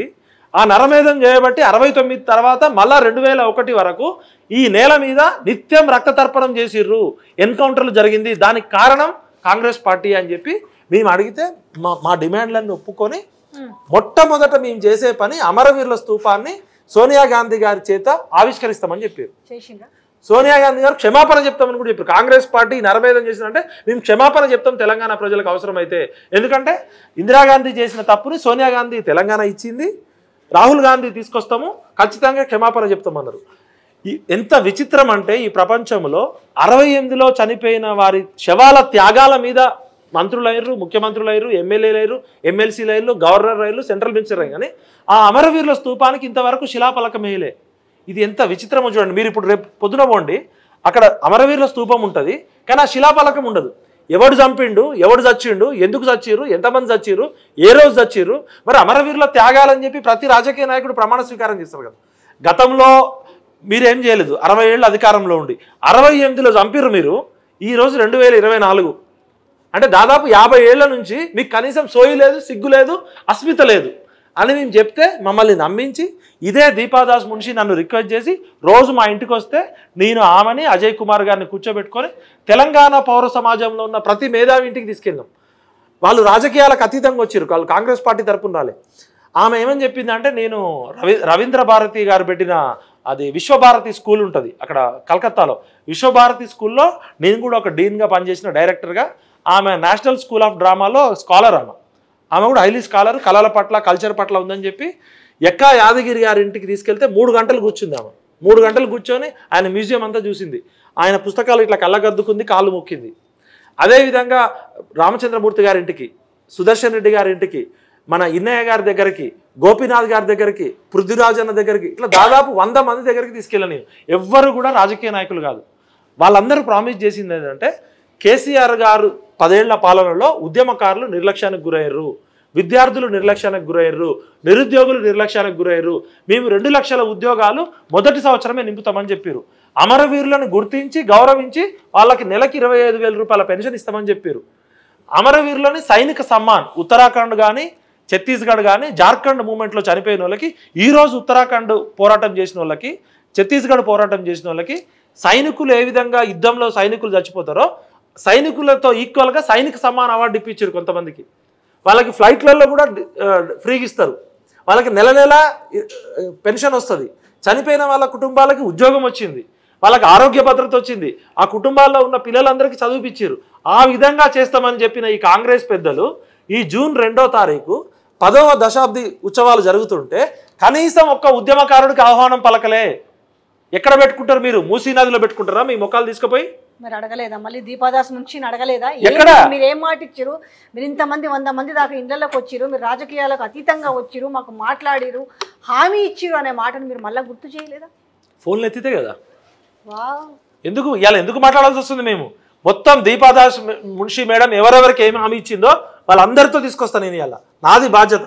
ఆ నరమేధం చేయబట్టి అరవై తొమ్మిది తర్వాత మళ్ళా రెండు వేల ఒకటి వరకు ఈ నేల మీద నిత్యం రక్త తర్పణం చేసిర్రు ఎన్కౌంటర్లు జరిగింది దానికి కారణం కాంగ్రెస్ పార్టీ అని చెప్పి మేము అడిగితే మా మా డిమాండ్లన్నీ ఒప్పుకొని ఉమ్. మొట్టమొదట మేము చేసే పని అమరవీరుల స్తూపాన్ని సోనియా గాంధీ గారి చేత ఆవిష్కరిస్తామని చెప్పారు చేసిండ్రా సోనియా గాంధీ గారు క్షమాపణ చెప్తామని కూడా చెప్పారు కాంగ్రెస్ పార్టీ నరభేదం చేసిందంటే మేము క్షమాపణ చెప్తాం తెలంగాణ ప్రజలకు అవసరమైతే ఎందుకంటే ఇందిరాగాంధీ చేసిన తప్పుని సోనియా గాంధీ తెలంగాణ ఇచ్చింది రాహుల్ గాంధీ తీసుకొస్తాము ఖచ్చితంగా క్షమాపణ చెప్తామన్నారు ఈ ఎంత విచిత్రం అంటే ఈ ప్రపంచంలో అరవై ఎనిమిదిలో చనిపోయిన వారి శవాల త్యాగాల మీద మంత్రులు అయ్యారు ముఖ్యమంత్రులు అయ్యారు ఎమ్మెల్యేలు అయ్యారు ఎమ్మెల్సీలు అయ్యారు గవర్నర్ అయ్యారు సెంట్రల్ మినిస్టర్ అయ్యారు కానీ ఆ అమరవీరుల స్తూపానికి ఇంతవరకు శిలాఫలకం వేయలే ఇది ఎంత విచిత్రమో చూడండి మీరు ఇప్పుడు రేపు పొద్దున పోండి అక్కడ అమరవీరుల స్తూపం ఉంటుంది కానీ ఆ శిలాఫలకం ఉండదు ఎవడు చంపిండు ఎవడు చచ్చిండు ఎందుకు చచ్చిర్రు ఎంతమంది చచ్చిర్రు ఏ రోజు చచ్చిర్రు మరి అమరవీరుల త్యాగాలని చెప్పి ప్రతి రాజకీయ నాయకుడు ప్రమాణ స్వీకారం చేస్తారు కదా గతంలో మీరేం చేయలేదు అరవై ఏళ్ళు అధికారంలో ఉండి అరవై ఎనిమిదిలో చంపిర్రు మీరు ఈ రోజు రెండు వేల ఇరవై నాలుగు అంటే దాదాపు యాభై ఏళ్ల నుంచి మీకు కనీసం సోయి లేదు సిగ్గు లేదు అస్మిత లేదు అని మేము చెప్తే మమ్మల్ని నమ్మించి ఇదే దీపాదాస్ మున్షి నన్ను రిక్వెస్ట్ చేసి రోజు మా ఇంటికి వస్తే నేను ఆమెని అజయ్ కుమార్ గారిని కూర్చోబెట్టుకొని తెలంగాణ పౌర సమాజంలో ఉన్న ప్రతి మేధావి ఇంటికి తీసుకెళ్ళాం వాళ్ళు రాజకీయాలకు అతీతంగా వచ్చారు వాళ్ళు కాంగ్రెస్ పార్టీ తరపున రాలే ఆమె ఏమని చెప్పిందంటే నేను రవి రవీంద్ర భారతి గారు పెట్టిన అది విశ్వభారతి స్కూల్ ఉంటుంది అక్కడ కలకత్తాలో విశ్వభారతి స్కూల్లో నేను కూడా ఒక డీన్గా పనిచేసిన డైరెక్టర్గా ఆమె నేషనల్ స్కూల్ ఆఫ్ డ్రామాలో స్కాలర్ ఆమె ఆమె కూడా హైలీ స్కాలర్ కళల పట్ల కల్చర్ పట్ల ఉందని చెప్పి ఎక్కా యాదగిరి గారి ఇంటికి తీసుకెళ్తే మూడు గంటలు కూర్చుంది ఆమె మూడు గంటలు కూర్చొని ఆయన మ్యూజియం అంతా చూసింది ఆయన పుస్తకాలు ఇట్లా కళ్ళగద్దుకుంది కాళ్ళు మొక్కింది అదేవిధంగా రామచంద్రమూర్తి గారి ఇంటికి సుదర్శన్ రెడ్డి గారి ఇంటికి మన ఇన్నయ్య గారి దగ్గరికి గోపీనాథ్ గారి దగ్గరికి పృథ్వీరాజ్ అన్న దగ్గరికి ఇట్లా దాదాపు వంద మంది దగ్గరికి తీసుకెళ్ళని ఎవ్వరు కూడా రాజకీయ నాయకులు కాదు వాళ్ళందరూ ప్రామిస్ చేసింది ఏంటంటే కేసీఆర్ గారు పదేళ్ల పాలనలో ఉద్యమకారులు నిర్లక్ష్యానికి గురయ్యారు విద్యార్థులు నిర్లక్ష్యానికి గురయ్యారు నిరుద్యోగులు నిర్లక్ష్యానికి గురయ్యారు మేము రెండు లక్షల ఉద్యోగాలు మొదటి సంవత్సరమే నింపుతామని చెప్పారు అమరవీరులను గుర్తించి గౌరవించి వాళ్ళకి నెలకి ఇరవై ఐదు వేల రూపాయల పెన్షన్ ఇస్తామని చెప్పారు అమరవీరులని సైనిక సమ్మాన్ ఉత్తరాఖండ్ కానీ ఛత్తీస్గఢ్ కానీ జార్ఖండ్ మూమెంట్లో చనిపోయిన వాళ్ళకి ఈరోజు ఉత్తరాఖండ్ పోరాటం చేసిన వాళ్ళకి ఛత్తీస్గఢ్ పోరాటం చేసిన వాళ్ళకి సైనికులు ఏ విధంగా యుద్ధంలో సైనికులు చచ్చిపోతారో సైనికులతో ఈక్వల్గా సైనిక సమ్మాన్ అవార్డు ఇప్పించారు కొంతమందికి వాళ్ళకి ఫ్లైట్లలో కూడా ఆ, ఫ్రీగా ఇస్తారు వాళ్ళకి నెల నెల ఆ, పెన్షన్ వస్తుంది చనిపోయిన వాళ్ళ కుటుంబాలకి ఉద్యోగం వచ్చింది వాళ్ళకి ఆరోగ్య భద్రత వచ్చింది ఆ కుటుంబాల్లో ఉన్న పిల్లలందరికీ చదివిపించారు ఆ విధంగా చేస్తామని చెప్పిన ఈ కాంగ్రెస్ పెద్దలు ఈ జూన్ రెండో తారీఖు పదవ దశాబ్ది ఉత్సవాలు జరుగుతుంటే కనీసం ఒక్క ఉద్యమకారుడికి ఆహ్వానం పలకలే ఎక్కడ పెట్టుకుంటారు మీరు మూసీ నదిలో పెట్టుకుంటారా మీ ముఖాలు తీసుకుపోయి మరి అడగలేదా మళ్ళీ దీపాదాస్ నుంచి అడగలేదా ఎక్కడ? ఏంటి మీరు ఏం మాట ఇచ్చారు మీరు ఇంతమంది వంద మంది దాకా ఇళ్లలోకి వచ్చిరు మీరు రాజకీయాలకు అతీతంగా వచ్చిరు మాకు మాట్లాడిరు హామీ ఇచ్చిరు అనే మాటను మీరు మళ్ళీ గుర్తు చేయలేదా ఫోన్లు ఎత్తితే కదా వా ఎందుకు ఇవాళ ఎందుకు మాట్లాడాల్సి వస్తుంది మేము మొత్తం దీపాదాస్ మున్షి మేడం ఎవరెవరికి ఏమి హామీ ఇచ్చిందో వాళ్ళందరితో తీసుకొస్తాను నేను ఇవాళ నాది బాధ్యత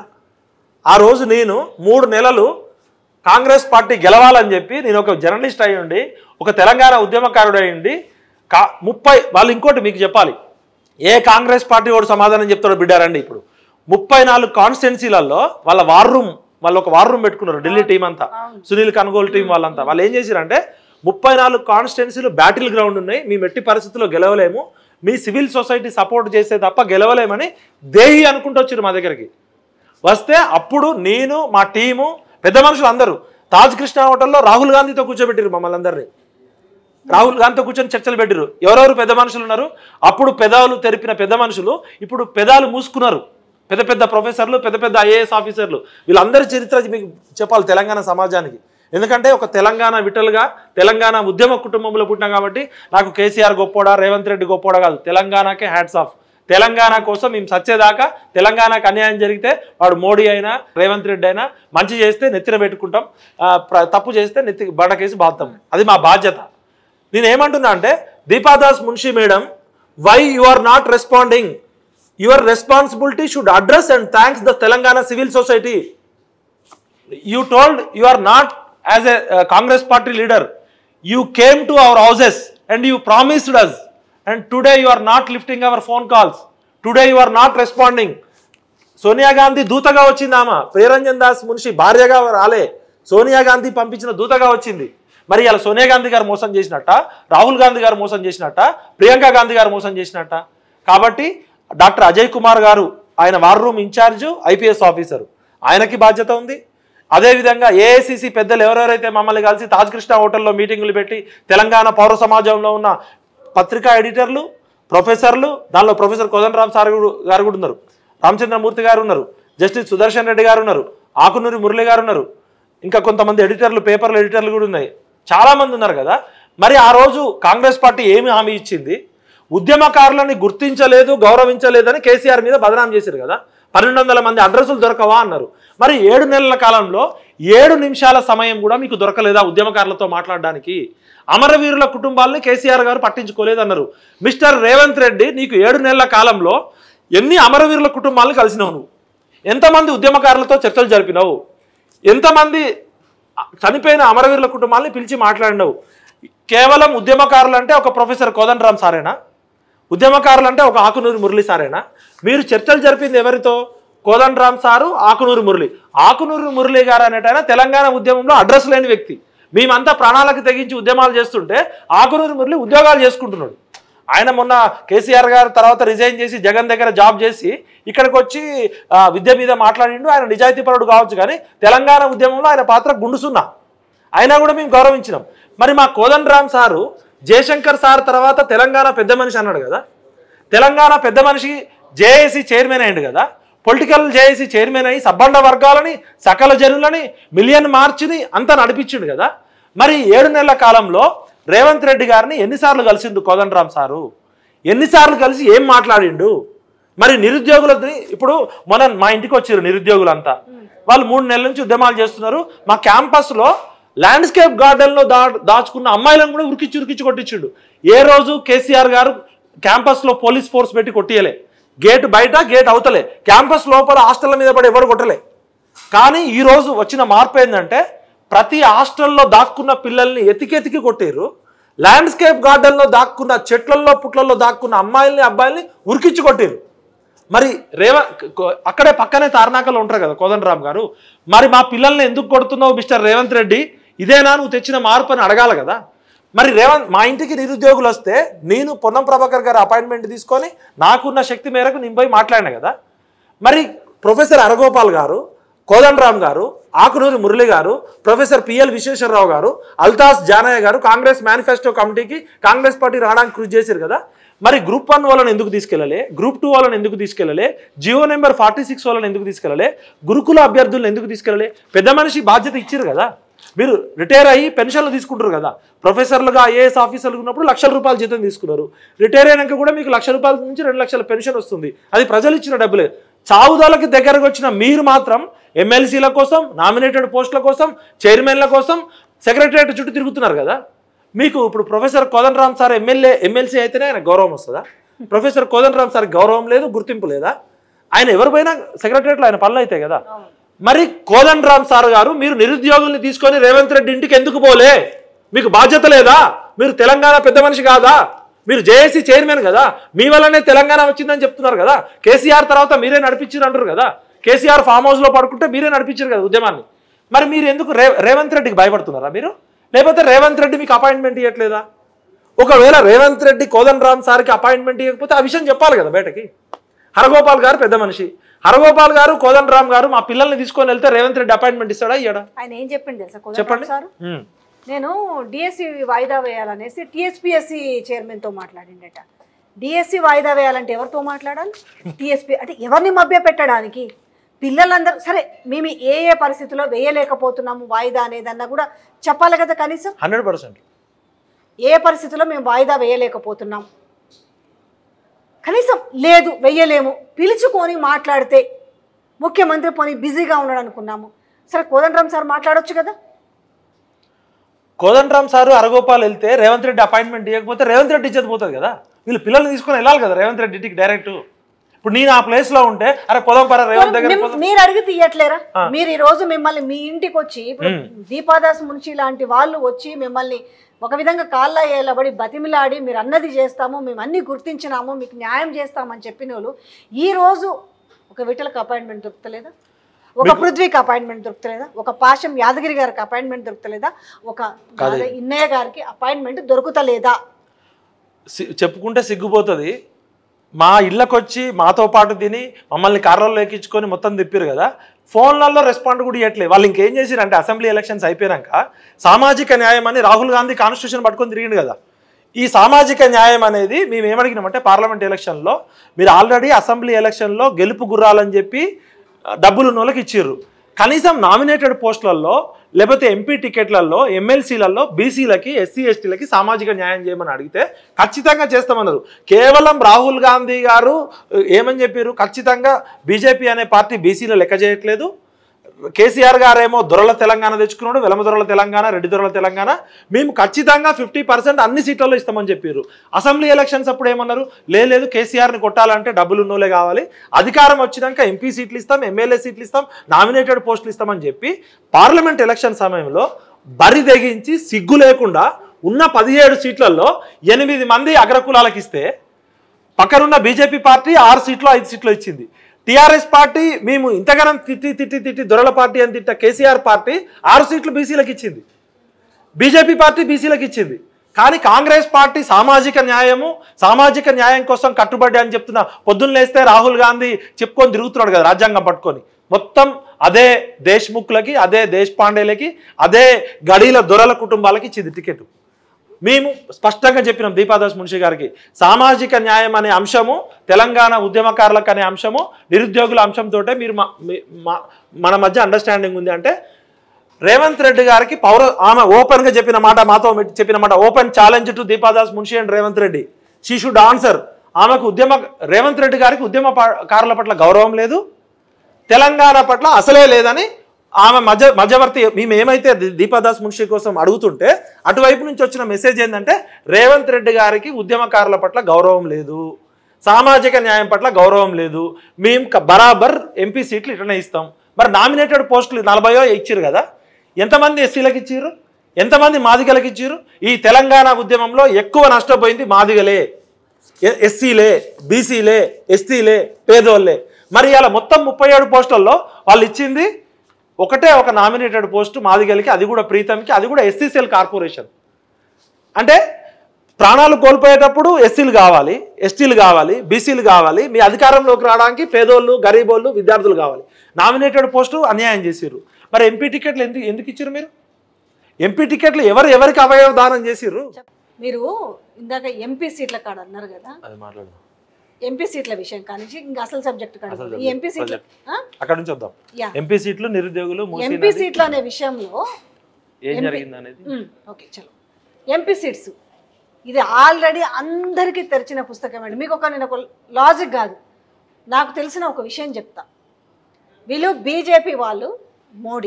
ఆ రోజు నేను మూడు నెలలు కాంగ్రెస్ పార్టీ గెలవాలని చెప్పి నేను ఒక జర్నలిస్ట్ అయి ఉండి ఒక తెలంగాణ ఉద్యమకారుడు అయి ఉండి కా ముప్పై వాళ్ళు ఇంకోటి మీకు చెప్పాలి ఏ కాంగ్రెస్ పార్టీ వాడు సమాధానం చెప్తాడో బిడ్డారండి ఇప్పుడు ముప్పై నాలుగు కాన్స్టిట్యున్సీలలో వాళ్ళ వార్ రూమ్ వాళ్ళు ఒక వార్ రూమ్ పెట్టుకున్నారు ఢిల్లీ టీం అంతా అవును. సునీల్ కనుగోలు టీం వాళ్ళంతా వాళ్ళు ఏం చేశారంటే ముప్పై నాలుగు కాన్స్టిట్యున్సీలు బ్యాటిల్ గ్రౌండ్ ఉన్నాయి మేము ఎట్టి పరిస్థితుల్లో గెలవలేము మీ సివిల్ సొసైటీ సపోర్ట్ చేస్తే తప్ప గెలవలేమని దేహి అనుకుంటూ వచ్చారు మా దగ్గరికి వస్తే అప్పుడు నేను మా టీము పెద్ద మనుషులు అందరూ తాజ్ కృష్ణ హోటల్లో రాహుల్ గాంధీతో కూర్చోబెట్టారు మమ్మల్ని అందరినీ రాహుల్ గాంధీతో కూర్చొని చర్చలు పెట్టారు ఎవరెవరు పెద్ద మనుషులు ఉన్నారు అప్పుడు పెదాలు తెరిపిన పెద్ద మనుషులు ఇప్పుడు పెదాలు మూసుకున్నారు పెద్ద పెద్ద ప్రొఫెసర్లు పెద్ద పెద్ద ఐఏఎస్ ఆఫీసర్లు వీళ్ళందరి చరిత్ర మీకు చెప్పాలి తెలంగాణ సమాజానికి ఎందుకంటే ఒక తెలంగాణ విటలుగా తెలంగాణ ఉద్యమ కుటుంబంలో పుట్టినా కాబట్టి నాకు కేసీఆర్ గొప్పోడా రేవంత్ రెడ్డి గొప్పోడా కాదు తెలంగాణకే హ్యాట్స్ ఆఫ్ తెలంగాణ కోసం మేము సచ్చేదాకా తెలంగాణకు అన్యాయం జరిగితే వాడు మోడీ అయినా రేవంత్ రెడ్డి అయినా మంచి చేస్తే నెత్తిన పెట్టుకుంటాం ఆ, ప్ర- తప్పు చేస్తే నెత్తి బండకేసి బాధతాం అది మా బాధ్యత నేను ఏమంటున్నా అంటే Deepa Das Munshi madam why you are not responding your responsibility should address and thanks the Telangana civil society you told you are not as a uh, congress party leader you came to our houses and you promised us and today you are not lifting our phone calls today you are not responding Sonia Gandhi దూతగా వచ్చింది ఆమె ప్రియరంజన్ దాస్ మున్షి భార్యగా రాలే సోనియా గాంధీ పంపించిన దూతగా వచ్చింది మరి ఇలా సోనియా గాంధీ గారు మోసం చేసినట్ట రాహుల్ గాంధీ గారు మోసం చేసినట్ట ప్రియాంక గాంధీ గారు మోసం చేసినట్ట కాబట్టి డాక్టర్ అజయ్ కుమార్ గారు ఆయన war room in-charge IPS officer ఆయనకి బాధ్యత ఉంది అదేవిధంగా ఏఐసిసి పెద్దలు ఎవరెవరైతే మమ్మల్ని కలిసి తాజ్ కృష్ణ హోటల్లో మీటింగులు పెట్టి తెలంగాణ పౌర సమాజంలో ఉన్న పత్రికా ఎడిటర్లు ప్రొఫెసర్లు దానిలో ప్రొఫెసర్ కోదండరామ్ సార్ కూడా- గారు కూడా ఉన్నారు రామచంద్రమూర్తి గారు ఉన్నారు జస్టిస్ సుదర్శన్ రెడ్డి గారు ఉన్నారు ఆకునూరి మురళి గారు ఉన్నారు ఇంకా కొంతమంది ఎడిటర్లు పేపర్ల ఎడిటర్లు కూడా ఉన్నాయి చాలా మంది ఉన్నారు కదా మరి ఆ రోజు కాంగ్రెస్ పార్టీ ఏమి హామీ ఇచ్చింది ఉద్యమకారులని గుర్తించలేదు గౌరవించలేదని కేసీఆర్ మీద బదనాం చేశారు కదా పన్నెండు వందల మంది అడ్రస్సులు దొరకవా అన్నారు మరి ఏడు నెలల కాలంలో ఏడు నిమిషాల సమయం కూడా మీకు దొరకలేదా ఉద్యమకారులతో మాట్లాడడానికి అమరవీరుల కుటుంబాలని కేసీఆర్ గారు పట్టించుకోలేదన్నారు మిస్టర్ రేవంత్ రెడ్డి నీకు ఏడు నెలల కాలంలో ఎన్ని అమరవీరుల కుటుంబాలను కలిసినావు నువ్వు ఎంతమంది ఉద్యమకారులతో చర్చలు జరిపినావు ఎంతమంది చనిపోయిన అమరవీరుల కుటుంబాలని పిలిచి మాట్లాడినావు కేవలం ఉద్యమకారులు అంటే ఒక ప్రొఫెసర్ కోదండరామ్ సారేనా ఉద్యమకారులు అంటే ఒక ఆకునూరి మురళి సారేనా మీరు చర్చలు జరిపింది ఎవరితో కోదండరామ్ సారు ఆకునూరి మురళి ఆకునూరి మురళి గారు అనేటైనా తెలంగాణ ఉద్యమంలో అడ్రస్ లేని వ్యక్తి మేమంతా ప్రాణాలకు తెగించి ఉద్యమాలు చేస్తుంటే ఆకునూరి మురళి ఉద్యోగాలు చేసుకుంటున్నాడు ఆయన మొన్న కేసీఆర్ గారు తర్వాత రిజైన్ చేసి జగన్ దగ్గర జాబ్ చేసి ఇక్కడికి వచ్చి ఆ, విద్య మీద మాట్లాడిండు ఆయన నిజాయితీపరుడు కావచ్చు కానీ తెలంగాణ ఉద్యమంలో ఆయన పాత్ర గుండుసున్నా అయినా కూడా మేము గౌరవించినాం మరి మా కోదండరామ్ సారు జయశంకర్ సార్ తర్వాత తెలంగాణ పెద్ద మనిషి అన్నాడు కదా తెలంగాణ పెద్ద మనిషి జేఏసీ చైర్మన్ అయ్యిండు కదా పొలిటికల్ జేఏసీ చైర్మన్ అయ్యి సబ్బండ వర్గాలని సకల జనులని మిలియన్ మార్చిని అంతా నడిపించిండు కదా మరి ఏడు నెలల కాలంలో రేవంత్ రెడ్డి గారిని ఎన్నిసార్లు కలిసిండు కోదండరామ్ సారు ఎన్నిసార్లు కలిసి ఏం మాట్లాడిండు మరి నిరుద్యోగులని ఇప్పుడు మొన్న మా ఇంటికి వచ్చారు నిరుద్యోగులంతా వాళ్ళు మూడు నెలల నుంచి ఉద్యమాలు చేస్తున్నారు మా క్యాంపస్లో ల్యాండ్స్కేప్ గార్డెన్లో దా దాచుకున్న అమ్మాయిలను కూడా ఉరికిచ్చి ఉరికిచ్చి కొట్టించిండు ఏ రోజు కేసీఆర్ గారు క్యాంపస్లో పోలీస్ ఫోర్స్ పెట్టి కొట్టియలే గేట్ బయట గేట్ అవతలే క్యాంపస్ లోపల హాస్టల్ల మీద పడి ఎవరు కొట్టలే కానీ ఈ రోజు వచ్చిన మార్పు ఏంటంటే ప్రతి హాస్టల్లో దాక్కున్న పిల్లల్ని ఎతికెతికి కొట్టారు ల్యాండ్స్కేప్ గార్డెన్లో దాక్కున్న చెట్లల్లో పుట్లల్లో దాక్కున్న అమ్మాయిల్ని అబ్బాయిల్ని ఉరికిచ్చి కొట్టారు మరి రేవ కొ- అక్కడే పక్కనే తార్నాకలో ఉంటారు కదా కోదండరామ్ గారు మరి మా పిల్లల్ని ఎందుకు కొడుతున్నావు మిస్టర్ రేవంత్ రెడ్డి ఇదేనా నువ్వు తెచ్చిన మార్పు అని అడగాలి కదా మరి రేవంత్ మా ఇంటికి నిరుద్యోగులు వస్తే నేను పొన్నం ప్రభాకర్ గారి అపాయింట్మెంట్ తీసుకొని నాకున్న శక్తి మేరకు నేను పోయి మాట్లాడినా కదా మరి ప్రొఫెసర్ అరగోపాల్ గారు కోదండరామ్ గారు ఆకునూరి మురళి గారు ప్రొఫెసర్ పిఎల్ విశ్వేశ్వరరావు గారు అల్తాస్ జానయ్య గారు కాంగ్రెస్ మేనిఫెస్టో కమిటీకి కాంగ్రెస్ పార్టీ రావడానికి కృషి చేశారు కదా మరి గ్రూప్ వన్ వాళ్ళని ఎందుకు తీసుకెళ్ళలే గ్రూప్ టూ వాళ్ళని ఎందుకు తీసుకెళ్ళలే జియో నెంబర్ ఫార్టీ సిక్స్ వాళ్ళని ఎందుకు తీసుకెళ్ళలే గురుకుల అభ్యర్థులను ఎందుకు తీసుకెళ్ళలే పెద్ద మనిషి బాధ్యత ఇచ్చారు కదా మీరు రిటైర్ అయ్యి పెన్షన్లు తీసుకుంటారు కదా ప్రొఫెసర్లుగా ఐఏఎస్ ఆఫీసర్లు ఉన్నప్పుడు లక్షల రూపాయల జీతం తీసుకున్నారు రిటైర్ అయినాక కూడా మీకు లక్ష రూపాయల నుంచి రెండు లక్షల పెన్షన్ వస్తుంది అది ప్రజలు ఇచ్చిన డబ్బులే చావుదోలకి దగ్గరకు వచ్చిన మీరు మాత్రం ఎమ్మెల్సీల కోసం నామినేటెడ్ పోస్టుల కోసం చైర్మన్ల కోసం సెక్రటరియట్ చుట్టూ తిరుగుతున్నారు కదా మీకు ఇప్పుడు professor Kodandaram sir MLA MLC అయితేనే ఆయన గౌరవం వస్తుందా ప్రొఫెసర్ కోదండరామ్ సార్ గౌరవం లేదు గుర్తింపు లేదా ఆయన ఎవరు పోయినా సెక్రటరియట్లో ఆయన పనులు అవుతాయి కదా అవును. మరి కోదండరామ్ సార్ గారు మీరు నిరుద్యోగుల్ని తీసుకొని రేవంత్ రెడ్డి ఇంటికి ఎందుకు పోలే మీకు బాధ్యత లేదా మీరు తెలంగాణ పెద్ద మనిషి కాదా మీరు జేఏసీ చైర్మన్ కదా మీ వల్లనే తెలంగాణ వచ్చిందని చెప్తున్నారు కదా కేసీఆర్ తర్వాత మీరే నడిపించారు అంటారు కదా కేసీఆర్ ఫామ్ హౌస్లో పడుకుంటే మీరే నడిపించారు కదా ఉద్యమాన్ని మరి మీరు ఎందుకు రే రేవంత్ రెడ్డికి భయపడుతున్నారా మీరు లేకపోతే రేవంత్ రెడ్డి మీకు అపాయింట్మెంట్ ఇవ్వట్లేదా ఒకవేళ రేవంత్ రెడ్డి కోదండరామ్ సార్కి అపాయింట్మెంట్ ఇవ్వకపోతే ఆ విషయం చెప్పాలి కదా బయటకి హరగోపాల్ గారు పెద్ద మనిషి హరగోపాల్ గారు కోదండరామ్ గారు మా పిల్లల్ని తీసుకొని వెళ్తే రేవంత్ రెడ్డి అపాయింట్మెంట్ ఇస్తాడా ఇయ్యడా ఆయన ఏం చెప్పింది తెలుసా చెప్పండి కోదండరామ్ సార్ ఉమ్. నేను డిఎస్సి వాయిదా వేయాలనేసి టీఎస్పీఎస్సి చైర్మన్తో మాట్లాడిండట డిఎస్సి వాయిదా వేయాలంటే ఎవరితో మాట్లాడాలి టీఎస్పీ అంటే ఎవరిని మభ్య పెట్టడానికి పిల్లలందరూ సరే మేము ఏ ఏ పరిస్థితుల్లో వేయలేకపోతున్నాము వాయిదా అనేదన్నా కూడా చెప్పాలి కదా కనీసం హండ్రెడ్ పర్సెంట్ ఏ పరిస్థితుల్లో మేము వాయిదా వేయలేకపోతున్నాం కనీసం లేదు వెయ్యలేము పిలుచుకొని మాట్లాడితే ముఖ్యమంత్రి పోనీ బిజీగా ఉన్నాడు అనుకున్నాము సరే కోదండరామ్ సార్ మాట్లాడొచ్చు కదా కోదండరామ్ సారు అరగోపాల్ వెళ్తే రేవంత్ రెడ్డి అపాయింట్మెంట్ ఇవ్వకపోతే రేవంత్ రెడ్డి ఇచ్చేది పోతుంది కదా వీళ్ళు పిల్లల్ని తీసుకొని వెళ్ళాలి కదా రేవంత్ రెడ్డి ఇంటికి డైరెక్ట్ ఇప్పుడు నేను ఆ ప్లేస్ లో ఉంటే అరే పొలం పర రేవంత్ దగ్గర మిమ్- మీరు అడిగి తీయట్లేరా ఆ. మీరు ఈ రోజు మిమ్మల్ని మీ ఇంటికి వచ్చి ఇప్పుడు మ్మ్. దీపాదాస్ మున్షి లాంటి వాళ్ళు వచ్చి మిమ్మల్ని ఒక విధంగా కాళ్ళ ఏలబడి బతిమిలాడి మీరు అన్నది చేస్తాము మేము అన్ని గుర్తించినాము మీకు న్యాయం చేస్తామని చెప్పిన వాళ్ళు ఈ రోజు ఒక విఠలకు అపాయింట్మెంట్ దొరుకుతలేదా ఒక పృథ్వీకి అపాయింట్మెంట్ దొరుకుతలేదా ఒక పాశం యాదగిరి గారికి అపాయింట్మెంట్ దొరుకుతలేదా ఒక గాలి ఇన్నయ్య గారికి అపాయింట్మెంట్ దొరుకుతలేదా సి- చెప్పుకుంటే సిగ్గుపోతుంది మా ఇళ్ళకి వచ్చి మాతో పాటు తిని మమ్మల్ని కార్లలో ఎక్కించుకొని మొత్తం తిప్పారు కదా ఫోన్లలో రెస్పాండ్ కూడా ఇవ్వట్లేదు వాళ్ళు ఇంకేం చేసిరంటే అసెంబ్లీ ఎలక్షన్స్ అయిపోయాక సామాజిక న్యాయం అని రాహుల్ గాంధీ కాన్స్టిట్యూషన్ పట్టుకొని తిరిగిండు కదా ఈ సామాజిక న్యాయం అనేది మేము ఏమడిగినామంటే పార్లమెంట్ ఎలక్షన్లో మీరు ఆల్రెడీ అసెంబ్లీ ఎలక్షన్లో గెలుపు గుర్రాలని చెప్పి ఆ, డబ్బులు ఉన్న వాళ్ళకి ఇచ్చిర్రు కనీసం నామినేటెడ్ పోస్టులలో లేకపోతే ఎంపీ టికెట్లలో ఎమ్మెల్సీలలో బీసీలకి ఎస్సీ ఎస్టీలకి సామాజిక న్యాయం చేయమని అడిగితే ఖచ్చితంగా చేస్తామన్నారు కేవలం రాహుల్ గాంధీ గారు ఏమని చెప్పారు ఖచ్చితంగా బీజేపీ అనే పార్టీ బీసీలో లెక్క చేయట్లేదు కేసీఆర్ గారేమో దొరల తెలంగాణ తెచ్చుకున్నాడు వెలమ దొరల తెలంగాణ రెడ్డి దొరల తెలంగాణ మేము ఖచ్చితంగా ఫిఫ్టీ పర్సెంట్ అన్ని సీట్లలో ఇస్తామని చెప్పారు అసెంబ్లీ ఎలక్షన్స్ అప్పుడు ఏమన్నారు "లే- లేదు కేసీఆర్ని కొట్టాలంటే డబ్బులు ఉన్నోలే కావాలి అధికారం వచ్చినాక ఎంపీ సీట్లు ఇస్తాం ఎమ్మెల్యే సీట్లు ఇస్తాం నామినేటెడ్ పోస్టులు ఇస్తామని చెప్పి పార్లమెంట్ ఎలక్షన్ సమయంలో బరి తెగించి సిగ్గు లేకుండా ఉన్న పదిహేడు సీట్లలో ఎనిమిది మంది అగ్రకులాలకు ఇస్తే పక్కనున్న బీజేపీ పార్టీ ఆరు సీట్లు ఐదు సీట్లు ఇచ్చింది టీఆర్ఎస్ పార్టీ మేము ఇంతగానం తిట్టి తిట్టి తిట్టి దొరల పార్టీ అని తిట్ట కేసీఆర్ పార్టీ ఆరు సీట్లు బీసీలకు ఇచ్చింది బీజేపీ పార్టీ బీసీలకు ఇచ్చింది కానీ కాంగ్రెస్ పార్టీ సామాజిక న్యాయము సామాజిక న్యాయం కోసం కట్టుబడి అని చెప్తున్న పొద్దున్న లేస్తే రాహుల్ గాంధీ చెప్పుకొని తిరుగుతున్నాడు కదా రాజ్యాంగం పట్టుకొని మొత్తం అదే దేశ్ముఖ్లకి అదే దేశపాండేలకి అదే గడీల దొరల కుటుంబాలకి ఇచ్చింది టికెట్ మేము స్పష్టంగా చెప్పినాం దీపాదాస్ మున్షి గారికి సామాజిక న్యాయం అనే అంశము తెలంగాణ ఉద్యమకారులకు అనే అంశము నిరుద్యోగుల అంశంతో మీరు మా- మీ- మా- మన మధ్య అండర్స్టాండింగ్ ఉంది అంటే రేవంత్ రెడ్డి గారికి పౌర ఆమె ఓపెన్ గా చెప్పిన మాట మాతో మెట్టి- చెప్పిన మాట open challenge to Deepa Das Munshi and Revanth Reddy she should answer ఆమెకు ఉద్యమ రేవంత్ రెడ్డి గారికి ఉద్యమకారుల పట్ల గౌరవం లేదు తెలంగాణ పట్ల అసలే లేదని ఆమె మధ్య మధ్యవర్తి మేము ఏమైతే దీ- దీపాదాస్ మున్షి కోసం అడుగుతుంటే అటువైపు నుంచి వచ్చిన మెసేజ్ ఏంటంటే రేవంత్ రెడ్డి గారికి ఉద్యమకారుల పట్ల గౌరవం లేదు సామాజిక న్యాయం పట్ల గౌరవం లేదు మేము క- బరాబర్ ఎంపీ సీట్లు ఇట్లనే ఇస్తాం మరి నామినేటెడ్ పోస్టులు నలభయో ఇచ్చారు కదా ఎంతమంది ఎస్సీలకు ఇచ్చారు ఎంతమంది మాదిగలకు ఇచ్చారు ఈ తెలంగాణ ఉద్యమంలో ఎక్కువ నష్టపోయింది మాదిగలే ఎ- ఎస్సీలే బీసీలే ఎస్టీలే పేదోళ్ళే మరి ఇలా మొత్తం ముప్పై ఏడు పోస్టుల్లో వాళ్ళు ఇచ్చింది ఒకటే ఒక నామినేటెడ్ పోస్టు మాదిగలికి అది కూడా ప్రీతంకి అది కూడా ఎస్సీసీఎల్ కార్పొరేషన్ అంటే ప్రాణాలు కోల్పోయేటప్పుడు ఎస్సీలు కావాలి ఎస్టీలు కావాలి బీసీలు కావాలి మీ అధికారంలోకి రావడానికి పేదోళ్ళు గరీబోళ్ళు విద్యార్థులు కావాలి నామినేటెడ్ పోస్టు అన్యాయం చేసిర్రు మరి ఎంపీ టికెట్లు ఎందుకు ఎందుకు ఇచ్చారు మీరు ఎంపీ టికెట్లు ఎవరు ఎవరికి అవయవ దానం చేసిర్రు మీరు ఇందాక ఎంపీ సీట్ల కాడ అన్నారు కదా అది మాట్లాడదాం ఎంపీ సీట్ల విషయం కానీ ఇంకా అసలు సబ్జెక్ట్ కాదు అసలు ఈ subject, ఎంపీ సీట్ల project. అక్కడ నుంచి వద్దాం యా ఎంపీ సీట్లు నిరుద్యోగులు మూసీ ఎంపీ నది. సీట్లు అనే విషయంలో ఏం MP జరిగింది అనేది మ్మ్, ఓకే చలో ఎంపీ సీట్స్ ఇది ఆల్రెడీ అందరికీ తెరిచిన పుస్తకం అండి మీకు ఒక నేను ఒక లాజిక్ కాదు నాకు తెలిసిన ఒక విషయం చెప్తా వీళ్ళు బీజేపీ వాళ్ళు మోడీ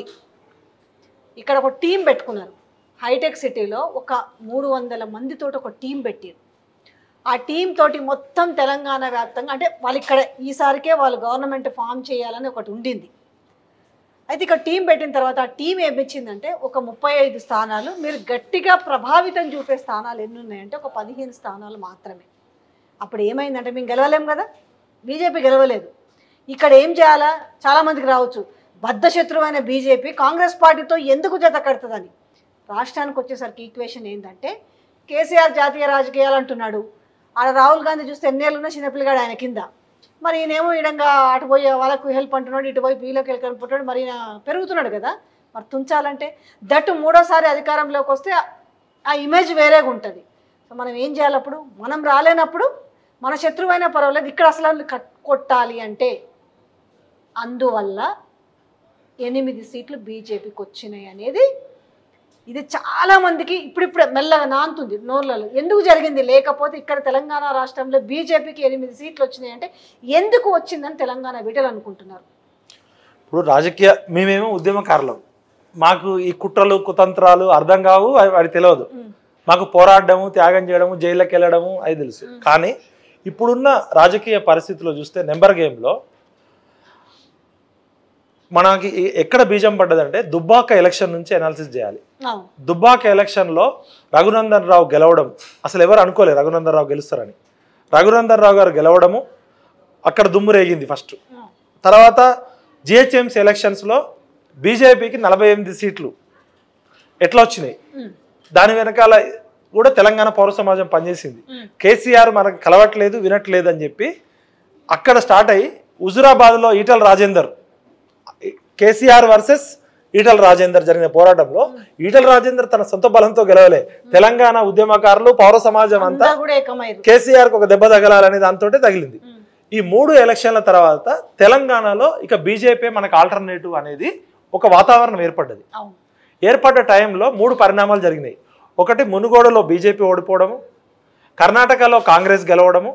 ఇక్కడ ఒక టీం పెట్టుకున్నారు హైటెక్ సిటీలో ఒక మూడు వందల మందితో ఒక టీం పెట్టారు ఆ టీం తోటి మొత్తం తెలంగాణ వ్యాప్తంగా అంటే వాళ్ళు ఇక్కడ ఈసారికే వాళ్ళు గవర్నమెంట్ ఫామ్ చేయాలని ఒకటి ఉండింది అయితే ఇక్కడ టీం పెట్టిన తర్వాత ఆ టీం ఏమిచ్చిందంటే ఒక ముప్పై ఐదు స్థానాలు మీరు గట్టిగా ప్రభావితం చూపే స్థానాలు ఎన్ని ఉన్నాయంటే ఒక పదిహేను స్థానాలు మాత్రమే అప్పుడు ఏమైందంటే మేము గెలవలేం కదా బీజేపీ గెలవలేదు ఇక్కడ ఏం చేయాలా చాలామందికి రావచ్చు బద్ధశత్రువైన బీజేపీ కాంగ్రెస్ పార్టీతో ఎందుకు జత కడుతుందని రాష్ట్రానికి వచ్చేసరికి ఈక్వేషన్ ఏంటంటే కేసీఆర్ జాతీయ రాజకీయాలు అంటున్నాడు ఆడ రాహుల్ గాంధీ చూస్తే ఎన్నేళ్ళు ఉన్న చిన్నపిల్లగాడు ఆయన కింద మరి ఈయనేమో ఈడంగా అటు పోయి వాళ్ళకు హెల్ప్ అంటున్నాడు ఇటు పోయి వీళ్ళకి హెల్ప్ అంటున్నాడు మరి ఈయన పెరుగుతున్నాడు కదా మరి తుంచాలంటే దట్టు మూడోసారి అధికారంలోకి వస్తే ఆ- ఆ ఇమేజ్ వేరేగా ఉంటుంది సో మనం ఏం చేయాలి అప్పుడు మనం రాలేనప్పుడు మన శత్రువైనా పర్వాలేదు ఇక్కడ అసలు కట్ కొట్టాలి అంటే అందువల్ల ఎనిమిది సీట్లు బీజేపీకి వచ్చినాయి అనేది ఇది చాలా మందికి ఇప్పుడిప్పుడే మెల్లగా నాంతుంది నోర్లలో ఎందుకు జరిగింది లేకపోతే ఇక్కడ తెలంగాణ రాష్ట్రంలో బీజేపీకి ఎనిమిది సీట్లు వచ్చినాయి అంటే ఎందుకు వచ్చిందని తెలంగాణ బిడ్డలు అనుకుంటున్నారు ఇప్పుడు రాజకీయ మేమేమో ఉద్యమకారులం మాకు ఈ కుట్రలు కుతంత్రాలు అర్థం కావు అవి వాడి తెలియదు ఉమ్. మాకు పోరాడము త్యాగం చేయడము జైల్లోకి వెళ్ళడము అది తెలుసు కానీ ఇప్పుడున్న రాజకీయ పరిస్థితిలో చూస్తే నెంబర్ గేమ్లో మనకి ఎ- ఎక్కడ బీజం పడ్డదంటే దుబ్బాక ఎలక్షన్ నుంచి అనాలిసిస్ చేయాలి అవును దుబ్బాక ఎలక్షన్లో రఘునందన్ రావు గెలవడం అసలు ఎవరు అనుకోలేదు రఘునందన్ రావు గెలుస్తారని రఘునందన్ రావు గారు గెలవడము అక్కడ దుమ్ము రేగింది ఫస్ట్ తర్వాత జిహెచ్ఎంసీ ఎలక్షన్స్లో బీజేపీకి నలభై ఎనిమిది సీట్లు ఎట్లా వచ్చినాయి ఉమ్, దాని వెనకాల కూడా తెలంగాణ పౌర సమాజం పనిచేసింది ఉమ్, కేసీఆర్ మనకు కలవట్లేదు వినట్లేదు అని చెప్పి అక్కడ స్టార్ట్ అయ్యి హుజురాబాద్లో ఈటల రాజేందర్ కేసీఆర్ వర్సెస్ ఈటల రాజేందర్ జరిగిన పోరాటంలో ఈటల రాజేందర్ తన సొంత బలంతో గెలవలే తెలంగాణ ఉద్యమకారులు పౌర సమాజం అంతా అంతా కూడా ఏకమైరు కేసీఆర్కి ఒక దెబ్బ తగలాలనే దాంతో తగిలింది ఉమ్, ఈ మూడు ఎలక్షన్ల తర్వాత తెలంగాణలో ఇక బీజేపీ మనకు ఆల్టర్నేటివ్ అనేది ఒక వాతావరణం ఏర్పడ్డది అవును ఏర్పడ్డ టైంలో మూడు పరిణామాలు జరిగినాయి ఒకటి మునుగోడులో బీజేపీ ఓడిపోవడము కర్ణాటకలో కాంగ్రెస్ గెలవడము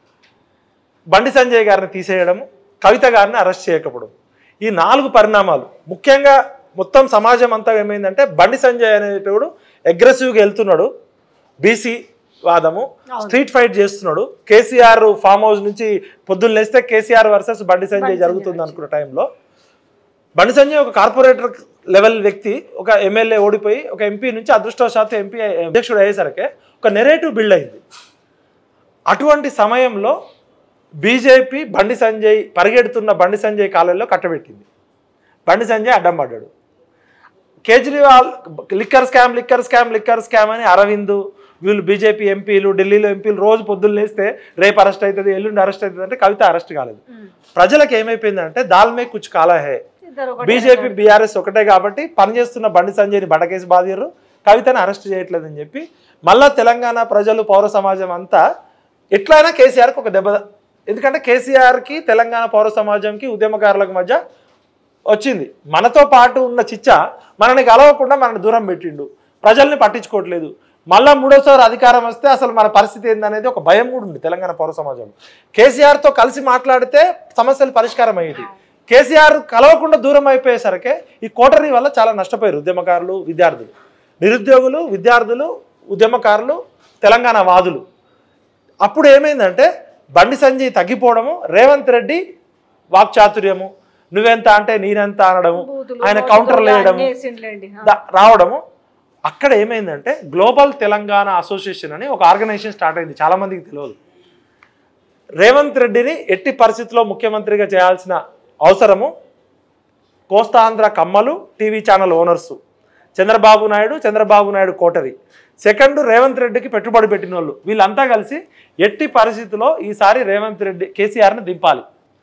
బండి సంజయ్ గారిని తీసేయడము కవిత గారిని అరెస్ట్ చేయకపోవడం ఈ నాలుగు పరిణామాలు ముఖ్యంగా మొత్తం సమాజం అంతా ఏమైందంటే బండి సంజయ్ అనేటప్పుడు అగ్రెసివ్గా వెళ్తున్నాడు బీసీ వాదము అవును. స్ట్రీట్ ఫైట్ చేస్తున్నాడు కేసీఆర్ ఫామ్ హౌస్ నుంచి పొద్దున్న లేస్తే కేసీఆర్ వర్సెస్ బండి సంజయ్ బండి జరుగుతుంది సంజయ్ అనుకున్న టైంలో బండి సంజయ్ ఒక కార్పొరేటర్ లెవెల్ వ్యక్తి ఒక ఎమ్మెల్యే ఓడిపోయి ఒక ఎంపీ నుంచి అదృష్టవశాత్తు ఎంపీ అధ్యక్షుడు అయ్యేసరికి ఒక నెరేటివ్ బిల్డ్ అయింది అటువంటి సమయంలో బీజేపీ బండి సంజయ్ పరిగెడుతున్న బండి సంజయ్ కాలంలో కట్టబెట్టింది బండి సంజయ్ అడ్డం పడ్డాడు Kejriwal liquor scam liquor scam liquor scam అని అరవింద్ వీళ్ళు బీజేపీ ఎంపీలు ఢిల్లీలో ఎంపీలు రోజు పొద్దున్న లేస్తే రేపు అరెస్ట్ అవుతుంది ఎల్లుండి అరెస్ట్ అవుతుంది అంటే కవిత అరెస్ట్ కాలేదు ఉమ్, ప్రజలకు ఏమైపోయిందంటే దాల్మే కుచ్ కాలా హే ఇద్దరు ఒకటే బీజేపీ బీఆర్ఎస్ ఒకటే కాబట్టి పనిచేస్తున్న బండి సంజయ్ని బడకేసి బాధిరు కవితను అరెస్ట్ చేయట్లేదని చెప్పి మళ్ళా తెలంగాణ ప్రజలు పౌర సమాజం అంతా ఎట్లయినా కేసీఆర్కి ఒక దెబ్బ ఎందుకంటే కేసీఆర్కి తెలంగాణ పౌర సమాజంకి ఉద్యమకారులకు మధ్య వచ్చింది మనతో పాటు ఉన్న చిచ్చ మనని కలవకుండా మనని దూరం పెట్టిండు ప్రజల్ని పట్టించుకోవట్లేదు మళ్ళా మూడోసారి అధికారం వస్తే అసలు మన పరిస్థితి ఏందనేది ఒక భయం కూడా ఉంది తెలంగాణ పౌర సమాజంలో కేసీఆర్తో కలిసి మాట్లాడితే సమస్యలు పరిష్కారం అయ్యేది కేసీఆర్ కలవకుండా దూరం అయిపోయేసరికి ఈ కోటరీ వల్ల చాలా నష్టపోయారు ఉద్యమకారులు విద్యార్థులు నిరుద్యోగులు విద్యార్థులు ఉద్యమకారులు తెలంగాణ వాదులు అప్పుడు ఏమైందంటే బండి సంజయ్ తగ్గిపోవడము రేవంత్ రెడ్డి వాక్చాతుర్యము నువ్వెంత అంటే నేనెంత అనడము బూతులు, ఆయన మోతులు కౌంటర్లు వేయడము అన్నీ వేసిండ్లేండి. ఆ, దా- రావడము అక్కడ ఏమైందంటే గ్లోబల్ తెలంగాణ అసోసియేషన్ అని ఒక ఆర్గనైజేషన్ స్టార్ట్ అయింది చాలా మందికి తెలియదు రేవంత్ రెడ్డిని ఎట్టి పరిస్థితుల్లో ముఖ్యమంత్రిగా చేయాల్సిన అవసరము కోస్తాంధ్ర కమ్మలు TV channel owners Chandrababu Naidu Chandrababu Naidu coterie second Revanth రెడ్డికి పెట్టుబడి పెట్టిన వాళ్ళు వీళ్ళంతా కలిసి ఎట్టి పరిస్థితుల్లో ఈసారి రేవంత్ రెడ్డి కేసీఆర్ని దింపాలి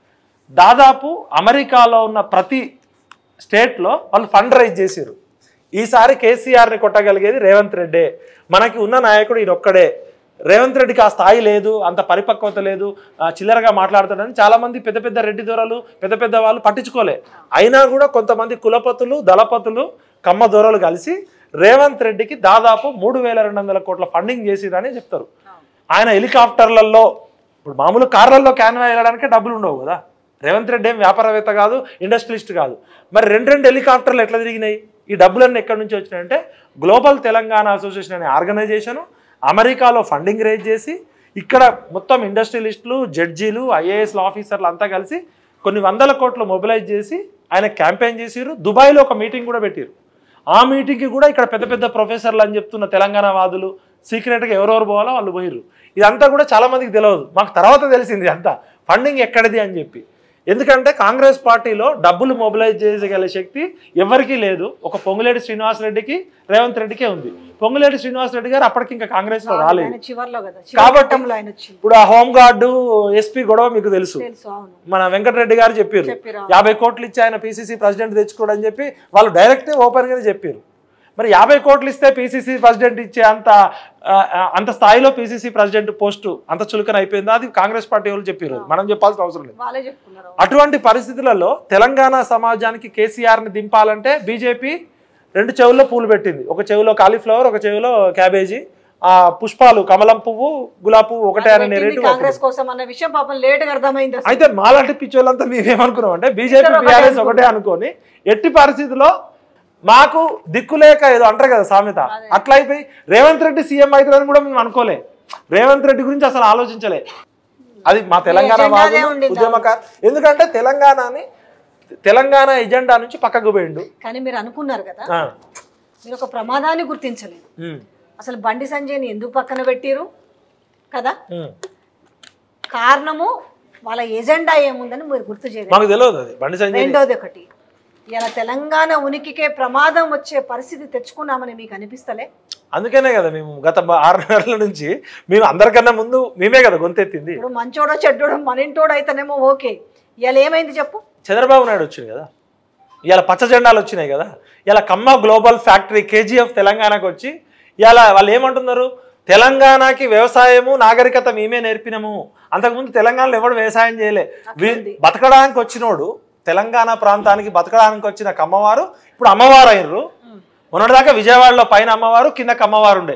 దాదాపు అమెరికాలో ఉన్న ప్రతి స్టేట్లో వాళ్ళు ఫండ్ రైజ్ చేసారు ఈసారి కేసీఆర్ని కొట్టగలిగేది రేవంత్ రెడ్డే మనకి ఉన్న నాయకుడు ఈయన ఒక్కడే రేవంత్ రెడ్డికి ఆ స్థాయి లేదు అంత పరిపక్వత లేదు ఆ, చిల్లరగా మాట్లాడుతాడని చాలా మంది పెద్ద పెద్ద రెడ్డి దొరలు పెద్ద పెద్ద వాళ్ళు పట్టించుకోలే అయినా కూడా కొంతమంది కులపతులు దళపతులు కమ్మ దొరలు కలిసి రేవంత్ రెడ్డికి దాదాపు మూడు వేల రెండు వందల కోట్ల ఫండింగ్ చేసిరని చెప్తారు ఆయన హెలికాప్టర్లలో ఇప్పుడు మామూలు కార్లలో క్యాన్వా వెళ్ళడానికే డబ్బులు ఉండవు కదా రేవంత్ రెడ్డి ఏం వ్యాపారవేత్త కాదు ఇండస్ట్రియలిస్ట్ కాదు మరి రెండు రెండు హెలికాప్టర్లు ఎట్లా తిరిగినాయి ఈ డబ్బులన్నీ ఎక్కడి నుంచి వచ్చినాయంటే గ్లోబల్ తెలంగాణ అసోసియేషన్ అనే ఆర్గనైజేషను అమెరికాలో ఫండింగ్ రేజ్ చేసి ఇక్కడ మొత్తం ఇండస్ట్రియలిస్టులు జడ్జీలు ఐఏఎస్ల ఆఫీసర్లు అంతా కలిసి కొన్ని వందల కోట్లు మొబిలైజ్ చేసి ఆయన క్యాంపెయిన్ చేసిరు దుబాయ్లో ఒక మీటింగ్ కూడా పెట్టారు ఆ మీటింగ్కి కూడా ఇక్కడ పెద్ద పెద్ద ప్రొఫెసర్లు అని చెప్తున్న తెలంగాణ వాదులు సీక్రెట్గా ఎవరెవరు పోవాలో వాళ్ళు పోయిర్రు ఇదంతా కూడా చాలా మందికి తెలియదు మాకు తర్వాత తెలిసింది అంతా ఫండింగ్ ఎక్కడిది అని చెప్పి ఎందుకంటే కాంగ్రెస్ పార్టీలో డబ్బులు మొబిలైజ్ చేయగల శక్తి ఎవరికీ లేదు ఒక పొంగులేటి శ్రీనివాసరెడ్డికి రేవంత్ రెడ్డికే ఉంది పొంగులేటి శ్రీనివాసరెడ్డి గారు అప్పటికి ఇంకా కాంగ్రెస్లో రాలేదు ఆయన చివర్లో కదా కాబట్టి- చివరి ఆయన వచ్చింది ఇప్పుడు ఆ హోంగార్డు ఎస్పీ గొడవ మీకు తెలుసు తెలుసు అవును మన వెంకటరెడ్డి గారు చెప్పారు చెప్పిరా యాభై కోట్లు ఇచ్చి ఆయన పీసీసీ ప్రెసిడెంట్ తెచ్చుకోడు అని చెప్పి వాళ్ళు డైరెక్ట్ ఓపెన్గానే చెప్పారు మరి యాభై కోట్లు ఇస్తే పీసీసీ ప్రెసిడెంట్ ఇచ్చే అంత ఆ, ఆ, అంత స్థాయిలో పీసీసీ ప్రెసిడెంట్ పోస్టు అంత చులకన అయిపోయిందా అది కాంగ్రెస్ పార్టీ వాళ్ళు చెప్పారు మనం చెప్పాల్సిన అవసరం లేదు వాళ్ళే చెప్పుకున్నారు అటువంటి పరిస్థితులలో తెలంగాణ సమాజానికి కేసీఆర్ని దింపాలంటే బీజేపీ రెండు చెవుల్లో పూలు పెట్టింది ఒక చెవిలో కాలీఫ్లవర్ ఒక చెవిలో క్యాబేజీ ఆ పుష్పాలు కమలం పువ్వు గులాబీ పువ్వు ఒకటే అనే పెట్టింది రేటు కాంగ్రెస్ కోసం అన్న విషయం పాపం లేట్ గా అర్థమైంది అసలు. అయితే మాలాంటి పిచ్చోళ్ళంతా మేమేమనుకున్నాం అంటే బీజేపీ ఇద్దరు ఒకటే బీఆర్ఎస్ అనుకున్నారు. ఒకటే అనుకొని ఎట్టి పరిస్థితిలో మాకు దిక్కులేక ఏదో అంటారు కదా సామెత అదే. అట్లా అయిపోయి రేవంత్ రెడ్డి సీఎం అవుతారని కూడా మేము అనుకోలే రేవంత్ రెడ్డి గురించి అసలు ఆలోచించలే అది మా తెలంగాణ ఎజెండానే వాదులు ఉండింది ఉద్యమకారు ఎందుకంటే తెలంగాణని తెలంగాణ ఎజెండా నుంచి పక్కకు పోయిండు కానీ మీరు అనుకున్నారు కదా ఆ, మీరు ఒక ప్రమాదాన్ని గుర్తించలేదు ఉమ్, అసలు బండి సంజయ్ని ఎందుకు పక్కన పెట్టిరు కదా ఉమ్, కారణము వాళ్ళ ఎజెండా ఏముందని మీరు గుర్తు చేయాలి మాకు తెలియదు అది బండి సంజయ్ రెండోది ఒకటి ఇలా తెలంగాణ ఉనికికే ప్రమాదం వచ్చే పరిస్థితి తెచ్చుకున్నామని మీకు అనిపిస్తలే అందుకనే కదా మేము గత బ- ఆరు నెలల నుంచి మేము అందరికన్నా ముందు మేమే కదా గొంతెత్తింది ఇప్పుడు మంచోడో చెడ్డోడో మన ఇంటోడో అయితేనేమో ఓకే ఇలా ఏమైంది చెప్పు చంద్రబాబు నాయుడు వచ్చింది కదా ఇలా పచ్చ జెండాలు వచ్చినాయి కదా ఇలా కమ్మ గ్లోబల్ ఫ్యాక్టరీ కేజీఎఫ్ తెలంగాణకు వచ్చి ఇలా వాళ్ళు ఏమంటున్నారు తెలంగాణకి వ్యవసాయము నాగరికత మేమే నేర్పినము అంతకుముందు తెలంగాణలో ఎవడు వ్యవసాయం చేయలే వీ- అట్లుంది. బతకడానికి వచ్చినోడు తెలంగాణ ప్రాంతానికి బతకడానికి వచ్చిన కమ్మవారు ఇప్పుడు అమ్మవారు అయినరు మొన్నటిదాకా విజయవాడలో పైన అమ్మవారు కింద కమ్మవారు ఉండే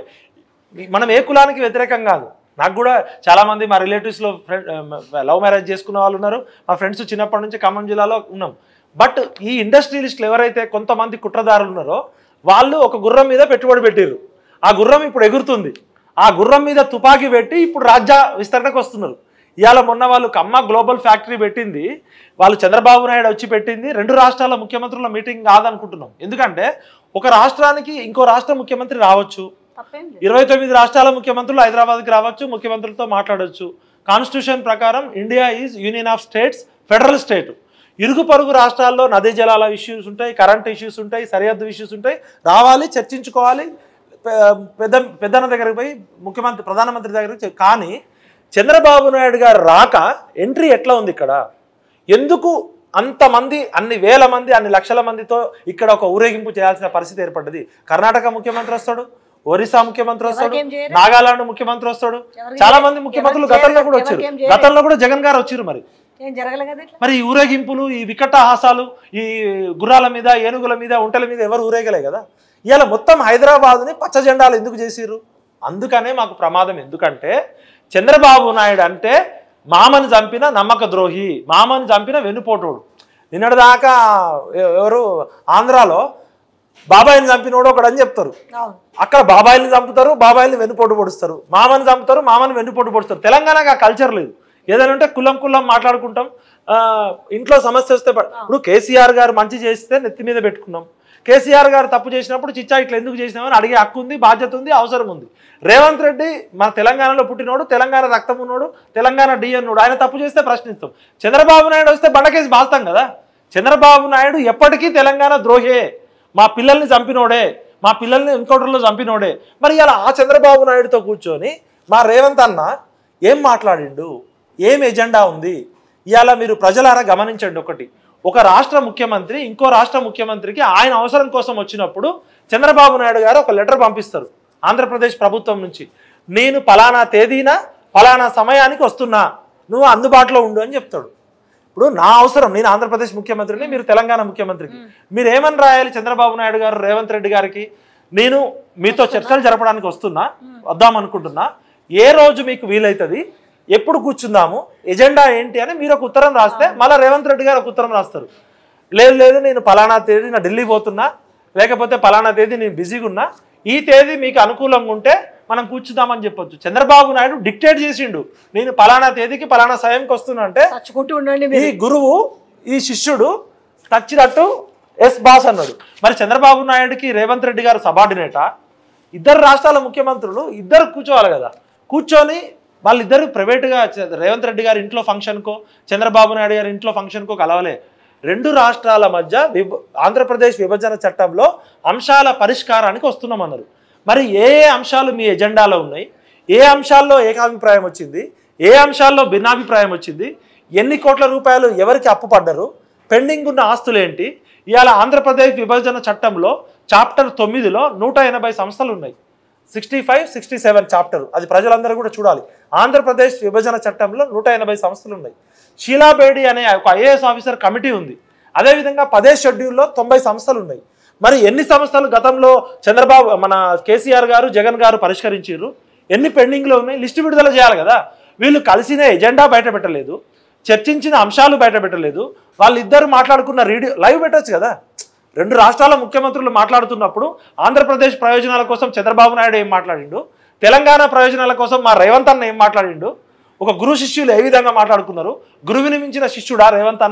మనం ఏ కులానికి వ్యతిరేకం కాదు నాకు కూడా చాలా మంది మా రిలేటివ్స్లో ఫ్రెండ్ లవ్ మ్యారేజ్ చేసుకున్న వాళ్ళు ఉన్నారు మా ఫ్రెండ్స్ చిన్నప్పటి నుంచి ఖమ్మం జిల్లాలో ఉన్నాం బట్ ఈ ఇండస్ట్రియలిస్టులు ఎవరైతే కొంతమంది కుట్రదారులు ఉన్నారో వాళ్ళు ఒక గుర్రం మీద పెట్టుబడి పెట్టారు ఆ గుర్రం ఇప్పుడు ఎగురుతుంది ఆ గుర్రం మీద తుపాకీ పెట్టి ఇప్పుడు రాజ్య విస్తరణకు వస్తున్నారు ఇవాళ మొన్న వాళ్ళు కమ్మ గ్లోబల్ ఫ్యాక్టరీ పెట్టింది వాళ్ళు చంద్రబాబు నాయుడు వచ్చి పెట్టింది రెండు రాష్ట్రాల ముఖ్యమంత్రుల మీటింగ్ కాదనుకుంటున్నాం ఎందుకంటే ఒక రాష్ట్రానికి ఇంకో రాష్ట్ర ముఖ్యమంత్రి రావచ్చు తప్పేం లేదు ఇరవై తొమ్మిది రాష్ట్రాల ముఖ్యమంత్రులు హైదరాబాద్కి రావచ్చు ముఖ్యమంత్రులతో మాట్లాడవచ్చు కాన్స్టిట్యూషన్ ప్రకారం India is union of states federal state ఇరుగు పొరుగు రాష్ట్రాల్లో నదీ జలాల ఇష్యూస్ ఉంటాయి కరెంట్ ఇష్యూస్ ఉంటాయి సరిహద్దు ఇష్యూస్ ఉంటాయి రావాలి చర్చించుకోవాలి పె- పెద్ద పెద్దన్న దగ్గరికి పోయి ముఖ్యమంత్రి ప్రధానమంత్రి దగ్గరికి చె- కానీ చంద్రబాబు నాయుడు గారు రాక ఎంట్రీ ఎట్లా ఉంది ఇక్కడ ఎందుకు అంతమంది అన్ని వేల మంది అన్ని లక్షల మందితో ఇక్కడ ఒక ఊరేగింపు చేయాల్సిన పరిస్థితి ఏర్పడ్డది కర్ణాటక ముఖ్యమంత్రి వస్తాడు ఒరిస్సా ముఖ్యమంత్రి వస్తాడు ఎవరికేం చేయరు? నాగాలాండ్ ముఖ్యమంత్రి వస్తాడు ఎవరికి చాలా చేయరు? మంది ముఖ్యమంత్రులు ఎవరికి గతంలో కూడా చేయరు? వచ్చారు ఎవరికేం చేయరు? గతంలో కూడా జగన్ గారు వచ్చారు మరి ఏం జరగలే కదా ఇట్లా మరి ఈ ఊరేగింపులు ఈ వికట హాసాలు ఈ గుర్రాల మీద ఏనుగుల మీద ఒంటెల మీద ఎవరు ఊరేగలే కదా ఇవాళ మొత్తం హైదరాబాద్ని పచ్చ జెండాలు ఎందుకు చేసిర్రు అందుకనే మాకు ప్రమాదం ఎందుకంటే చంద్రబాబు నాయుడు అంటే మామని చంపిన నమ్మక ద్రోహి మామని చంపిన వెన్నుపోటోడు నిన్నటిదాకా ఎ- ఎవరు ఆంధ్రాలో బాబాయిని చంపినోడు ఒకడు అని చెప్తారు అవును అక్కడ బాబాయిని చంపుతారు బాబాయిని వెన్నుపోటు పొడుస్తారు మామని చంపుతారు మామని వెన్నుపోటు పొడుస్తారు తెలంగాణకు ఆ కల్చర్ లేదు ఏదైనా ఉంటే కులం కులం మాట్లాడుకుంటాం ఆ, ఇంట్లో సమస్య వస్తే ప- ఇప్పుడు కేసీఆర్ గారు మంచి చేస్తే నెత్తి మీద పెట్టుకున్నాం కేసీఆర్ గారు తప్పు చేసినప్పుడు చిచ్చా ఇట్లా ఎందుకు చేసినామని అడిగే హక్కు ఉంది బాధ్యత ఉంది అవసరం ఉంది రేవంత్ రెడ్డి మన తెలంగాణలో పుట్టినోడు తెలంగాణ రక్తం ఉన్నోడు తెలంగాణ డిఎన్నోడు ఆయన తప్పు చేస్తే ప్రశ్నిస్తాం చంద్రబాబు నాయుడు వస్తే బండకేసి బాస్తాం కదా చంద్రబాబు నాయుడు ఎప్పటికీ తెలంగాణ ద్రోహే మా పిల్లల్ని చంపినోడే మా పిల్లల్ని ఎన్కౌంటర్లో చంపినోడే మరి ఇలా ఆ చంద్రబాబు నాయుడుతో కూర్చొని మా రేవంత్ అన్న ఏం మాట్లాడిండు ఏం ఎజెండా ఉంది ఇవాళ మీరు ప్రజలారా గమనించండి ఒకటి ఒక రాష్ట్ర ముఖ్యమంత్రి ఇంకో రాష్ట్ర ముఖ్యమంత్రికి ఆయన అవసరం కోసం వచ్చినప్పుడు చంద్రబాబు నాయుడు గారు ఒక లెటర్ పంపిస్తారు ఆంధ్రప్రదేశ్ ప్రభుత్వం నుంచి నేను పలానా తేదీన పలానా సమయానికి వస్తున్నా నువ్వు అందుబాటులో ఉండు అని చెప్తాడు ఇప్పుడు నా అవసరం నేను ఆంధ్రప్రదేశ్ ముఖ్యమంత్రిని మీరు తెలంగాణ ముఖ్యమంత్రికి మీరు ఏమని రాయాలి చంద్రబాబు నాయుడు గారు రేవంత్ రెడ్డి గారికి నేను మీతో చర్చలు జరపడానికి వస్తున్నా వద్దాం అనుకుంటున్నా ఏ రోజు మీకు వీలవుతుంది ఎప్పుడు కూర్చుందాము ఎజెండా ఏంటి అని మీరు ఒక ఉత్తరం రాస్తే మళ్ళీ రేవంత్ రెడ్డి గారు ఒక ఉత్తరం రాస్తారు లేదు లేదు నేను పలానా తేదీ నా ఢిల్లీ పోతున్నా లేకపోతే పలానా తేదీ నేను బిజీగా ఉన్నా ఈ తేదీ మీకు అనుకూలంగా ఉంటే మనం కూర్చుదామని చెప్పొచ్చు చంద్రబాబు నాయుడు డిక్టేట్ చేసిండు నేను పలానా తేదీకి పలానా సమయంకి వస్తున్నా అంటే చచ్చుకుంటూ ఉండండి ఈ మీరు గురువు ఈ శిష్యుడు తచ్చినట్టు ఎస్ బాస్ అన్నాడు మరి చంద్రబాబు నాయుడుకి రేవంత్ రెడ్డి గారు సబార్డినేటా ఇద్దరు రాష్ట్రాల ముఖ్యమంత్రులు ఇద్దరు కూర్చోవాలి కదా కూర్చొని వాళ్ళిద్దరు ప్రైవేటుగా చ- రేవంత్ రెడ్డి గారి ఇంట్లో ఫంక్షన్కో చంద్రబాబు నాయుడు గారి ఇంట్లో ఫంక్షన్కో కలవలే రెండు రాష్ట్రాల మధ్య విభ ఆంధ్రప్రదేశ్ విభజన చట్టంలో అంశాల పరిష్కారానికి వస్తున్నామన్నారు మరి ఏ ఏ అంశాలు మీ ఎజెండాలో ఉన్నాయి ఏ అంశాల్లో ఏకాభిప్రాయం వచ్చింది ఏ అంశాల్లో భిన్నాభిప్రాయం వచ్చింది ఎన్ని కోట్ల రూపాయలు ఎవరికి అప్పు పడ్డరు పెండింగ్ ఉన్న ఆస్తులు ఏంటి ఇవాళ ఆంధ్రప్రదేశ్ విభజన చట్టంలో చాప్టర్ తొమ్మిదిలో నూట ఎనభై సంస్థలు ఉన్నాయి sixty five sixty seven chapter అది ప్రజలందరూ కూడా చూడాలి ఆంధ్రప్రదేశ్ విభజన చట్టంలో నూట ఎనభై సంస్థలు ఉన్నాయి షీలాబేడి అనే ఒక ఐఏఎస్ ఆఫీసర్ కమిటీ ఉంది అదేవిధంగా పదే షెడ్యూల్లో తొంభై సంస్థలు ఉన్నాయి మరి ఎన్ని సంస్థలు గతంలో చంద్రబాబు మన కేసీఆర్ గారు జగన్ గారు పరిష్కరించారు ఎన్ని పెండింగ్లో ఉన్నాయి లిస్టు విడుదల చేయాలి కదా వీళ్ళు కలిసిన ఎజెండా బయట పెట్టలేదు చర్చించిన అంశాలు బయట పెట్టలేదు వాళ్ళిద్దరు మాట్లాడుకున్న రీడియో లైవ్ పెట్టొచ్చు కదా రెండు రాష్ట్రాల ముఖ్యమంత్రులు మాట్లాడుతున్నప్పుడు ఆంధ్రప్రదేశ్ ప్రయోజనాల కోసం చంద్రబాబు నాయుడు ఏం మాట్లాడిండు తెలంగాణ ప్రయోజనాల కోసం మా రేవంత్ అన్న ఏం మాట్లాడిండు ఒక గురు శిష్యులు ఏ విధంగా మాట్లాడుకున్నారు గురువుని మించిన శిష్యుడా రేవంత్ అన్న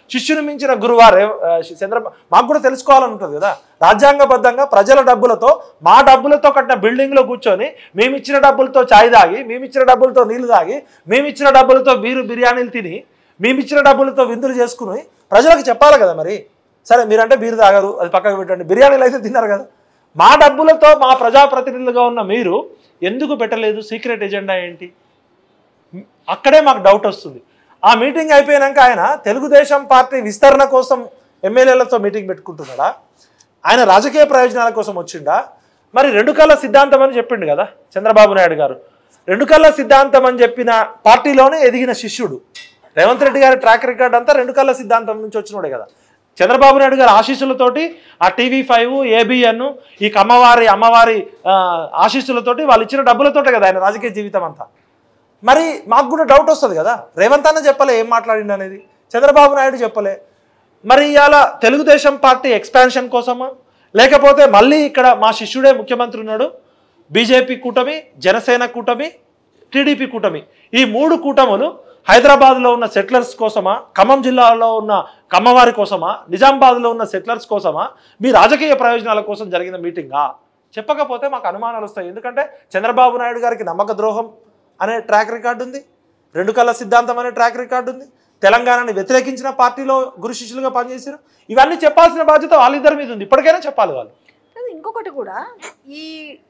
శిష్యుని మించిన గురువారే ఆ, చంద్ర మాకు కూడా తెలుసుకోవాలని ఉంటుంది కదా రాజ్యాంగబద్ధంగా ప్రజల డబ్బులతో మా డబ్బులతో కట్టిన బిల్డింగ్లో కూర్చొని మేము ఇచ్చిన డబ్బులతో చాయ్ తాగి మేము ఇచ్చిన డబ్బులతో నీళ్లు తాగి మేము ఇచ్చిన డబ్బులతో బీరు బిర్యానీలు తిని మేము ఇచ్చిన డబ్బులతో విందులు చేసుకుని ప్రజలకు చెప్పాలి కదా మరి సరే మీరంటే బీరు తాగరు అది పక్కకు పెట్టండి బిర్యానీలు అయితే తిన్నారు కదా మా డబ్బులతో మా ప్రజాప్రతినిధులుగా ఉన్న మీరు ఎందుకు పెట్టలేదు సీక్రెట్ ఎజెండా ఏంటి అక్కడే మాకు డౌట్ వస్తుంది ఆ మీటింగ్ అయిపోయాక ఆయన తెలుగుదేశం పార్టీ విస్తరణ కోసం ఎమ్మెల్యేలతో మీటింగ్ పెట్టుకుంటున్నాడా ఆయన రాజకీయ ప్రయోజనాల కోసం వచ్చిండా మరి రెండు కళ్ళ సిద్ధాంతం అని చెప్పిండు కదా చంద్రబాబు నాయుడు గారు రెండు కళ్ళ సిద్ధాంతం అని చెప్పిన పార్టీలోనే ఎదిగిన శిష్యుడు రేవంత్ రెడ్డి గారి ట్రాక్ రికార్డ్ అంతా రెండు కళ్ళ సిద్ధాంతం నుంచి వచ్చినోడే కదా చంద్రబాబు నాయుడు గారి ఆశీస్సులతోటి ఆ టీవీ ఫైవ్ ఏబిఎన్ ఈ కమ్మవారి అమ్మవారి ఆ, ఆశీస్సులతోటి వాళ్ళు ఇచ్చిన డబ్బులతోటే కదా ఆయన రాజకీయ జీవితం అంతా మరి మాకు కూడా డౌట్ వస్తుంది కదా రేవంత్ అన్న చెప్పలే ఏం మాట్లాడిండు అనేది చంద్రబాబు నాయుడు చెప్పలే మరి ఇవాళ తెలుగుదేశం పార్టీ ఎక్స్పాన్షన్ కోసమా లేకపోతే మళ్ళీ ఇక్కడ మా శిష్యుడే ముఖ్యమంత్రి ఉన్నాడు బీజేపీ కూటమి జనసేన కూటమి టీడీపీ కూటమి ఈ మూడు కూటములు హైదరాబాద్లో ఉన్న సెటిలర్స్ కోసమా ఖమ్మం జిల్లాలో ఉన్న కమ్మవారి కోసమా నిజామాబాద్లో ఉన్న సెటిలర్స్ కోసమా మీ రాజకీయ ప్రయోజనాల కోసం జరిగిన మీటింగా చెప్పకపోతే మాకు అనుమానాలు వస్తాయి ఎందుకంటే చంద్రబాబు నాయుడు గారికి నమ్మక ద్రోహం అనే ట్రాక్ రికార్డు ఉంది రెండు కళ్ళ సిద్ధాంతం అనే ట్రాక్ రికార్డు ఉంది తెలంగాణని వ్యతిరేకించిన పార్టీలో గురు శిష్యులుగా పనిచేశారు ఇవన్నీ చెప్పాల్సిన బాధ్యత వాళ్ళిద్దరి మీద ఉంది ఇప్పటికైనా చెప్పాలి వాళ్ళు కానీ ఇంకొకటి కూడా ఈ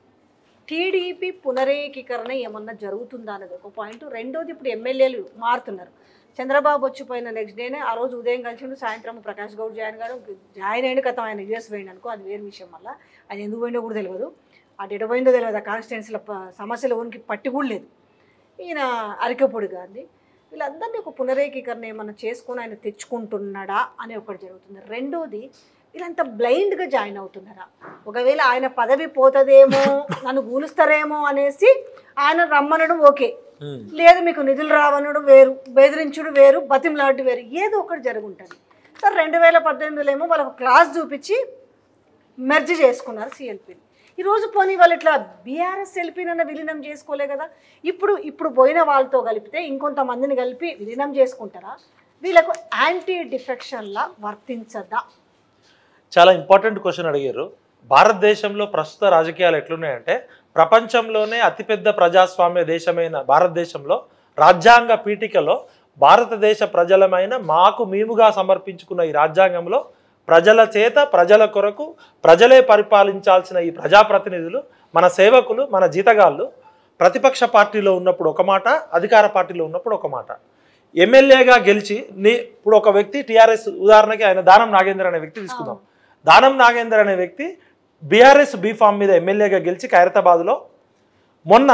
టీడీపీ పునరేకీకరణ ఏమన్నా జరుగుతుందా అనేది ఒక పాయింట్ రెండోది ఇప్పుడు ఎమ్మెల్యేలు మారుతున్నారు చంద్రబాబు వచ్చిపోయిన నెక్స్ట్ డేనే ఆ రోజు ఉదయం కలిసిండు సాయంత్రం ప్రకాష్ గౌడ్ జాయిన్ గారు జాయిన్ అయిన కథ ఆయన యూఎస్ పోయిండు అనుకో అది వేరే విషయం వల్ల అది ఎందుకు పోయిందో కూడా తెలియదు అటు ఎటు పోయిందో తెలియదు ఆ కాన్స్టిట్యున్సీల సమస్యలు ఊరికి పట్టి కూడా లేదు ఈయన అరికపొడి గాంధీ వీళ్ళందరినీ ఒక పునరేకీకరణ ఏమన్నా చేసుకొని ఆయన తెచ్చుకుంటున్నాడా అని ఒకటి జరుగుతుంది రెండోది వీళ్ళంతా బ్లైండ్గా జాయిన్ అవుతున్నారా ఒకవేళ ఆయన పదవి పోతుందేమో నన్ను కూలుస్తారేమో అనేసి ఆయన రమ్మనడం ఓకే లేదు మీకు నిధులు రావనడం వేరు బెదిరించుడు వేరు బతిమలాడు వేరు ఏదో ఒకటి జరుగుంటుంది సార్ రెండు వేల పద్దెనిమిదిలో ఏమో వాళ్ళకు క్లాస్ చూపించి మెర్జ్ చేసుకున్నారు సిఎల్పిని ఈరోజు పోనీ వాళ్ళు ఇట్లా బీఆర్ఎస్ ఎల్పీనన్న విలీనం చేసుకోలే కదా ఇప్పుడు ఇప్పుడు పోయిన వాళ్ళతో కలిపితే ఇంకొంతమందిని కలిపి విలీనం చేసుకుంటారా వీళ్ళకు యాంటీ డిఫెక్షన్లా వర్తించదా చాలా ఇంపార్టెంట్ క్వశ్చన్ అడిగారు భారతదేశంలో ప్రస్తుత రాజకీయాలు ఎట్లున్నాయంటే ప్రపంచంలోనే అతిపెద్ద ప్రజాస్వామ్య దేశమైన భారతదేశంలో రాజ్యాంగ పీఠికలో భారతదేశ ప్రజలమైన మాకు మేముగా సమర్పించుకున్న ఈ రాజ్యాంగంలో ప్రజల చేత ప్రజల కొరకు ప్రజలే పరిపాలించాల్సిన ఈ ప్రజాప్రతినిధులు మన సేవకులు మన జీతగాళ్ళు ప్రతిపక్ష పార్టీలో ఉన్నప్పుడు ఒక మాట అధికార పార్టీలో ఉన్నప్పుడు ఒక మాట ఎమ్మెల్యేగా గెలిచి నీ ఇప్పుడు ఒక వ్యక్తి టీఆర్ఎస్ ఉదాహరణకి ఆయన దానం నాగేంద్ర అనే వ్యక్తి తీసుకుందాం దానం నాగేందర్ అనే వ్యక్తి బీఆర్ఎస్ బీఫామ్ మీద ఎమ్మెల్యేగా గెలిచి ఖైరతాబాద్లో మొన్న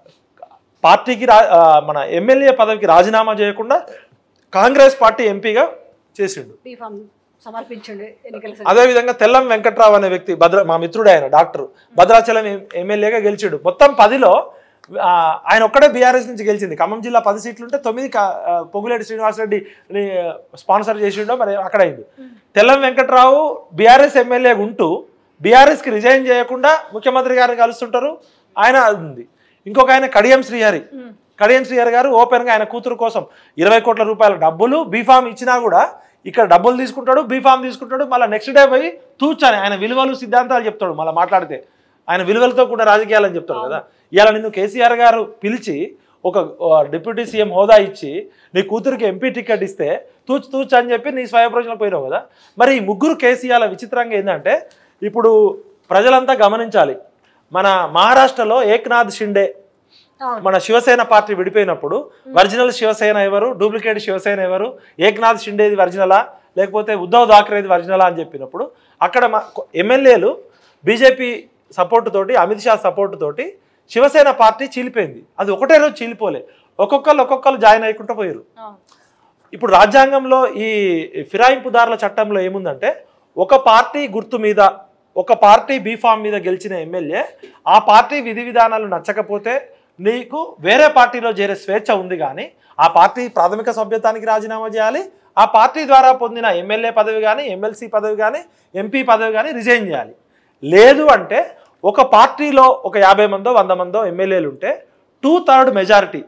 పార్టీకి రా ఆ, మన ఎమ్మెల్యే పదవికి రాజీనామా చేయకుండా కాంగ్రెస్ పార్టీ ఎంపీగా చేసిండు బీఫామ్ సమర్పించండి ఎన్నికల సంఘం. అదేవిధంగా తెల్లం వెంకట్రావు అనే వ్యక్తి భద్ర మా మిత్రుడు ఆయన డాక్టర్ భద్రాచలం ఎం- ఎమ్మెల్యేగా గెలిచాడు మొత్తం పదిలో ఆ, ఆయన ఒక్కడే బీఆర్ఎస్ నుంచి గెలిచింది ఖమ్మం జిల్లా పది సీట్లు ఉంటే తొమ్మిది కా- ఆ, పొగులేటి శ్రీనివాసరెడ్డి స్పాన్సర్ చేసిండో మరి అక్కడ అయింది తెల్లం వెంకట్రావు బీఆర్ఎస్ ఎమ్మెల్యేగా ఉంటూ బీఆర్ఎస్కి రిజైన్ చేయకుండా ముఖ్యమంత్రి గారిని కలుస్తుంటారు ఆయన ఉంది ఇంకొక ఆయన కడియం శ్రీహరి ఉమ్. కడియం శ్రీహరి గారు ఓపెన్గా ఆయన కూతురు కోసం ఇరవై కోట్ల రూపాయల డబ్బులు బీఫామ్ ఇచ్చినా కూడా ఇక్కడ డబ్బులు తీసుకుంటాడు బీఫామ్ తీసుకుంటాడు మళ్ళీ నెక్స్ట్ డే పోయి తూచాని ఆయన విలువలు సిద్ధాంతాలు చెప్తాడు మళ్ళీ మాట్లాడితే ఆయన విలువలతో కూడా రాజకీయాలని చెప్తాడు కదా ఇవాళ నిన్ను కేసీఆర్ గారు పిలిచి ఒక ఆ, డిప్యూటీ సీఎం హోదా ఇచ్చి నీ కూతురికి ఎంపీ టికెట్ ఇస్తే తూచు తూచు అని చెప్పి నీ స్వయప్రయోజనం పోయినావు కదా మరి ఈ ముగ్గురు కేసీఆర్ విచిత్రంగా ఏంటంటే ఇప్పుడు ప్రజలంతా గమనించాలి మన మహారాష్ట్రలో ఏక్నాథ్ షిండే అవును మన శివసేన పార్టీ విడిపోయినప్పుడు ఒరిజినల్ శివసేన ఎవరు డూప్లికేట్ శివసేన ఎవరు ఏక్నాథ్ షిండేది ఒరిజినలా లేకపోతే ఉద్ధవ్ థాక్రేది ఒరిజినలా అని చెప్పినప్పుడు అక్కడ మా ఎమ్మెల్యేలు బీజేపీ సపోర్ట్ తోటి అమిత్ షా సపోర్ట్ తోటి శివసేన పార్టీ చీలిపోయింది అది ఒకటే రోజు చీలిపోలే ఒక్కొక్కరు ఒక్కొక్కరు జాయిన్ అయ్యకుంటూ పోయారు అవును ఇప్పుడు రాజ్యాంగంలో ఈ ఫిరాయింపుదారుల చట్టంలో ఏముందంటే ఒక పార్టీ గుర్తు మీద ఒక పార్టీ బీఫామ్ మీద గెలిచిన ఎమ్మెల్యే ఆ పార్టీ విధి విధానాలు నచ్చకపోతే నీకు వేరే పార్టీలో చేరే స్వేచ్ఛ ఉంది కానీ ఆ పార్టీ ప్రాథమిక సభ్యత్వానికి రాజీనామా చేయాలి ఆ పార్టీ ద్వారా పొందిన ఎమ్మెల్యే పదవి కానీ ఎమ్మెల్సీ పదవి కానీ ఎంపీ పదవి కానీ రిజైన్ చేయాలి లేదు అంటే ఒక పార్టీలో ఒక యాభై మందో వంద మందో ఎమ్మెల్యేలు ఉంటే టూ థర్డ్ మెజారిటీ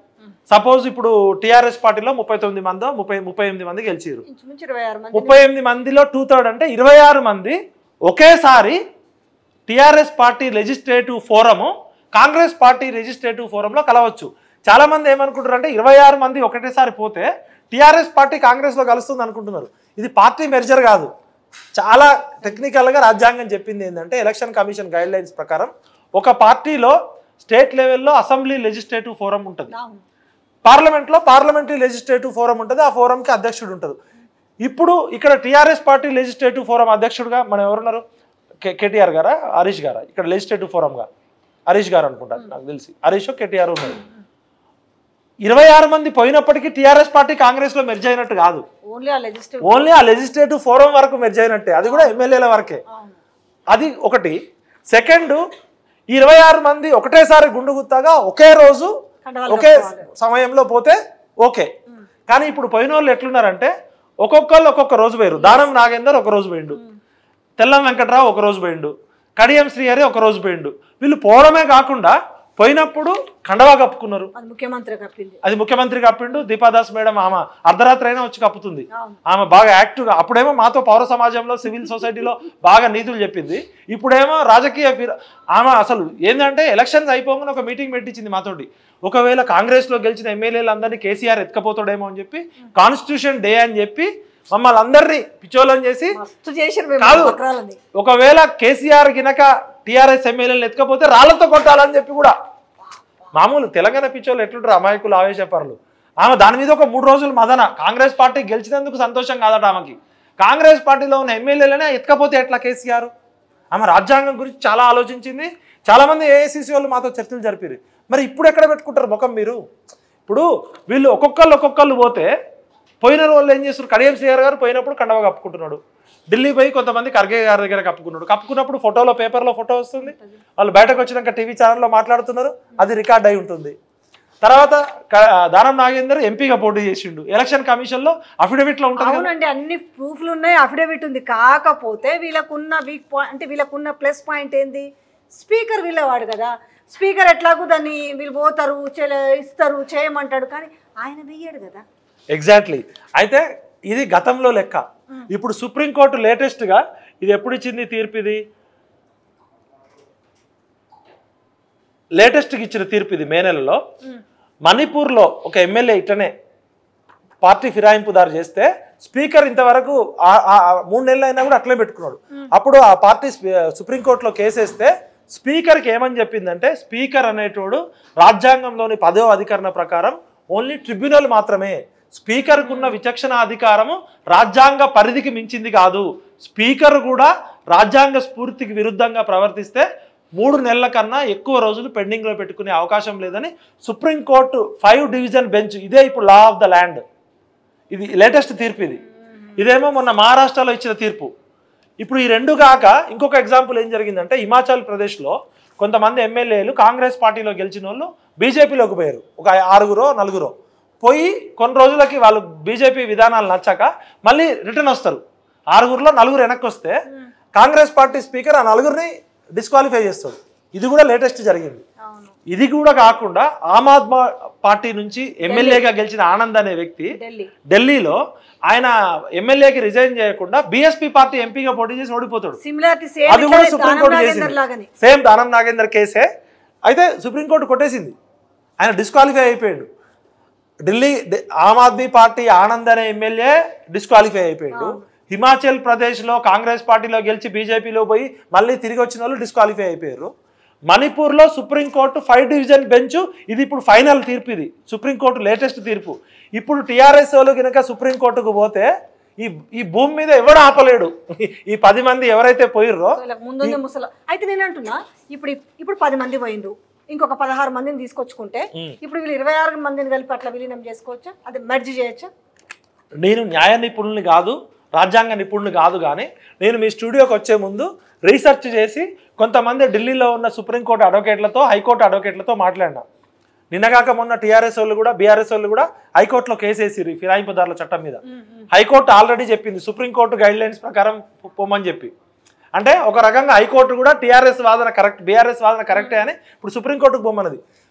సపోజ్ ఇప్పుడు టీఆర్ఎస్ పార్టీలో ముప్పై తొమ్మిది మందో ముప్పై ముప్పై ఎనిమిది మంది గెలిచారు ఇంచుమించు ఇరవై ఆరు మంది ముప్పై ఎనిమిది మందిలో టూ థర్డ్ అంటే ఇరవై ఆరు మంది ఒకేసారి TRS party legislative forum Congress party legislative ఫోరంలో కలవచ్చు చాలా మంది ఏమనుకుంటారు అంటే ఇరవై ఆరు మంది ఒకటేసారి పోతే టీఆర్ఎస్ పార్టీ కాంగ్రెస్లో కలుస్తుంది అనుకుంటున్నారు ఇది పార్టీ మెర్జర్ కాదు చాలా టెక్నికల్గా రాజ్యాంగం చెప్పింది ఏంటంటే ఎలక్షన్ కమిషన్ గైడ్ లైన్స్ ప్రకారం ఒక పార్టీలో స్టేట్ లెవెల్లో అసెంబ్లీ లెజిస్లేటివ్ ఫోరం ఉంటుంది అవును. పార్లమెంట్లో పార్లమెంటరీ లెజిస్లేటివ్ ఫోరం ఉంటుంది ఆ ఫోరంకి అధ్యక్షుడు ఉంటారు ఇప్పుడు ఇక్కడ టీఆర్ఎస్ పార్టీ లెజిస్లేటివ్ ఫోరం అధ్యక్షుడుగా మనం ఎవరున్నారు కే కేటీఆర్ గారా హరీష్ గారా ఇక్కడ లెజిస్లేటివ్ ఫోరంగా హరీష్ గారు అనుకుంటారు నాకు తెలిసి హరీష్ కేటీఆర్ ఉన్నారు ఇరవై ఆరు మంది పోయినప్పటికీ టీఆర్ఎస్ పార్టీ కాంగ్రెస్లో మెర్జ్ అయినట్టు కాదు ఓన్లీ ఆ లెజిస్లేటివ్ ఓన్లీ ఆ లెజిస్లేటివ్ ఫోరం వరకు మెర్జ్ అయినట్టే అది కూడా ఎమ్మెల్యేల వరకే అవును అది ఒకటి సెకండ్ ఇరవై ఆరు మంది ఒకటేసారి గుండు గుత్తాగా ఒకే రోజు కండవాలు ఒకే కప్పుకోవాలి. సమయంలో పోతే ఓకే కానీ ఇప్పుడు పోయిన వాళ్ళు ఎట్లున్నారంటే ఒక్కొక్కళ్ళు ఒక్కొక్క రోజు పోయారు దానం నాగేందర్ ఒక రోజు పోయిండు తెల్లం వెంకట్రావు ఒక రోజు పోయిండు కడియం శ్రీహరి ఒక రోజు పోయిండు వీళ్ళు పోవడమే కాకుండా పోయినప్పుడు కండవా కప్పుకున్నారు అది ముఖ్యమంత్రి కప్పింది అది ముఖ్యమంత్రి కప్పిండు దీపాదాస్ మేడం ఆమె అర్ధరాత్రి అయినా వచ్చి కప్పుతుంది అవును ఆమె బాగా యాక్టివ్గా అప్పుడేమో మాతో పౌర సమాజంలో సివిల్ సొసైటీలో బాగా నీతులు చెప్పింది ఇప్పుడేమో రాజకీయ ఫిర- ఆమె అసలు ఏంటంటే ఎలక్షన్స్ అయిపోగానే ఒక మీటింగ్ పెట్టించింది మాతోటి ఒకవేళ కాంగ్రెస్లో గెలిచిన ఎమ్మెల్యేలందరినీ కేసీఆర్ ఎత్తుకపోతాడేమో అని చెప్పి కాన్స్టిట్యూషన్ డే అని చెప్పి మమ్మల్ని అందరినీ పిచ్చోళ్ళని చేసి మస్తు చేసారు మేము కాదు. బక్రాలని ఒకవేళ కేసీఆర్ గినక టీఆర్ఎస్ ఎమ్మెల్యేలు ఎత్తుకపోతే రాళ్లతో కొట్టాలని చెప్పి కూడా మామూలు తెలంగాణ పిచ్చోళ్ళు ఎట్లుంటారు అమాయకులు ఆవేశపరులు ఆమె దాని మీద ఒక మూడు రోజులు మదన కాంగ్రెస్ పార్టీ గెలిచినందుకు సంతోషం కాదట ఆమెకి కాంగ్రెస్ పార్టీలో ఉన్న ఎమ్మెల్యేలనే ఎత్తుకపోతే ఎట్లా కేసీఆర్ ఆమె రాజ్యాంగం గురించి చాలా ఆలోచించింది చాలా మంది ఏఐసిసి వాళ్ళు మాతో చర్చలు జరిపారు మరి ఇప్పుడు ఎక్కడ పెట్టుకుంటారు ముఖం మీరు ఇప్పుడు వీళ్ళు ఒక్కొక్కళ్ళు ఒక్కొక్కళ్ళు పోతే పోయిన వాళ్ళు ఏం చేస్తారు కడియం శ్రీహర్ గారు పోయినప్పుడు కండవ కప్పుకుంటున్నాడు ఢిల్లీ పోయి కొంతమంది ఖర్గే గారి దగ్గర కప్పుకున్నాడు కప్పుకున్నప్పుడు ఫోటోలో పేపర్లో ఫోటో వస్తుంది వాళ్ళు బయటకు వచ్చినాక టీవీ ఛానల్లో మాట్లాడుతున్నారు అది రికార్డ్ అయి ఉంటుంది తర్వాత క- దానం నాగేందర్ ఎంపీగా పోటీ చేసిండు ఎలక్షన్ కమిషన్లో అఫిడవిట్లో ఉంటుంది కదా. అవునండి అన్ని ప్రూఫ్లు ఉన్నాయి అఫిడవిట్ ఉంది కాకపోతే వీళ్ళకున్న వీక్ పాయింట్ అంటే వీళ్ళకున్న ప్లస్ పాయింట్ ఏంది స్పీకర్ వీళ్ళవాడు కదా స్పీకర్ ఎట్లాగూ దాన్ని వీళ్ళు పోతారు చెల- ఇస్తారు చేయమంటాడు కానీ ఆయన వెయ్యాడు కదా ఎగ్జాక్ట్లీ అయితే ఇది గతంలో లెక్క ఇప్పుడు సుప్రీంకోర్టు లేటెస్ట్గా ఇది ఎప్పుడు ఇచ్చింది తీర్పు ఇది లేటెస్ట్గా ఇచ్చిన తీర్పు ఇది మే నెలలో మణిపూర్లో ఒక ఎమ్మెల్యే ఇట్లనే పార్టీ ఫిరాయింపుదారు చేస్తే స్పీకర్ ఇంతవరకు ఆ- ఆ- ఆ మూడు నెలలు అయినా కూడా అట్లే పెట్టుకున్నాడు అప్పుడు ఆ పార్టీ స్పీ- సుప్రీంకోర్టులో కేసేస్తే స్పీకర్కి ఏమని చెప్పిందంటే స్పీకర్ అనేటోడు రాజ్యాంగంలోని పదో అధికరణ ప్రకారం ఓన్లీ ట్రిబ్యునల్ మాత్రమే స్పీకర్కు ఉన్న విచక్షణ అధికారము రాజ్యాంగ పరిధికి మించింది కాదు స్పీకర్ కూడా రాజ్యాంగ స్ఫూర్తికి విరుద్ధంగా ప్రవర్తిస్తే మూడు నెలల కన్నా ఎక్కువ రోజులు పెండింగ్లో పెట్టుకునే అవకాశం లేదని సుప్రీంకోర్టు ఫైవ్ డివిజన్ బెంచ్ ఇదే ఇప్పుడు లా ఆఫ్ ద ల్యాండ్ ఇది లేటెస్ట్ తీర్పు ఇది ఇదేమో మొన్న మహారాష్ట్రలో ఇచ్చిన తీర్పు ఇప్పుడు ఈ రెండు కాక ఇంకొక ఎగ్జాంపుల్ ఏం జరిగిందంటే హిమాచల్ ప్రదేశ్లో కొంతమంది ఎమ్మెల్యేలు కాంగ్రెస్ పార్టీలో గెలిచిన వాళ్ళు బీజేపీలోకి పోయారు ఒక ఆరుగురో నలుగురో పోయి కొన్ని రోజులకి వాళ్ళు బీజేపీ విధానాలు నచ్చాక మళ్ళీ రిటర్న్ వస్తారు ఆరుగురిలో నలుగురు వెనక్కి వస్తే కాంగ్రెస్ పార్టీ స్పీకర్ ఆ నలుగురిని డిస్క్వాలిఫై చేస్తాడు ఇది కూడా లేటెస్ట్ జరిగింది అవును ఇది కూడా కాకుండా ఆమ్ ఆద్మీ పార్టీ నుంచి ఎమ్మెల్యేగా గెలిచిన ఆనంద్ అనే వ్యక్తి ఢిల్లీ ఢిల్లీలో ఆయన ఎమ్మెల్యేకి రిజైన్ చేయకుండా బీఎస్పీ పార్టీ ఎంపీగా పోటీ చేసి ఓడిపోతాడు సిమిలారిటీ అది కూడా సేమ్ సుప్రీంకోర్టు దానం చేసింది లాగానే సేమ్ దానం నాగేందర్ కేసే అయితే సుప్రీంకోర్టు కొట్టేసింది ఆయన డిస్క్వాలిఫై అయిపోయాడు ఢిల్లీ డి- ఆమ్ ఆద్మీ పార్టీ ఆనంద్ అనే ఎమ్మెల్యే డిస్క్వాలిఫై అయిపోయాడు హిమాచల్ ప్రదేశ్లో కాంగ్రెస్ పార్టీలో గెలిచి బీజేపీలో పోయి మళ్ళీ తిరిగి వచ్చిన వాళ్ళు డిస్క్వాలిఫై అయిపోయారు మణిపూర్లో సుప్రీంకోర్టు ఫైవ్ డివిజన్ బెంచ్ ఇది ఇప్పుడు ఫైనల్ తీర్పు ఇది సుప్రీంకోర్టు లేటెస్ట్ తీర్పు ఇప్పుడు టీఆర్ఎస్ వాళ్ళు కనుక సుప్రీంకోర్టుకు పోతే ఈ ఈ భూమి మీద ఎవడు ఆపలేడు ఈ పది మంది ఎవరైతే పోయిర్రో సో ఇలా ముందుంది ముసల అయితే నేను అంటున్నా ఇప్పుడు ఇప్పుడు పది మంది పోయిండ్రు ఇంకొక పదహారు మందిని తీసుకొచ్చుకుంటే ఇప్పుడు వీళ్ళు ఇరవై ఆరు మందిని కలిపి అట్లా విలీనం చేసుకోవచ్చా అది మెర్జ్ చేయొచ్చా నేను న్యాయ నిపుణుల్ని కాదు రాజ్యాంగ నిపుణులు కాదు కానీ నేను మీ స్టూడియోకి వచ్చే ముందు రీసెర్చ్ చేసి కొంతమంది ఢిల్లీలో ఉన్న సుప్రీంకోర్టు అడ్వకేట్లతో హైకోర్టు అడ్వకేట్లతో మాట్లాడినా నిన్నగాక మొన్న టీఆర్ఎస్ వాళ్ళు కూడా బీఆర్ఎస్ వాళ్ళు కూడా హైకోర్టులో కేసు వేసిర్రు ఈ ఫిరాయింపుదారుల చట్టం మీద హైకోర్టు ఆల్రెడీ చెప్పింది సుప్రీంకోర్టు గైడ్ లైన్స్ ప్రకారం పొ- పొమ్మని చెప్పి అంటే ఒక రకంగా హైకోర్టు కూడా టీఆర్ఎస్ వాదన కరెక్ట్ బీఆర్ఎస్ వాదన కరెక్టే అని ఇప్పుడు సుప్రీంకోర్టుకు పొమ్మన్నది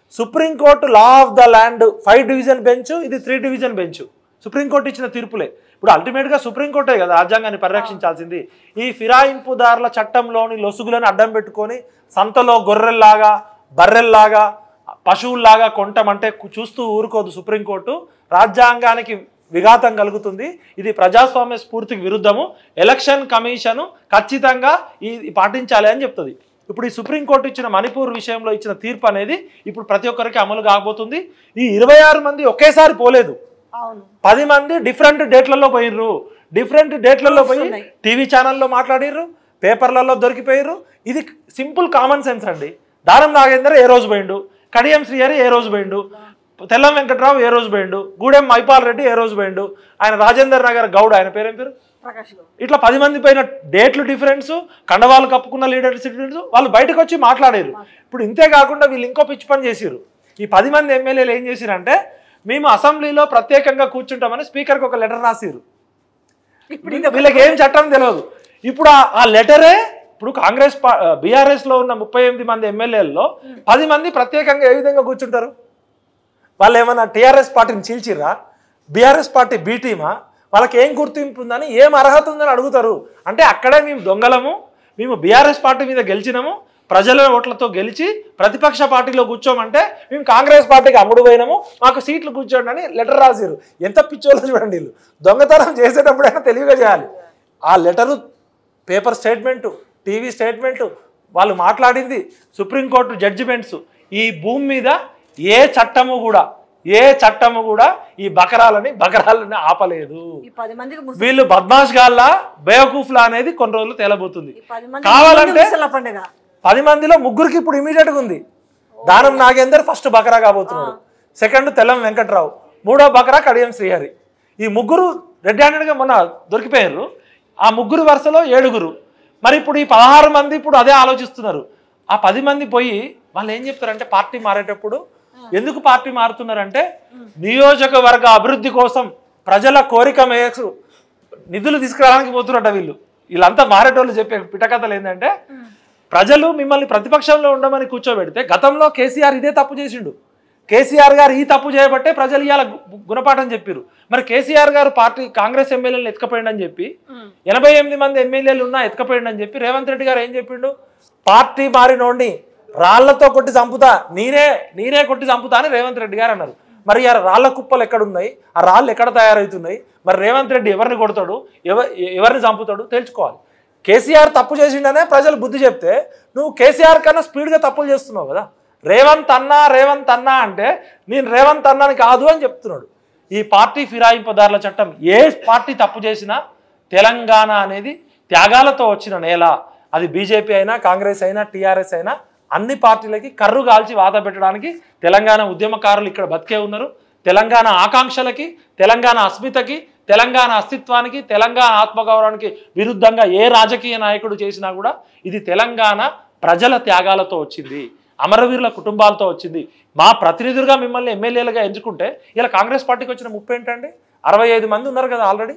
supreme court law of the land five division bench ఇది త్రీ డివిజన్ బెంచ్ సుప్రీంకోర్టు ఇచ్చిన తీర్పులే ఇప్పుడు అల్టిమేట్గా సుప్రీంకోర్టే కదా రాజ్యాంగాన్ని పరిరక్షించాల్సింది ఈ ఫిరాయింపుదారుల చట్టంలోని లొసుగులను అడ్డం పెట్టుకొని సంతలో గొర్రెల్లాగా బర్రెల్లాగా పశువుల్లాగా కొంటమంటే కు- చూస్తూ ఊరుకోదు సుప్రీంకోర్టు రాజ్యాంగానికి విఘాతం కలుగుతుంది ఇది ప్రజాస్వామ్య స్ఫూర్తికి విరుద్ధము ఎలక్షన్ కమిషన్ ఖచ్చితంగా ఈ పాటించాలి అని చెప్తుంది ఇప్పుడు ఈ సుప్రీంకోర్టు ఇచ్చిన మణిపూర్ విషయంలో ఇచ్చిన తీర్పు అనేది ఇప్పుడు ప్రతి ఒక్కరికి అమలు కాబోతుంది ఈ ఇరవై ఆరు మంది ఒకేసారి పోలేదు అవును పది మంది డిఫరెంట్ డేట్లలో పోయిర్రు డిఫరెంట్ డేట్లలో పోయి ఉన్నాయి. టీవీ ఛానల్లో మాట్లాడిర్రు పేపర్లలో దొరికిపోయిర్రు ఇది సింపుల్ కామన్ సెన్స్ అండి దానం నాగేందర్ ఏ రోజు పోయిండు కడియం శ్రీహరి ఏ రోజు పోయిండు తెల్లం వెంకట్రావు ఏ రోజు పోయిండు గూడెం మైపాల్ రెడ్డి ఏ రోజు పోయిండు ఆయన రాజేందర్ నగర్ గౌడ్ ఆయన పేరేం పేరు ప్రకాష్ గౌడ్ ఇట్లా పది మంది పైన డేట్లు డిఫరెన్స్ కండవాళ్ళు కప్పుకున్న లీడర్స్ డిఫరెన్స్ వాళ్ళు బయటకు వచ్చి మాట్లాడారు ఇప్పుడు ఇంతే కాకుండా వీళ్ళు ఇంకో పిచ్చి పని చేసిరు ఈ పది మంది ఎమ్మెల్యేలు ఏం చేసిరంటే మేము అసెంబ్లీలో ప్రత్యేకంగా కూర్చుంటామని స్పీకర్కి ఒక లెటర్ రాసిరు ఇప్పుడు ఇది వీళ్ళకి ఏం చట్టం తెలియదు ఇప్పుడు ఆ- ఆ లెటరే ఇప్పుడు కాంగ్రెస్ బీఆర్ఎస్ లో ఉన్న ముప్పై ఎనిమిది మంది ఎమ్మెల్యేలలో పది మంది ప్రత్యేకంగా ఏ విధంగా కూర్చుంటారు వాళ్ళు ఏమన్నా టీఆర్ఎస్ పార్టీని చీల్చిర్రా బీఆర్ఎస్ పార్టీ బీ టీమా వాళ్ళకి ఏం గుర్తింపు ఉందని ఏం అర్హత ఉందని అడుగుతారు అంటే అక్కడే మేము దొంగలము మేము బీఆర్ఎస్ పార్టీ మీద గెలిచినాము ప్రజల ఓట్లతో గెలిచి ప్రతిపక్ష పార్టీలో కూర్చోమంటే మేము కాంగ్రెస్ పార్టీకి అమ్ముడు పోయినాము మాకు సీట్లు కూర్చోండి అని లెటర్ రాసిరు ఎంత పిచ్చోళ్ళు చూడండి వీళ్ళు దొంగతనం చేసేటప్పుడైనా తెలివిగా చేయాలి ఆ letter paper statement TV statement వాళ్ళు మాట్లాడింది సుప్రీంకోర్టు జడ్జిమెంట్స్ ఈ భూమి మీద ఏ చట్టము కూడా ఏ చట్టము కూడా ఈ బకరాలని బకరాలని ఆపలేదు ఈ పది మందికి ముసలి వీళ్ళు బద్మాష్ గాల్లా బేవకూఫ్లా అనేది కొన్ని రోజులు తేలబోతుంది ఈ పది మంది కావాలంటే ముసల పండుగ పది మందిలో ముగ్గురికి ఇప్పుడు ఇమీడియట్గా ఉంది దానం నాగేందర్ ఫస్ట్ బకరా కాబోతున్నాడు సెకండ్ తెల్లం వెంకట్రావు మూడో బకరా కడియం శ్రీహరి ఈ ముగ్గురు రెడ్ హ్యాండెడ్గా మొన్న దొరికిపోయారు ఆ ముగ్గురు వరుసలో ఏడుగురు మరి ఇప్పుడు ఈ పదహారు మంది ఇప్పుడు అదే ఆలోచిస్తున్నారు ఆ పది మంది పోయి వాళ్ళు ఏం చెప్తారంటే పార్టీ మారేటప్పుడు ఎందుకు పార్టీ మారుతున్నారంటే నియోజకవర్గ అభివృద్ధి కోసం ప్రజల కోరిక మేరకు నిధులు తీసుకురావడానికి పోతున్నట్ట వీళ్ళు వీళ్ళంతా మారేటోళ్ళు చెప్పే పిటకథలు ఏంటంటే ప్రజలు మిమ్మల్ని ప్రతిపక్షంలో ఉండమని కూర్చోబెడితే గతంలో కేసీఆర్ ఇదే తప్పు చేసిండు కేసీఆర్ గారు ఈ తప్పు చేయబట్టే ప్రజలు ఇవాళ గు- గుణపాఠం చెప్పారు మరి కేసీఆర్ గారు పార్టీ కాంగ్రెస్ ఎమ్మెల్యేలు ఎత్తుకపోయిండు అని చెప్పి ఎనభై ఎనిమిది మంది ఎమ్మెల్యేలు ఉన్నా ఎత్తుకపోయిండు అని చెప్పి రేవంత్ రెడ్డి గారు ఏం చెప్పిండు పార్టీ మారినోడిని రాళ్లతో కొట్టి చంపుతా నేనే నేనే కొట్టి చంపుతా అని రేవంత్ రెడ్డి గారు అన్నారు మరి ఆ రాళ్ల కుప్పలు ఎక్కడున్నాయి ఆ రాళ్ళు ఎక్కడ తయారవుతున్నాయి మరి రేవంత్ రెడ్డి ఎవరిని కొడతాడు ఎవ ఎవరిని చంపుతాడు తెలుసుకోవాలి కేసీఆర్ తప్పు చేసిండనే ప్రజలు బుద్ధి చెప్తే నువ్వు కేసీఆర్ కన్నా స్పీడ్గా తప్పులు చేస్తున్నావు కదా రేవంత్ అన్నా రేవంత్ అన్నా అంటే నేను రేవంత్ అన్నాని కాదు అని చెప్తున్నాడు ఈ పార్టీ ఫిరాయింపుదారుల చట్టం ఏ పార్టీ తప్పు చేసినా తెలంగాణ అనేది త్యాగాలతో వచ్చిన నేల అది బీజేపీ అయినా కాంగ్రెస్ అయినా టీఆర్ఎస్ అయినా అన్ని పార్టీలకి కర్రు కాల్చి వాత పెట్టడానికి తెలంగాణ ఉద్యమకారులు ఇక్కడ బతికే ఉన్నారు తెలంగాణ ఆకాంక్షలకి తెలంగాణ అస్మితకి తెలంగాణ అస్తిత్వానికి తెలంగాణ ఆత్మగౌరవానికి విరుద్ధంగా ఏ రాజకీయ నాయకుడు చేసినా కూడా ఇది తెలంగాణ ప్రజల త్యాగాలతో వచ్చింది అమరవీరుల కుటుంబాలతో వచ్చింది మా ప్రతినిధులుగా మిమ్మల్ని ఎమ్మెల్యేలుగా ఎంచుకుంటే ఇలా కాంగ్రెస్ పార్టీకి వచ్చిన ముప్పై ఏంటండి అరవై ఐదు మంది ఉన్నారు కదా ఆల్రెడీ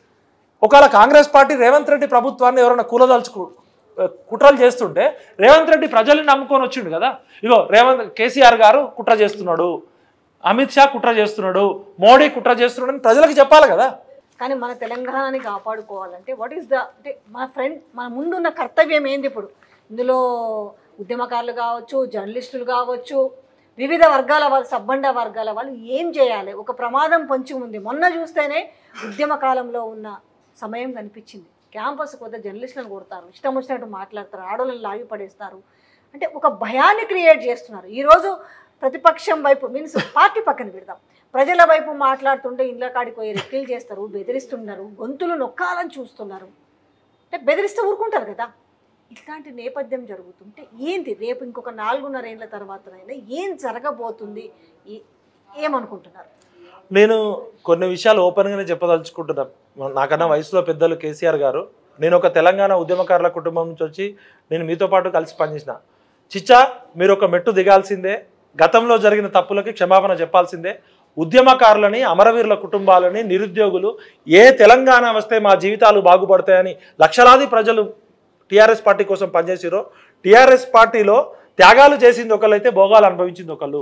ఒకవేళ కాంగ్రెస్ పార్టీ రేవంత్ రెడ్డి ప్రభుత్వాన్ని ఎవరైనా కూలదలుచుకు కుట్రలు చేస్తుంటే రేవంత్ రెడ్డి ప్రజల్ని నమ్ముకొని వచ్చిండు కదా ఇగో రేవంత్ కేసీఆర్ గారు కుట్ర చేస్తున్నాడు అమిత్ షా కుట్ర చేస్తున్నాడు మోడీ కుట్ర చేస్తున్నాడు అని ప్రజలకు చెప్పాలి కదా కానీ మన తెలంగాణని కాపాడుకోవాలంటే వాట్ ఈస్ ద అంటే మన ఫ్రెండ్ మన ముందున్న కర్తవ్యం ఏంది ఇప్పుడు ఇందులో ఉద్యమకారులు కావచ్చు జర్నలిస్టులు కావచ్చు వివిధ వర్గాల వాళ్ళు సబ్బండ వర్గాల వాళ్ళు ఏం చేయాలి ఒక ప్రమాదం పొంచి ఉంది మొన్న చూస్తేనే ఉద్యమ కాలంలో ఉన్న సమయం కనిపించింది క్యాంపస్ కొద్ది జర్నలిస్టులను కొడతారు ఇష్టం వచ్చినట్టు మాట్లాడతారు ఆడోళ్ళని లాగి పడేస్తారు అంటే ఒక భయాన్ని క్రియేట్ చేస్తున్నారు ఈరోజు ప్రతిపక్షం వైపు మీన్స్ పార్టీ పక్కన పెడదాం ప్రజల వైపు మాట్లాడుతుంటే ఇండ్ల కాడికి పోయి రెక్కలు చేస్తారు బెదిరిస్తున్నారు గొంతులు నొక్కాలని చూస్తున్నారు అంటే బెదిరిస్తే ఊరుకుంటారు కదా ఇట్లాంటి నేపథ్యం జరుగుతుంటే ఏంటి రేపు ఇంకొక నాలుగున్నర ఏళ్ళ తర్వాతనైనా ఏం జరగబోతుంది ఏ- ఏమనుకుంటున్నారు నేను కొన్ని విషయాలు ఓపెన్గానే చెప్పదలుచుకుంటున్నాను నాకన్నా వయసులో పెద్దలు కేసీఆర్ గారు నేను ఒక తెలంగాణ ఉద్యమకారుల కుటుంబం నుంచి వచ్చి నేను మీతో పాటు కలిసి పనిచేసిన చిచ్చా మీరు ఒక మెట్టు దిగాల్సిందే గతంలో జరిగిన తప్పులకి క్షమాపణ చెప్పాల్సిందే ఉద్యమకారులని అమరవీరుల కుటుంబాలని నిరుద్యోగులు ఏ తెలంగాణ వస్తే మా జీవితాలు బాగుపడతాయని లక్షలాది ప్రజలు టీఆర్ఎస్ పార్టీ కోసం పనిచేసిరో టీఆర్ఎస్ పార్టీలో త్యాగాలు చేసింది ఒకళ్ళైతే భోగాలు అనుభవించింది ఒకళ్ళు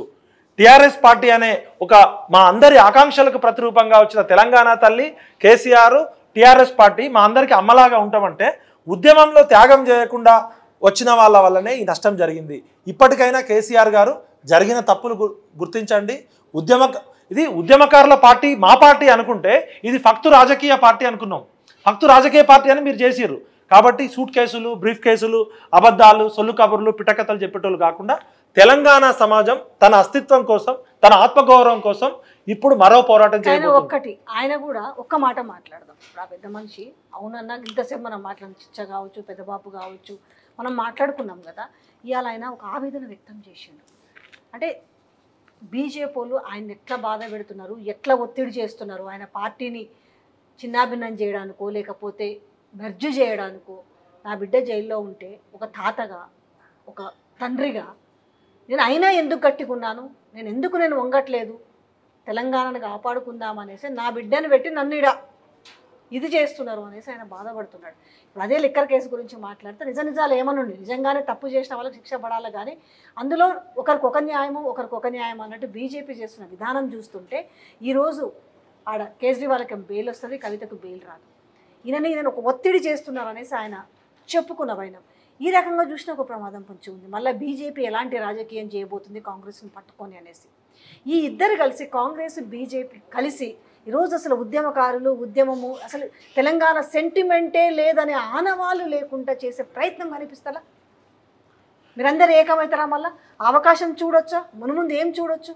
టిఆర్ఎస్ పార్టీ అనే ఒక మా అందరి ఆకాంక్షలకు ప్రతిరూపంగా వచ్చిన తెలంగాణ తల్లి కేసీఆర్ టిఆర్ఎస్ పార్టీ మా అందరికి అమ్మలాగా ఉంటామంటే ఉద్యమంలో త్యాగం చేయకుండా వచ్చిన వాళ్ళ వల్లనే ఈ నష్టం జరిగింది ఇప్పటికైనా కేసీఆర్ గారు జరిగిన తప్పులు గు- గుర్తించండి ఉద్యమ ఇది ఉద్యమకారుల పార్టీ మా పార్టీ అనుకుంటే ఇది ఫక్తు రాజకీయ పార్టీ అనుకున్నాం ఫక్తు రాజకీయ పార్టీ అని మీరు చేసిర్రు కాబట్టి సూట్ కేసులు బ్రీఫ్ కేసులు అబద్ధాలు సొల్లు కబుర్లు పిటకథలు చెప్పేటోళ్ళు కాకుండా తెలంగాణ సమాజం తన అస్తిత్వం కోసం తన ఆత్మగౌరవం కోసం ఇప్పుడు మరో పోరాటం ఆయన చేయబోతుంది ఒక్కటి ఆయన కూడా ఒక్క మాట మాట్లాడదాం ఇప్పుడు ఆ పెద్ద మనిషి అవునన్నా ఇంతసేపు మనం మాట్లాడిన చిచ్చ కావచ్చు పెద్ద బాపు కావచ్చు మనం మాట్లాడుకున్నాం కదా ఇవాళ ఆయన ఒక ఆవేదన వ్యక్తం చేసిండు అంటే బీజేపీ వాళ్ళు ఆయన ఎట్లా బాధ పెడుతున్నారు ఎట్లా ఒత్తిడి చేస్తున్నారు ఆయన పార్టీని చిన్నాభిన్నం చేయడానికో లేకపోతే మెర్జు చేయడానికో నా బిడ్డ జైల్లో ఉంటే ఒక తాతగా ఒక తండ్రిగా నేను అయినా ఎందుకు కట్టుకున్నాను నేను ఎందుకు నేను వంగట్లేదు తెలంగాణను కాపాడుకుందాం అనేసి నా బిడ్డను పెట్టి నన్ను ఇడ ఇది చేస్తున్నారు అనేసి ఆయన బాధపడుతున్నాడు ఇప్పుడు అదే లిక్కర్ కేసు గురించి మాట్లాడితే నిజ నిజాలు ఏమనుండి నిజంగానే తప్పు చేసిన వాళ్ళకి శిక్ష పడాలి కానీ అందులో ఒకరికి ఒక న్యాయము ఒకరికి ఒక న్యాయం అన్నట్టు బీజేపీ చేస్తున్న విధానం చూస్తుంటే ఈరోజు ఆడ కేజ్రీవాల్కి బెయిల్ వస్తుంది కవితకు బెయిల్ రాదు ఈయనని ఈయన ఒక ఒత్తిడి చేస్తున్నారు అనేసి ఆయన చెప్పుకున్న వైనం ఈ రకంగా చూసిన ఒక ప్రమాదం పొంచి ఉంది మళ్ళీ బీజేపీ ఎలాంటి రాజకీయం చేయబోతుంది కాంగ్రెస్ని పట్టుకొని అనేసి ఈ ఇద్దరు కలిసి కాంగ్రెస్ బీజేపీ కలిసి ఈరోజు అసలు ఉద్యమకారులు ఉద్యమము అసలు తెలంగాణ సెంటిమెంటే లేదనే ఆనవాళ్ళు లేకుండా చేసే ప్రయత్నం కనిపిస్తలా మీరందరూ ఏకమవుతారా మళ్ళా అవకాశం చూడొచ్చా మునుముందు ఏం చూడొచ్చు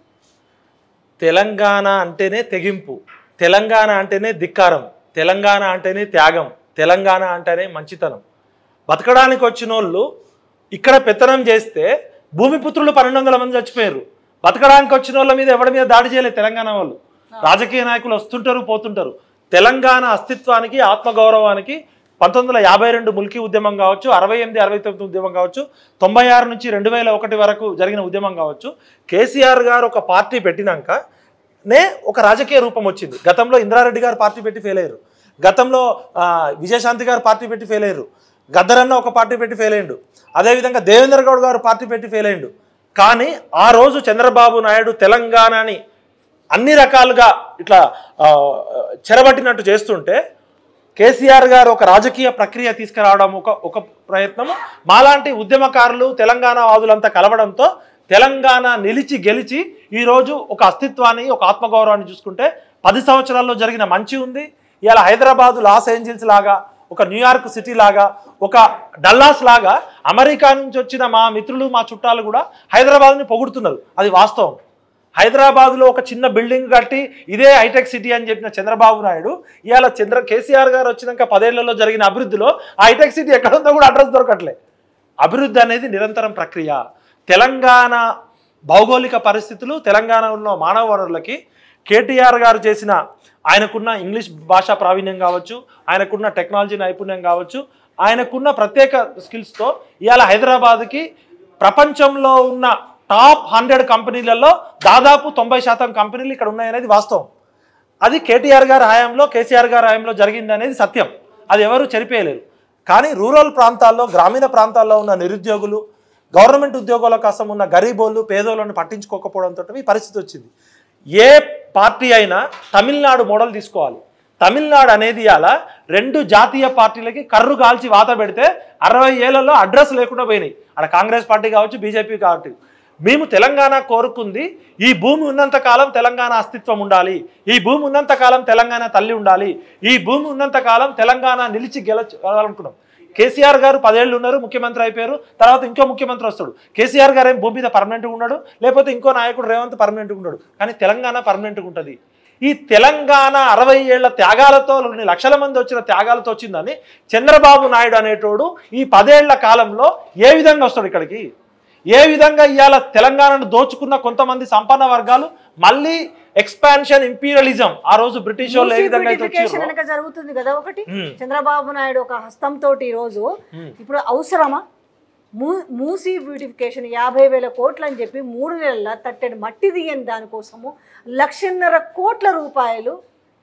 తెలంగాణ అంటేనే తెగింపు తెలంగాణ అంటేనే ధిక్కారం తెలంగాణ అంటేనే త్యాగం తెలంగాణ అంటేనే మంచితనం బతకడానికి వచ్చిన వాళ్ళు ఇక్కడ పెత్తనం చేస్తే భూమిపుత్రులు పన్నెండు వందల మంది చచ్చిపోయారు బతకడానికి వచ్చిన వాళ్ళ మీద ఎవరి మీద దాడి చేయలేదు తెలంగాణ వాళ్ళు రాజకీయ నాయకులు వస్తుంటారు పోతుంటారు తెలంగాణ అస్తిత్వానికి ఆత్మగౌరవానికి పంతొమ్మిది వందల యాభై రెండు ముల్కీ ఉద్యమం కావచ్చు అరవై ఎనిమిది అరవై తొమ్మిది ఉద్యమం కావచ్చు తొంభై ఆరు నుంచి రెండు వేల ఒకటి వరకు జరిగిన ఉద్యమం కావచ్చు కేసీఆర్ గారు ఒక పార్టీ పెట్టినాక నే ఒక రాజకీయ రూపం వచ్చింది గతంలో ఇంద్రారెడ్డి గారు పార్టీ పెట్టి ఫెయిల్ అయ్యారు గతంలో ఆ, విజయశాంతి గారు పార్టీ పెట్టి ఫెయిల్ అయ్యారు గద్దరన్న ఒక పార్టీ పెట్టి ఫెయిల్ అయ్యిండు అదేవిధంగా దేవేంద్ర గౌడ్ గారు పార్టీ పెట్టి ఫెయిల్ అయ్యిండు కానీ ఆ రోజు చంద్రబాబు నాయుడు తెలంగాణని అన్ని రకాలుగా ఇట్లా ఆ, చెరబట్టినట్టు చేస్తుంటే కేసీఆర్ గారు ఒక రాజకీయ ప్రక్రియ తీసుకురావడం ఒక ఒక ప్రయత్నము మాలాంటి ఉద్యమకారులు తెలంగాణ వాదులంతా కలవడంతో తెలంగాణ నిలిచి గెలిచి ఈరోజు ఒక అస్తిత్వాన్ని ఒక ఆత్మగౌరవాన్ని చూసుకుంటే పది సంవత్సరాల్లో జరిగిన మంచి ఉంది ఇలా హైదరాబాదు లాస్ ఏంజిల్స్ లాగా ఒక న్యూయార్క్ సిటీ లాగా ఒక డల్లాస్ లాగా అమెరికా నుంచి వచ్చిన మా మిత్రులు మా చుట్టాలు కూడా హైదరాబాద్ని పొగుడుతున్నారు అది వాస్తవం హైదరాబాద్లో ఒక చిన్న బిల్డింగ్ కట్టి ఇదే హైటెక్ సిటీ అని చెప్పిన చంద్రబాబు నాయుడు ఇవాళ చంద్ర కేసీఆర్ గారు వచ్చినాక పదేళ్లలో జరిగిన అభివృద్ధిలో ఆ హైటెక్ సిటీ ఎక్కడ ఉందో కూడా అడ్రస్ దొరకట్లే అభివృద్ధి అనేది నిరంతరం ప్రక్రియ తెలంగాణ భౌగోళిక పరిస్థితులు తెలంగాణలో మానవ వనరులకి కేటీఆర్ గారు చేసిన ఆయనకున్న ఇంగ్లీష్ భాషా ప్రావీణ్యం కావచ్చు ఆయనకున్న టెక్నాలజీ నైపుణ్యం కావచ్చు ఆయనకున్న ప్రత్యేక స్కిల్స్తో ఇవాళ హైదరాబాద్కి ప్రపంచంలో ఉన్న టాప్ హండ్రెడ్ కంపెనీలలో దాదాపు తొంభై శాతం కంపెనీలు ఇక్కడ ఉన్నాయనేది వాస్తవం అది కేటీఆర్ గారి హయాంలో కేసీఆర్ గారి హయాంలో జరిగింది అనేది సత్యం అది ఎవరు చెరిపేయలేరు కానీ రూరల్ ప్రాంతాల్లో గ్రామీణ ప్రాంతాల్లో ఉన్న నిరుద్యోగులు గవర్నమెంట్ ఉద్యోగాల కోసం ఉన్న గరీబోళ్ళు పేదోళ్ళను పట్టించుకోకపోవడంతో ఈ పరిస్థితి వచ్చింది ఏ పార్టీ అయినా తమిళనాడు మోడల్ తీసుకోవాలి తమిళనాడు అనేది అలా రెండు జాతీయ పార్టీలకి కర్రు కాల్చి వాత పెడితే అరవై ఏళ్లలో అడ్రస్ లేకుండా పోయినాయి అక్కడ కాంగ్రెస్ పార్టీ కావచ్చు బీజేపీ కావచ్చు మేము తెలంగాణ కోరుకుంది ఈ భూమి ఉన్నంత కాలం తెలంగాణ అస్తిత్వం ఉండాలి ఈ భూమి ఉన్నంత కాలం తెలంగాణ తల్లి ఉండాలి ఈ భూమి ఉన్నంత కాలం తెలంగాణ నిలిచి గెలచాలనుకున్నాం కేసీఆర్ గారు పదేళ్ళు ఉన్నారు ముఖ్యమంత్రి అయిపోయారు తర్వాత ఇంకో ముఖ్యమంత్రి వస్తాడు కేసీఆర్ గారు ఏం భూమి మీద పర్మనెంట్గా ఉన్నాడు లేకపోతే ఇంకో నాయకుడు రేవంత్ పర్మనెంట్గా ఉన్నాడు కానీ తెలంగాణ పర్మనెంట్గా ఉంటుంది ఈ తెలంగాణ అరవై ఏళ్ల త్యాగాలతో కొన్ని లక్షల మంది వచ్చిన త్యాగాలతో వచ్చిందని చంద్రబాబు నాయుడు అనేటోడు ఈ పదేళ్ల కాలంలో ఏ విధంగా వస్తాడు ఇక్కడికి ఏ విధంగా ఇవాళ తెలంగాణను దోచుకున్న కొంతమంది సంపన్న వర్గాలు మళ్ళీ ఎక్స్పాన్షన్ ఇంపీరియలిజం ఆ రోజు బ్రిటిష్ వాళ్ళు ఏ విధంగా అయితే బ్యూటిఫికేషన్ వచ్చారో వెనక జరుగుతుంది కదా ఒకటి ఉమ్, చంద్రబాబు నాయుడు ఒక హస్తంతో ఈ రోజు ఉమ్. ఇప్పుడు అవసరమా మూ మూసీ బ్యూటిఫికేషన్ యాభై వేల కోట్లు అని చెప్పి మూడు నెలల తట్టెడు మట్టి దియని దానికోసము లక్షన్నర కోట్ల రూపాయలు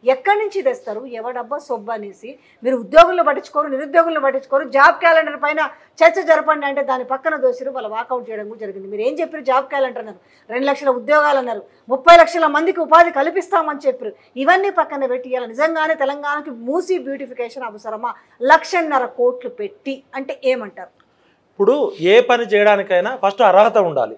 ఎక్కడి నుంచి తెస్తారు ఎవడబ్బా సొబ్బ అనేసి మీరు ఉద్యోగులను పట్టించుకోరు నిరుద్యోగులను పట్టించుకోరు జాబ్ క్యాలెండర్ పైన చర్చ జరపండి అంటే దాని పక్కన దోసిరు వాళ్ళు వాకౌట్ చేయడం కూడా జరిగింది మీరు ఏం చెప్పారు జాబ్ క్యాలెండర్ అన్నారు రెండు లక్షల ఉద్యోగాలు అన్నారు ముప్పై లక్షల మందికి ఉపాధి కల్పిస్తామని చెప్పారు ఇవన్నీ పక్కన పెట్టి ఇవాళ నిజంగానే తెలంగాణకి మూసి బ్యూటిఫికేషన్ అవసరమా లక్షన్నర కోట్లు పెట్టి అంటే ఏమంటారు ఇప్పుడు ఏ పని చేయడానికైనా ఫస్ట్ అర్హత ఉండాలి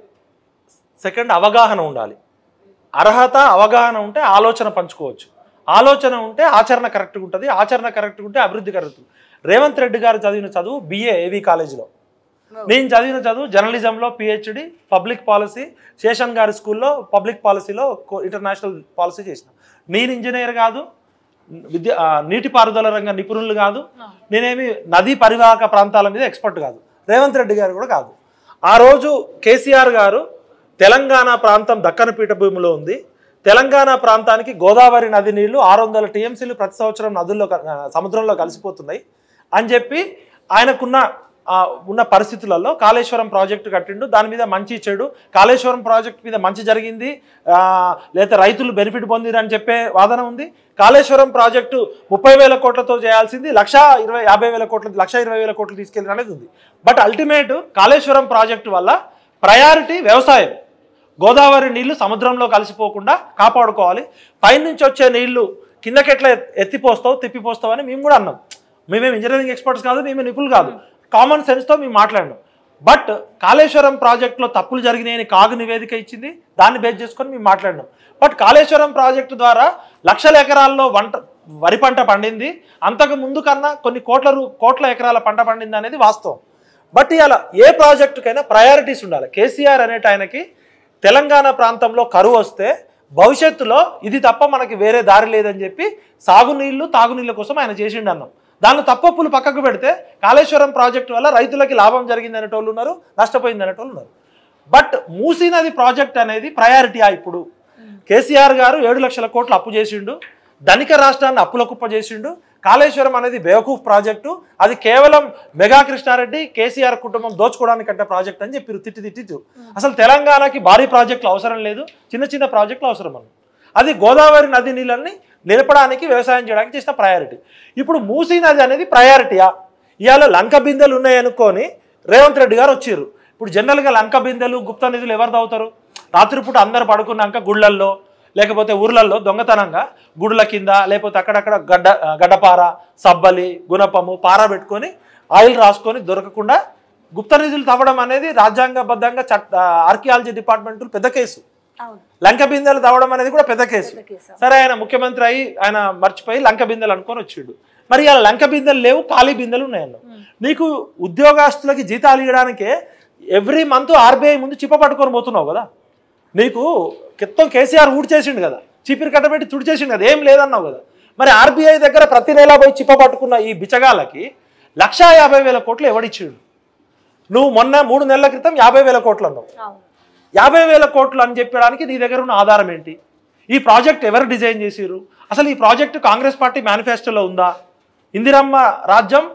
సెకండ్ అవగాహన ఉండాలి అర్హత అవగాహన ఉంటే ఆలోచన పంచుకోవచ్చు ఆలోచన ఉంటే ఆచరణ కరెక్ట్గా ఉంటుంది ఆచరణ కరెక్ట్గా ఉంటే అభివృద్ధి కరెక్ట్ రేవంత్ రెడ్డి గారు చదివిన చదువు బిఏ ఏవి కాలేజీలో నేను చదివిన చదువు జర్నలిజంలో పిహెచ్డి పబ్లిక్ పాలసీ శేషన్ గారి స్కూల్లో పబ్లిక్ పాలసీలో ఇంటర్నేషనల్ పాలసీ చేసిన నేను ఇంజనీర్ కాదు విద్య ఆ, నీటిపారుదల రంగ నిపుణులు కాదు నేనేమి నదీ పరివాహక ప్రాంతాల మీద ఎక్స్పర్ట్ కాదు రేవంత్ రెడ్డి గారు కూడా కాదు ఆ రోజు కేసీఆర్ గారు తెలంగాణ ప్రాంతం దక్కన పీఠభూమిలో ఉంది తెలంగాణ ప్రాంతానికి గోదావరి నది నీళ్లు ఆరు వందల టీఎంసీలు ప్రతి సంవత్సరం నదుల్లో క- ఆ, సముద్రంలో కలిసిపోతున్నాయి అని చెప్పి ఆయనకున్న ఆ, ఉన్న పరిస్థితులలో కాళేశ్వరం ప్రాజెక్టు కట్టిండు దాని మీద మంచి చెడు కాళేశ్వరం ప్రాజెక్ట్ మీద మంచి జరిగింది ఆ, లేదా రైతులు బెనిఫిట్ పొందిరు అని చెప్పే వాదన ఉంది కాళేశ్వరం ప్రాజెక్టు ముప్పై వేల కోట్లతో చేయాల్సింది లక్ష ఇరవై యాభై వేల కోట్ల లక్ష ఇరవై వేల కోట్లు తీసుకెళ్ళిన అనేది ఉంది బట్ అల్టిమేట్ కాళేశ్వరం ప్రాజెక్టు వల్ల ప్రయారిటీ వ్యవసాయం గోదావరి నీళ్లు సముద్రంలో కలిసిపోకుండా కాపాడుకోవాలి పైనుంచి వచ్చే నీళ్లు కిందకెట్లా ఎత్తిపోస్తావు తిప్పిపోస్తావు అని మేము కూడా అన్నాం మేమేం ఇంజనీరింగ్ ఎక్స్పర్ట్స్ కాదు మేము నిపుణులు కాదు కామన్ సెన్స్తో మేము మాట్లాడినాం బట్ కాళేశ్వరం ప్రాజెక్టులో తప్పులు జరిగినాయని కాగు నివేదిక ఇచ్చింది దాన్ని బేస్ చేసుకొని మేము మాట్లాడినాం బట్ కాళేశ్వరం ప్రాజెక్టు ద్వారా లక్షల ఎకరాల్లో వంట వరి పంట పండింది అంతకు ముందు కన్నా కొన్ని కోట్ల రూ కోట్ల ఎకరాల పంట పండింది అనేది వాస్తవం బట్ ఇలా ఏ ప్రాజెక్టుకైనా ప్రయారిటీస్ ఉండాలి కేసీఆర్ అనేట ఆయనకి తెలంగాణ ప్రాంతంలో కరువు వస్తే భవిష్యత్తులో ఇది తప్ప మనకి వేరే దారి లేదని చెప్పి సాగునీళ్లు తాగునీళ్ళ కోసం ఆయన చేసిండు అన్నాం దానిలో తప్పప్పులు పక్కకు పెడితే కాళేశ్వరం ప్రాజెక్టు వల్ల రైతులకి లాభం జరిగింది అనేటోళ్ళు ఉన్నారు నష్టపోయింది అనేటోళ్ళు ఉన్నారు బట్ మూసీ నది ప్రాజెక్ట్ అనేది ప్రయారిటీయా ఇప్పుడు కేసీఆర్ గారు ఏడు లక్షల కోట్లు అప్పు చేసిండు ధనిక రాష్ట్రాన్ని అప్పుల కుప్ప చేసిండు కాళేశ్వరం అనేది బేవకూఫ్ ప్రాజెక్టు అది కేవలం మెగా కృష్ణారెడ్డి కేసీఆర్ కుటుంబం దోచుకోవడానికి కట్టిన ప్రాజెక్ట్ అని చెప్పారు తిట్టి తిట్టి అసలు తెలంగాణకి భారీ ప్రాజెక్టులు అవసరం లేదు చిన్న చిన్న ప్రాజెక్టులు అవసరం అన్న అది గోదావరి నది నీళ్ళని నిలపడానికి వ్యవసాయం చేయడానికి చేసిన ప్రయారిటీ ఇప్పుడు మూసీ నది అనేది ప్రయారిటీయా ఇవాళ లంక బిందెలు ఉన్నాయనుకొని రేవంత్ రెడ్డి గారు వచ్చారు ఇప్పుడు జనరల్గా లంక బిందెలు గుప్త నిధులు ఎవరు తాగుతారు రాత్రిపూట అందరు పడుకున్నాక గుళ్ళల్లో లేకపోతే ఊర్లల్లో దొంగతనంగా గుడుల కింద లేకపోతే అక్కడక్కడ గడ్డ గడ్డపార సబ్బలి గుణపము పార పెట్టుకొని ఆయిల్ రాసుకొని దొరకకుండా గుప్త నిధులు తవ్వడం అనేది రాజ్యాంగబద్ధంగా చట్ట ఆర్కియాలజీ డిపార్ట్మెంట్ పెద్ద కేసు అవును లంక బిందెలు తవ్వడం అనేది కూడా పెద్ద కేసు పెద్ద కేసు సరే ఆయన ముఖ్యమంత్రి అయి ఆయన మర్చిపోయి లంక బిందెలు అనుకొని వచ్చిండు మరి ఆ లంక బిందెలు లేవు ఖాళీ బిందెలు ఉన్నాయన్న నీకు ఉద్యోగస్తులకి జీతాలు ఇవ్వడానికే ఎవ్రీ మంత్ ఆర్బీఐ ముందు చిప్ప పట్టుకొని పోతున్నావు కదా నీకు మొత్తం కేసీఆర్ ఊడ్చేసిండు కదా చీపిరి కట్టబెట్టి తుడిచేసిండు కదా ఏం లేదన్నావు కదా మరి ఆర్బీఐ దగ్గర ప్రతి నెల పోయి చిప్ప పట్టుకున్న ఈ బిచ్చగాళ్ళకి లక్షా యాభై వేల కోట్లు ఎవడిచ్చిండు నువ్వు మొన్న మూడు నెలల క్రితం యాభై వేల కోట్లు అన్నావు అవును యాభై వేల కోట్లు అని చెప్పడానికి నీ దగ్గర ఉన్న ఆధారం ఏంటి ఈ ప్రాజెక్ట్ ఎవరు డిజైన్ చేసిరు అసలు ఈ ప్రాజెక్ట్ కాంగ్రెస్ పార్టీ మేనిఫెస్టోలో ఉందా ఇందిరమ్మ రాజ్యం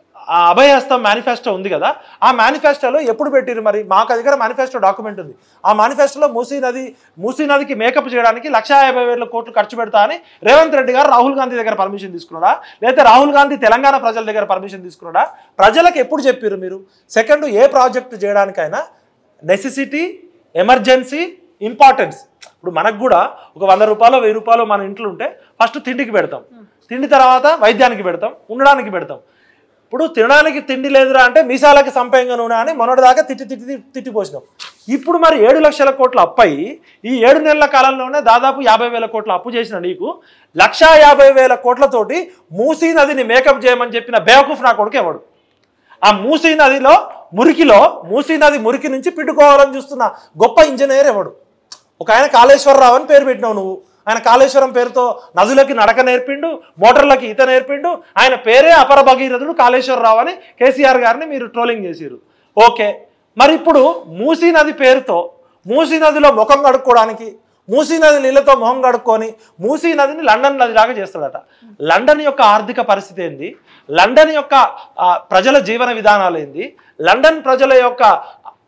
ఆ అభయహస్తం మేనిఫెస్టో ఉంది కదా ఆ మేనిఫెస్టోలో ఎప్పుడు పెట్టిరు మరి మాకు దగ్గర మేనిఫెస్టో డాక్యుమెంట్ ఉంది ఆ మేనిఫెస్టోలో మూసీ నది మూసీ నదికి మేకప్ చేయడానికి లక్షా యాభై వేల కోట్లు ఖర్చు పెడతా అని రేవంత్ రెడ్డి గారు రాహుల్ గాంధీ దగ్గర పర్మిషన్ తీసుకున్నాడా లేదా రాహుల్ గాంధీ తెలంగాణ ప్రజల దగ్గర పర్మిషన్ తీసుకున్నాడా ప్రజలకు ఎప్పుడు చెప్పారు మీరు సెకండ్ ఏ ప్రాజెక్ట్ చేయడానికైనా నెసెసిటీ ఎమర్జెన్సీ ఇంపార్టెన్స్ ఇప్పుడు మనకు కూడా ఒక వంద రూపాయలు వెయ్యి రూపాయలు మన ఇంట్లో ఉంటే ఫస్ట్ తిండికి పెడతాం తిండి తర్వాత వైద్యానికి పెడతాం ఉండడానికి పెడతాం ఇప్పుడు తినడానికి తిండి లేదురా అంటే మీసాలకి సంపయంగా నూనె అని మొన్నటిదాకా తిట్టి తిట్టి తిట్టి తిట్టిపోసినాం ఇప్పుడు మరి ఏడు లక్షల కోట్ల అప్పు అయ్యి ఈ ఏడు నెలల కాలంలోనే దాదాపు యాభై వేల కోట్ల అప్పు చేసిన నీకు లక్షా యాభై వేల కోట్లతోటి మూసీ నదిని మేకప్ చేయమని చెప్పిన బేవకూఫ్ నా కొడుకు ఎవడు ఆ మూసీ నదిలో మురికిలో మూసీ నది మురికి నుంచి పిట్టుకోవాలని చూస్తున్న గొప్ప ఇంజనీర్ ఎవడు ఒక ఆయన కాళేశ్వరరావు అని పేరు పెట్టినావు నువ్వు ఆయన కాళేశ్వరం పేరుతో నదులకి నడక నేర్పిండు మోటార్లకి ఈత నేర్పిండు ఆయన పేరే అపర భగీరథుడు కాళేశ్వరరావు అని కేసీఆర్ గారిని మీరు ట్రోలింగ్ చేసిరు ఓకే మరి ఇప్పుడు మూసీ నది పేరుతో మూసీ నదిలో ముఖం కడుక్కోవడానికి మూసీ నది నీళ్ళతో మొహం కడుక్కొని మూసీ నదిని లండన్ నదిలాగా చేస్తాడట లండన్ యొక్క ఆర్థిక పరిస్థితి ఏంది లండన్ యొక్క ఆ, ప్రజల జీవన విధానాలు ఏంది లండన్ ప్రజల యొక్క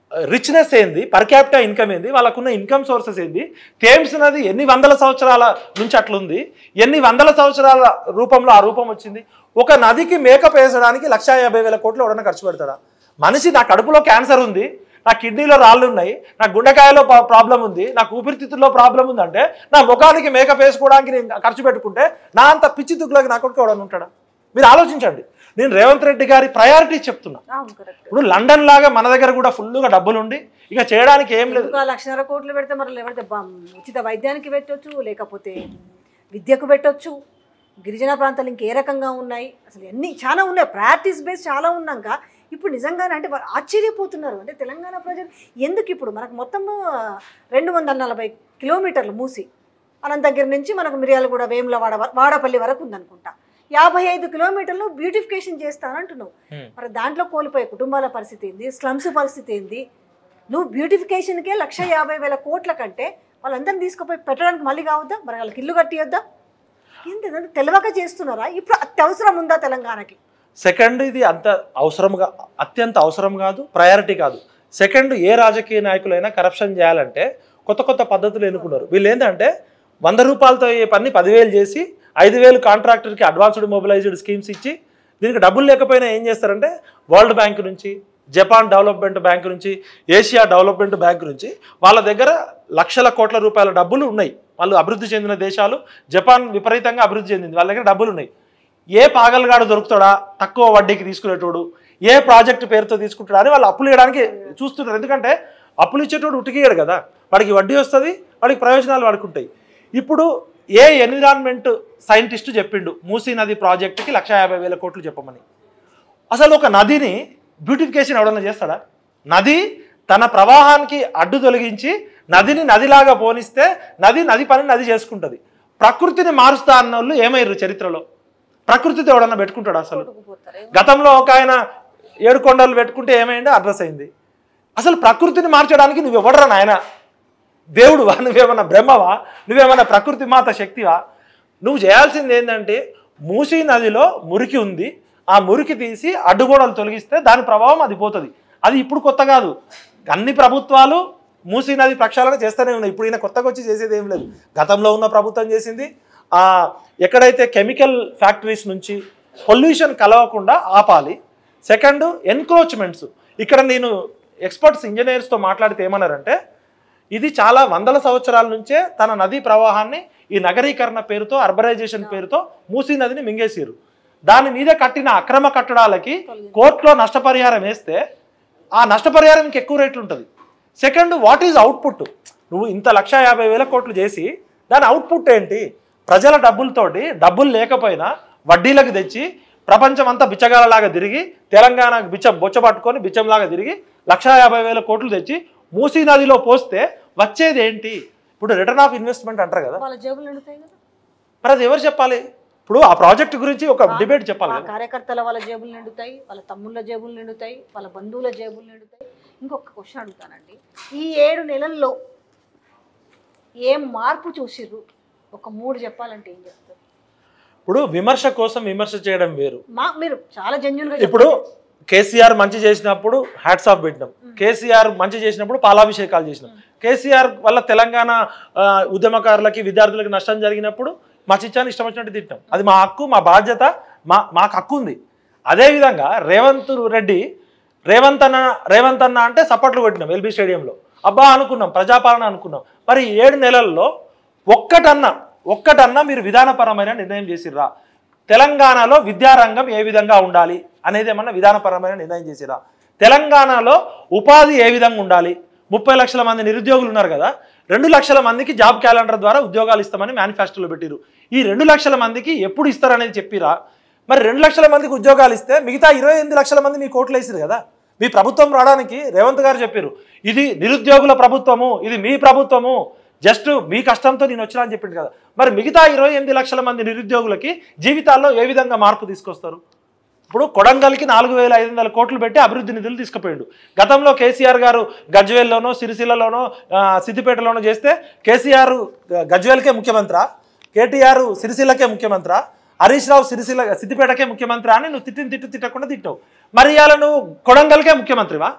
రిచ్నెస్ ఏంది పర్ క్యాపిటా ఇన్కమ్ ఏంది వాళ్ళకున్న ఇన్కమ్ సోర్సెస్ ఏంది థేమ్స్ నది ఎన్ని వందల సంవత్సరాల నుంచి అట్లుంది ఎన్ని వందల సంవత్సరాల రూపంలో ఆ రూపం వచ్చింది ఒక నదికి మేకప్ వేసడానికి లక్షా యాభై వేల కోట్లు ఎవడన్నా ఖర్చు పెడతాడా మనిషి నా కడుపులో క్యాన్సర్ ఉంది నా కిడ్నీలో రాళ్ళు ఉన్నాయి నా గుండెకాయలో ప్రాబ్లం ఉంది నాకు ఊపిరితిత్తుల్లో ప్రాబ్లం ఉందంటే నా ముఖానికి మేకప్ వేసుకోవడానికి నేను ఖర్చు పెట్టుకుంటే నా అంత పిచ్చి తుక్కులోకి నా కొడుకు ఎవడన్నా ఉంటాడా మీరు ఆలోచించండి నేను రేవంత్ రెడ్డి గారి ప్రయారిటీస్ చెప్తున్నా అవును కరెక్ట్ ఇప్పుడు లండన్ లాగా మన దగ్గర కూడా ఫుల్గా డబ్బులు ఉండి ఇక చేయడానికి ఏం లేదు ఎందుకు ఆ లక్షన్నర కోట్లు పెడితే మరి లేకపోతే బం- ఉచిత వైద్యానికి పెట్టొచ్చు లేకపోతే విద్యకు పెట్టొచ్చు గిరిజన ప్రాంతాలు ఇంకే రకంగా ఉన్నాయి అసలు ఎన్ని చాలా ఉన్నాయి ప్రాక్టీస్ బేస్ చాలా ఉన్నాక ఇప్పుడు నిజంగానే అంటే వాళ్ళు ఆశ్చర్యపోతున్నారు అంటే తెలంగాణ ప్రజలు ఎందుకు ఇప్పుడు మనకు మొత్తం రెండు వందల నలభై కిలోమీటర్లు మూసి అనంతగిరి నుంచి మనకు మిర్యాలగూడ వేములవాడ వ- వాడపల్లి వరకు ఉందనుకుంటా యాభై ఐదు కిలోమీటర్లు బ్యూటిఫికేషన్ చేస్తానంటున్నావు Hmm. మరి దాంట్లో కోల్పోయే కుటుంబాల పరిస్థితి ఏంది స్లమ్స్ పరిస్థితి ఏంది నువ్వు బ్యూటిఫికేషన్కే లక్ష యాభై వేల కోట్ల కంటే వాళ్ళందరిని తీసుకుపోయి పెట్టడానికి మళ్ళీ కావద్దా మరి వాళ్ళకి ఇల్లు కట్టియొద్దా ఏంటి ఇదంతా తెలియక చేస్తున్నారా ఇప్పుడు అత్యవసరం ఉందా తెలంగాణకి సెకండ్ ఇది అంత అవసరంగా అత్యంత అవసరం కాదు ప్రయారిటీ కాదు సెకండ్ ఏ రాజకీయ నాయకులైనా కరప్షన్ చేయాలంటే కొత్త కొత్త పద్ధతులు ఎన్నుకున్నారు వీళ్ళు ఏంటంటే వంద రూపాయలతో అయ్యే పని పదివేలు చేసి ఐదు వేలు కాంట్రాక్టర్కి అడ్వాన్స్డ్ మొబిలైజ్డ్ స్కీమ్స్ ఇచ్చి దీనికి డబ్బులు లేకపోయినా ఏం చేస్తారంటే వరల్డ్ బ్యాంక్ నుంచి జపాన్ డెవలప్మెంట్ బ్యాంక్ నుంచి ఏషియా డెవలప్మెంట్ బ్యాంక్ నుంచి వాళ్ళ దగ్గర లక్షల కోట్ల రూపాయల డబ్బులు ఉన్నాయి వాళ్ళు అభివృద్ధి చెందిన దేశాలు జపాన్ విపరీతంగా అభివృద్ధి చెందింది వాళ్ళ దగ్గర డబ్బులు ఉన్నాయి ఏ పాగలగాడు దొరుకుతాడా తక్కువ వడ్డీకి తీసుకునేటోడు ఏ ప్రాజెక్ట్ పేరుతో తీసుకుంటాడా అని వాళ్ళు అప్పులు ఇవ్వడానికి చూస్తున్నారు ఎందుకంటే అప్పులు ఇచ్చేటోడు ఉటికియాడు కదా వాడికి వడ్డీ వస్తుంది వాడికి ప్రయోజనాలు వాడికి ఉంటాయి ఇప్పుడు ఏ ఎన్విరాన్మెంట్ సైంటిస్ట్ చెప్పిండు మూసీ నది ప్రాజెక్టుకి లక్ష యాభై వేల కోట్లు చెప్పమని అసలు ఒక నదిని బ్యూటిఫికేషన్ ఎవడన్నా చేస్తాడా నది తన ప్రవాహానికి అడ్డు తొలగించి నదిని నదిలాగా పోనిస్తే నది నది పని నది చేసుకుంటుంది ప్రకృతిని మారుస్తా అన్న వాళ్ళు ఏమయ్యారు చరిత్రలో ప్రకృతితో ఎవడన్నా పెట్టుకుంటాడు అసలు కొట్టుకుపోతారు గతంలో ఒక ఆయన ఏడు కొండలు పెట్టుకుంటే ఏమైంది అడ్రస్ అయింది అసలు ప్రకృతిని మార్చడానికి నువ్వు ఎవడరా నాయన దేవుడువా నువ్వేమన్నా బ్రహ్మవా నువ్వేమన్నా ప్రకృతి మాత శక్తివా నువ్వు చేయాల్సింది ఏంటంటే మూసీ నదిలో మురికి ఉంది ఆ మురికి తీసి అడ్డుగోడలు తొలగిస్తే దాని ప్రభావం అది పోతుంది అది ఇప్పుడు కొత్త కాదు అన్ని ప్రభుత్వాలు మూసీ నది ప్రక్షాళన చేస్తూనే ఉన్నాయి ఇప్పుడు ఈయన కొత్తగా వచ్చి చేసేది ఏం లేదు గతంలో ఉన్న ప్రభుత్వం చేసింది ఆ, ఎక్కడైతే కెమికల్ ఫ్యాక్టరీస్ నుంచి పొల్యూషన్ కలవకుండా ఆపాలి సెకండ్ ఎన్క్రోచ్మెంట్స్ ఇక్కడ నేను ఎక్స్పర్ట్స్ ఇంజనీర్స్తో మాట్లాడితే ఏమన్నారంటే ఇది చాలా వందల సంవత్సరాల నుంచే తన నదీ ప్రవాహాన్ని ఈ నగరీకరణ పేరుతో అర్బనైజేషన్ పేరుతో మూసీ నదిని మింగేసారు దాని మీద కట్టిన అక్రమ కట్టడాలకి కోర్టులో నష్టపరిహారం వేస్తే ఆ నష్టపరిహారం ఇంక ఎక్కువ రేట్లు ఉంటుంది సెకండ్ వాట్ ఈజ్ అవుట్పుట్ నువ్వు ఇంత లక్ష యాభై వేల కోట్లు చేసి దాని అవుట్పుట్ ఏంటి ప్రజల డబ్బులతోటి డబ్బులు లేకపోయినా వడ్డీలకు తెచ్చి ప్రపంచం అంతా బిచ్చగాలలాగా తిరిగి తెలంగాణకు బిచ్చం బొచ్చ పట్టుకొని బిచ్చంలాగా తిరిగి లక్ష యాభై వేల కోట్లు తెచ్చి మూసీ నదిలో పోస్తే వచ్చేది ఏంటి ఇప్పుడు రిటర్న్ ఆఫ్ ఇన్వెస్ట్మెంట్ అంటారు కదా వాళ్ళ జేబులు నిండుతాయి కదా మరి అది ఎవరు చెప్పాలి ఇప్పుడు ఆ ప్రాజెక్ట్ గురించి ఒక డిబేట్ చెప్పాలి ఆ కదా కార్యకర్తల వాళ్ళ జేబులు నిండుతాయి వాళ్ళ తమ్ముళ్ళ జేబులు నిండుతాయి వాళ్ళ బంధువుల జేబులు నిండుతాయి ఇంకొక క్వశ్చన్ అడుగుతానండి ఈ ఏడు నెలల్లో ఏం మార్పు చూసిర్రు ఒక మూడు చెప్పాలంటే ఏం చెప్తారు ఇప్పుడు విమర్శ కోసం విమర్శ చేయడం వేరు మా మీరు చాలా జెన్యున్గా ఇప్పుడు కేసీఆర్ మంచి చేసినప్పుడు హ్యాట్స్ ఆఫ్ పెట్టినాం కేసీఆర్ మంచి చేసినప్పుడు పాలాభిషేకాలు చేసినాం కేసీఆర్ వల్ల తెలంగాణ ఆ, ఉద్యమకారులకి విద్యార్థులకి నష్టం జరిగినప్పుడు మా చిచ్చాన్ని ఇష్టం వచ్చినట్టు తిట్టాం అది మా హక్కు మా బాధ్యత మా మాకు హక్కు ఉంది అదేవిధంగా రేవంత్ రెడ్డి రేవంత్ అన్న రేవంత్ అన్న అంటే సప్పట్లు కొట్టినాం ఎల్బీ స్టేడియంలో అబ్బా అనుకున్నాం ప్రజాపాలన అనుకున్నాం మరి ఈ ఏడు నెలల్లో ఒక్కటన్నా ఒక్కటన్నా మీరు విధానపరమైన నిర్ణయం చేసిర్రా తెలంగాణలో విద్యారంగం ఏ విధంగా ఉండాలి అనేది ఏమన్నా విధానపరమైన నిర్ణయం చేసిరా తెలంగాణలో ఉపాధి ఏ విధంగా ఉండాలి ముప్పై లక్షల మంది నిరుద్యోగులు ఉన్నారు కదా రెండు లక్షల మందికి జాబ్ క్యాలెండర్ ద్వారా ఉద్యోగాలు ఇస్తామని మేనిఫెస్టోలో పెట్టిరు ఈ రెండు లక్షల మందికి ఎప్పుడు ఇస్తారనేది చెప్పిరా మరి రెండు లక్షల మందికి ఉద్యోగాలు ఇస్తే మిగతా ఇరవై ఎనిమిది లక్షల మంది మీ కోట్లు వేసారు కదా మీ ప్రభుత్వం రావడానికి రేవంత్ గారు చెప్పారు ఇది నిరుద్యోగుల ప్రభుత్వము ఇది మీ ప్రభుత్వము జస్ట్ మీ కష్టంతో నేను వచ్చినా అని చెప్పిండు కదా మరి మిగతా ఇరవై ఎనిమిది లక్షల మంది నిరుద్యోగులకి జీవితాల్లో ఏ విధంగా మార్పు తీసుకొస్తారు ఇప్పుడు కొడంగల్కి నాలుగు వేల ఐదు వందల కోట్లు పెట్టి అభివృద్ధి నిధులు తీసుకుపోయిండు గతంలో కేసీఆర్ గారు గజ్వేల్లోనో సిరిసిల్లలోనో ఆ, సిద్దిపేటలోనో చేస్తే కేసీఆర్ గజ్వేల్కే ముఖ్యమంత్రా కేటీఆర్ సిరిసిల్లకే ముఖ్యమంత్రా హరీష్ రావు సిరిసిల్ల సిద్దిపేటకే ముఖ్యమంత్రి అని నువ్వు తిట్టిన తిట్టు తిట్టకుండా తిట్టావు మరి ఇవాళ నువ్వు కొడంగల్కే ముఖ్యమంత్రివా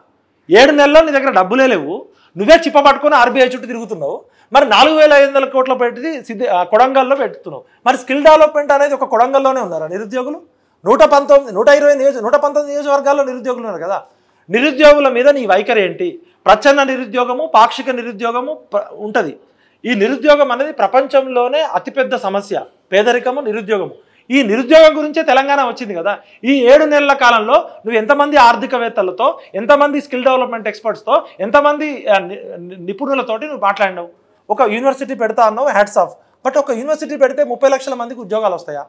ఏడు నెలల్లో నీ దగ్గర డబ్బులే లేవు నువ్వే చిప్ప పట్టుకొని ఆర్బీఐ చుట్టూ తిరుగుతున్నావు మరి నాలుగు వేల ఐదు వందల కోట్ల పెట్టి సిద్ధి ఆ కొడంగల్లో పెడుతున్నావు మరి స్కిల్ డెవలప్మెంట్ అనేది ఒక కొడంగల్లోనే ఉన్నారా నిరుద్యోగులు నూట పంతొమ్మిది నూట ఇరవై నియోజక నూట పంతొమ్మిది నియోజకవర్గాల్లో నిరుద్యోగులు ఉన్నారు కదా నిరుద్యోగుల మీద నీ వైఖరి ఏంటి ప్రచ్ఛన్న నిరుద్యోగము పాక్షిక నిరుద్యోగము ఉంటుంది ఈ నిరుద్యోగం అనేది ప్రపంచంలోనే అతిపెద్ద సమస్య పేదరికము నిరుద్యోగము ఈ నిరుద్యోగం గురించే తెలంగాణ వచ్చింది కదా ఈ ఏడు నెలల కాలంలో నువ్వు ఎంతమంది ఆర్థికవేత్తలతో ఎంతమంది స్కిల్ డెవలప్మెంట్ ఎక్స్పర్ట్స్తో ఎంతమంది ఆ, ని- ని- నిపుణులతోటి నువ్వు మాట్లాడినావు ఒక యూనివర్సిటీ పెడతా అన్నావు హ్యాట్స్ ఆఫ్ బట్ ఒక యూనివర్సిటీ పెడితే ముప్పై లక్షల మందికి ఉద్యోగాలు వస్తాయా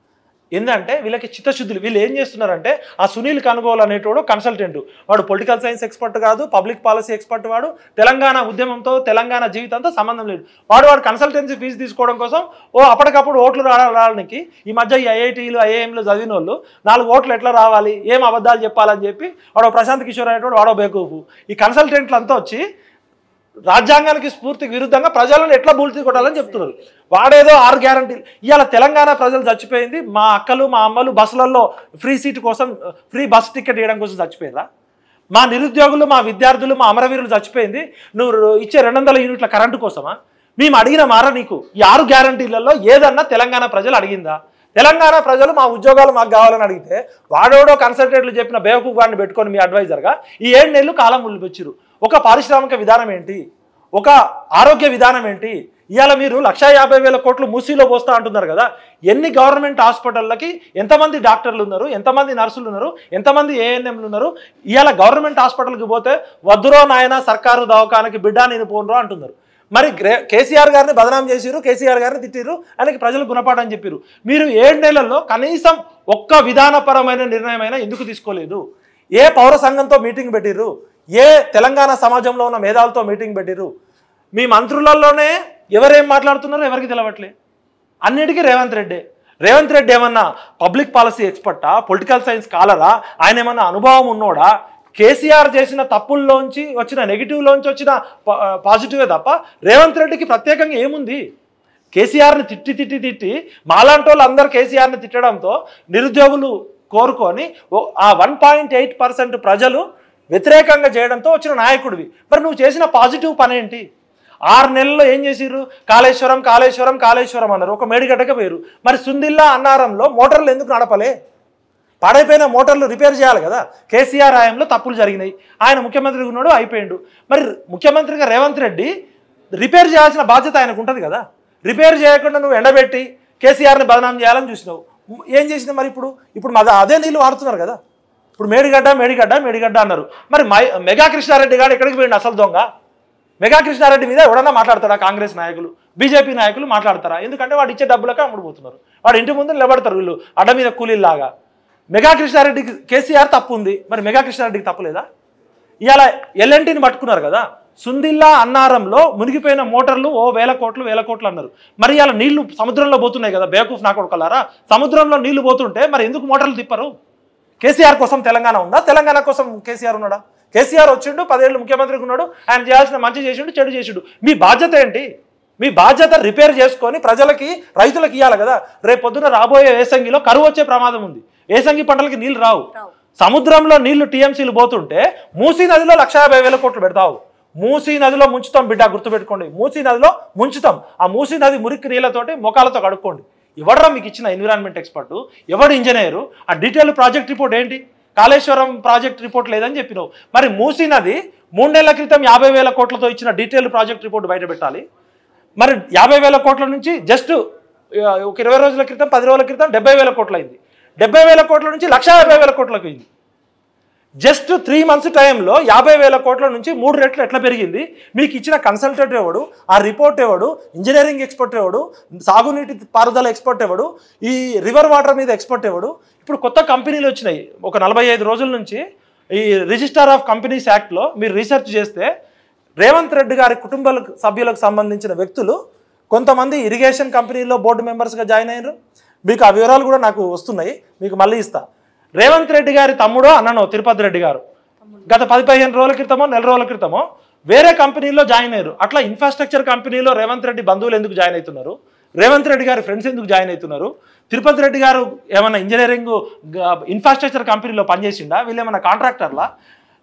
ఏంటంటే వీళ్ళకి చిత్తశుద్ధులు వీళ్ళు ఏం చేస్తున్నారంటే ఆ సునీల్ కనుగోలు అనేటోడు కన్సల్టెంట్ వాడు పొలిటికల్ సైన్స్ ఎక్స్పర్ట్ కాదు పబ్లిక్ పాలసీ ఎక్స్పర్ట్ వాడు తెలంగాణ ఉద్యమంతో తెలంగాణ జీవితంతో సంబంధం లేదు వాడు వాడు కన్సల్టెన్సీ ఫీజు తీసుకోవడం కోసం ఓ అప్పటికప్పుడు ఓట్లు రా- రావడానికి ఈ మధ్య ఈ ఐఐటీలు ఐఐఎంలు చదివిన వాళ్ళు నాలుగు ఓట్లు ఎట్లా రావాలి ఏం అబద్ధాలు చెప్పాలని చెప్పి వాడు ప్రశాంత్ కిషోర్ అనేటోడు వాడో బేకూఫు ఈ కన్సల్టెంట్లు అంతా వచ్చి రాజ్యాంగానికి స్ఫూర్తికి విరుద్ధంగా ప్రజలను ఎట్లా బూల్చి కొట్టాలని చెప్తున్నారు వాడేదో ఆరు గ్యారంటీలు ఇవాళ తెలంగాణ ప్రజలు చచ్చిపోయింది మా అక్కలు మా అమ్మలు బస్సులలో ఫ్రీ సీట్ కోసం ఫ్రీ బస్ టికెట్ ఇవ్వడం కోసం చచ్చిపోయారా మా నిరుద్యోగులు మా విద్యార్థులు మా అమరవీరులు చచ్చిపోయింది నువ్వు ఇచ్చే రెండు వందల యూనిట్ల కరెంటు కోసమా మేము అడిగిన మార నీకు ఈ ఆరు గ్యారంటీలలో ఏదన్నా తెలంగాణ ప్రజలు అడిగిందా తెలంగాణ ప్రజలు మా ఉద్యోగాలు మాకు కావాలని అడిగితే వాడోడో కన్సల్టెంట్లు చెప్పిన బేవకూఫ్ గారిని పెట్టుకొని మీ అడ్వైజర్గా ఈ ఏడు నెలలు కాలం ములిపొచ్చారు ఒక పారిశ్రామిక విధానం ఏంటి ఒక ఆరోగ్య విధానం ఏంటి ఇవాళ మీరు లక్షా యాభై వేల కోట్లు మూసీలో పోస్తా అంటున్నారు కదా ఎన్ని గవర్నమెంట్ హాస్పిటళ్ళకి ఎంతమంది డాక్టర్లు ఉన్నారు ఎంతమంది నర్సులు ఉన్నారు ఎంతమంది ఏఎన్ఎంలు ఉన్నారు ఇవాళ గవర్నమెంట్ హాస్పిటల్కి పోతే వద్దురో నాయన సర్కారు దవాఖానకి బిడ్డ నేను పోనరో అంటున్నారు మరి గ్రే కేసీఆర్ గారిని బదనాం చేసిరు కేసీఆర్ గారిని తిట్టిరు ఆయనకి ప్రజలు గుణపాఠం చెప్పారు మీరు ఏడు నెలల్లో కనీసం ఒక్క విధానపరమైన నిర్ణయమైనా ఎందుకు తీసుకోలేదు ఏ పౌర సంఘంతో మీటింగ్ పెట్టిర్రు ఏ తెలంగాణ సమాజంలో ఉన్న మేధావులతో మీటింగ్ పెట్టిర్రు మీ మంత్రులలోనే ఎవరేం మాట్లాడుతున్నారో ఎవరికి తెలవట్లే అన్నిటికీ రేవంత్ రెడ్డి రేవంత్ రెడ్డి ఏమన్నా పబ్లిక్ పాలసీ ఎక్స్పర్టా పొలిటికల్ సైన్స్ కాలరా ఆయన ఏమన్నా అనుభవం ఉన్నోడా కేసీఆర్ చేసిన తప్పుల్లోంచి వచ్చిన నెగిటివ్లోంచి వచ్చిన పా- పాజిటివే తప్ప రేవంత్ రెడ్డికి ప్రత్యేకంగా ఏముంది కేసీఆర్ని తిట్టి తిట్టి తిట్టి మాలాంటి వాళ్ళు అందరూ కేసీఆర్ని తిట్టడంతో నిరుద్యోగులు కోరుకొని ఓ- ఆ వన్ పాయింట్ ఎయిట్ పర్సెంట్ ప్రజలు వ్యతిరేకంగా చేయడంతో వచ్చిన నాయకుడివి మరి నువ్వు చేసిన పాజిటివ్ పని ఏంటి ఆరు నెలల్లో ఏం చేసిర్రు కాళేశ్వరం కాళేశ్వరం కాళేశ్వరం అన్నారు ఒక మేడిగడ్డకే పోయారు మరి సుందిల్లా అన్నారంలో మోటార్లు ఎందుకు నడపలే పాడైపోయిన మోటార్లు రిపేర్ చేయాలి కదా కేసీఆర్ హయాంలో తప్పులు జరిగినాయి ఆయన ముఖ్యమంత్రిగా ఉన్నాడు అయిపోయిండు మరి ముఖ్యమంత్రిగా రేవంత్ రెడ్డి రిపేర్ చేయాల్సిన బాధ్యత ఆయనకు ఉంటుంది కదా రిపేర్ చేయకుండా నువ్వు ఎండబెట్టి కేసీఆర్ని బదనాం చేయాలని చూసినావు ఏం చేసినావు మరి ఇప్పుడు ఇప్పుడు మాది అదే నీళ్ళు వాడుతున్నారు కదా ఇప్పుడు మేడిగడ్డ మేడిగడ్డ మేడిగడ్డ అన్నారు మరి మై మెగా కృష్ణారెడ్డి గారు ఎక్కడికి పోయిండు అసలు దొంగ మెగా కృష్ణారెడ్డి మీద ఎవడన్నా మాట్లాడతారా కాంగ్రెస్ నాయకులు బీజేపీ నాయకులు మాట్లాడతారా ఎందుకంటే వాడు ఇచ్చే డబ్బులకే అమ్ముడుపోతున్నారు వాడు ఇంటి ముందు నిలబడతారు వీళ్ళు అడ్డ మీద కూలీలాగా మెగా కృష్ణారెడ్డికి కేసీఆర్ తప్పు ఉంది మరి మెగా కృష్ణారెడ్డికి తప్పు లేదా ఇవాళ ఎల్ఎన్టీని పట్టుకున్నారు కదా సుందిల్లా అన్నారంలో మునిగిపోయిన మోటార్లు ఓ వేల కోట్లు వేల కోట్లు అన్నారు మరి ఇవాళ నీళ్లు సముద్రంలో పోతున్నాయి కదా బేకూఫ్ నా కొడుకలారా సముద్రంలో నీళ్లు పోతుంటే మరి ఎందుకు మోటార్లు తిప్పరు కేసీఆర్ కోసం తెలంగాణ ఉందా తెలంగాణ కోసం కేసీఆర్ ఉన్నాడా కేసీఆర్ వచ్చిండు పదేళ్ళు ముఖ్యమంత్రిగా ఉన్నాడు ఆయన చేయాల్సిన మంచి చేసిండు చెడు చేసిండు మీ బాధ్యత ఏంటి మీ బాధ్యత రిపేర్ చేసుకొని ప్రజలకి రైతులకు ఇవ్వాలి కదా రేపు పొద్దున రాబోయే ఏసంగిలో కరువు వచ్చే ప్రమాదం ఉంది ఏసంగి పంటలకి నీళ్లు రావు రావు. సముద్రంలో నీళ్లు టీఎంసీలు పోతుంటే మూసీ నదిలో లక్ష యాభై వేల కోట్లు పెడతావు మూసీ నదిలో ముంచుతాం బిడ్డ గుర్తుపెట్టుకోండి మూసీ నదిలో ముంచుతాం ఆ మూసీ నది మురికి నీళ్ళతోటి మొఖాలతో కడుక్కోండి ఎవడరా మీకు ఇచ్చిన ఎన్విరాన్మెంట్ ఎక్స్పర్ట్ ఎవడు ఇంజనీరు ఆ డీటెయిల్ ప్రాజెక్ట్ రిపోర్ట్ ఏంటి కాళేశ్వరం ప్రాజెక్ట్ రిపోర్ట్ లేదని చెప్పినావు మరి మూసీ నది మూడు నెలల క్రితం యాభై వేల కోట్లతో ఇచ్చిన డీటెయిల్ ప్రాజెక్ట్ రిపోర్ట్ బయట పెట్టాలి మరి యాభై వేల కోట్ల నుంచి జస్ట్ ఒక ఇరవై రోజుల క్రితం పది రోజుల క్రితం డెబ్బై వేల కోట్లు అయింది డెబ్బై వేల కోట్ల నుంచి లక్ష యాభై వేల కోట్లకు అయింది జస్ట్ త్రీ మంత్స్ టైంలో యాభై వేల కోట్ల నుంచి మూడు రెట్లు ఎట్లా పెరిగింది మీకు ఇచ్చిన కన్సల్టెంట్ ఎవడు ఆ రిపోర్ట్ ఎవడు ఇంజనీరింగ్ ఎక్స్పర్ట్ ఎవడు సాగునీటి పారుదల ఎక్స్పర్ట్ ఎవడు ఈ రివర్ వాటర్ మీద ఎక్స్పర్ట్ ఎవడు ఇప్పుడు కొత్త కంపెనీలు వచ్చినాయి ఒక నలభై ఐదు రోజుల నుంచి ఈ రిజిస్టార్ ఆఫ్ కంపెనీస్ యాక్ట్లో మీరు రీసెర్చ్ చేస్తే రేవంత్ రెడ్డి గారి కుటుంబ సభ్యులకు సంబంధించిన వ్యక్తులు కొంతమంది ఇరిగేషన్ కంపెనీలో బోర్డు మెంబర్స్గా జాయిన్ అయ్యారు మీకు ఆ వివరాలు కూడా నాకు వస్తున్నాయి మీకు మళ్ళీ ఇస్తా రేవంత్ రెడ్డి గారి తమ్ముడో అన్ననో తిరుపతి రెడ్డి గారు గత పది పదిహేను రోజుల క్రితమో నెల రోజుల క్రితమో వేరే కంపెనీలో జాయిన్ అయ్యారు అట్లా ఇన్ఫ్రాస్ట్రక్చర్ కంపెనీలో రేవంత్ రెడ్డి బంధువులు ఎందుకు జాయిన్ అవుతున్నారు రేవంత్ రెడ్డి గారి ఫ్రెండ్స్ ఎందుకు జాయిన్ అవుతున్నారు తిరుపతి రెడ్డి గారు ఏమన్నా ఇంజనీరింగ్ ఇన్ఫ్రాస్ట్రక్చర్ కంపెనీలో పనిచేసిండా వీళ్ళు ఏమన్నా కాంట్రాక్టర్లా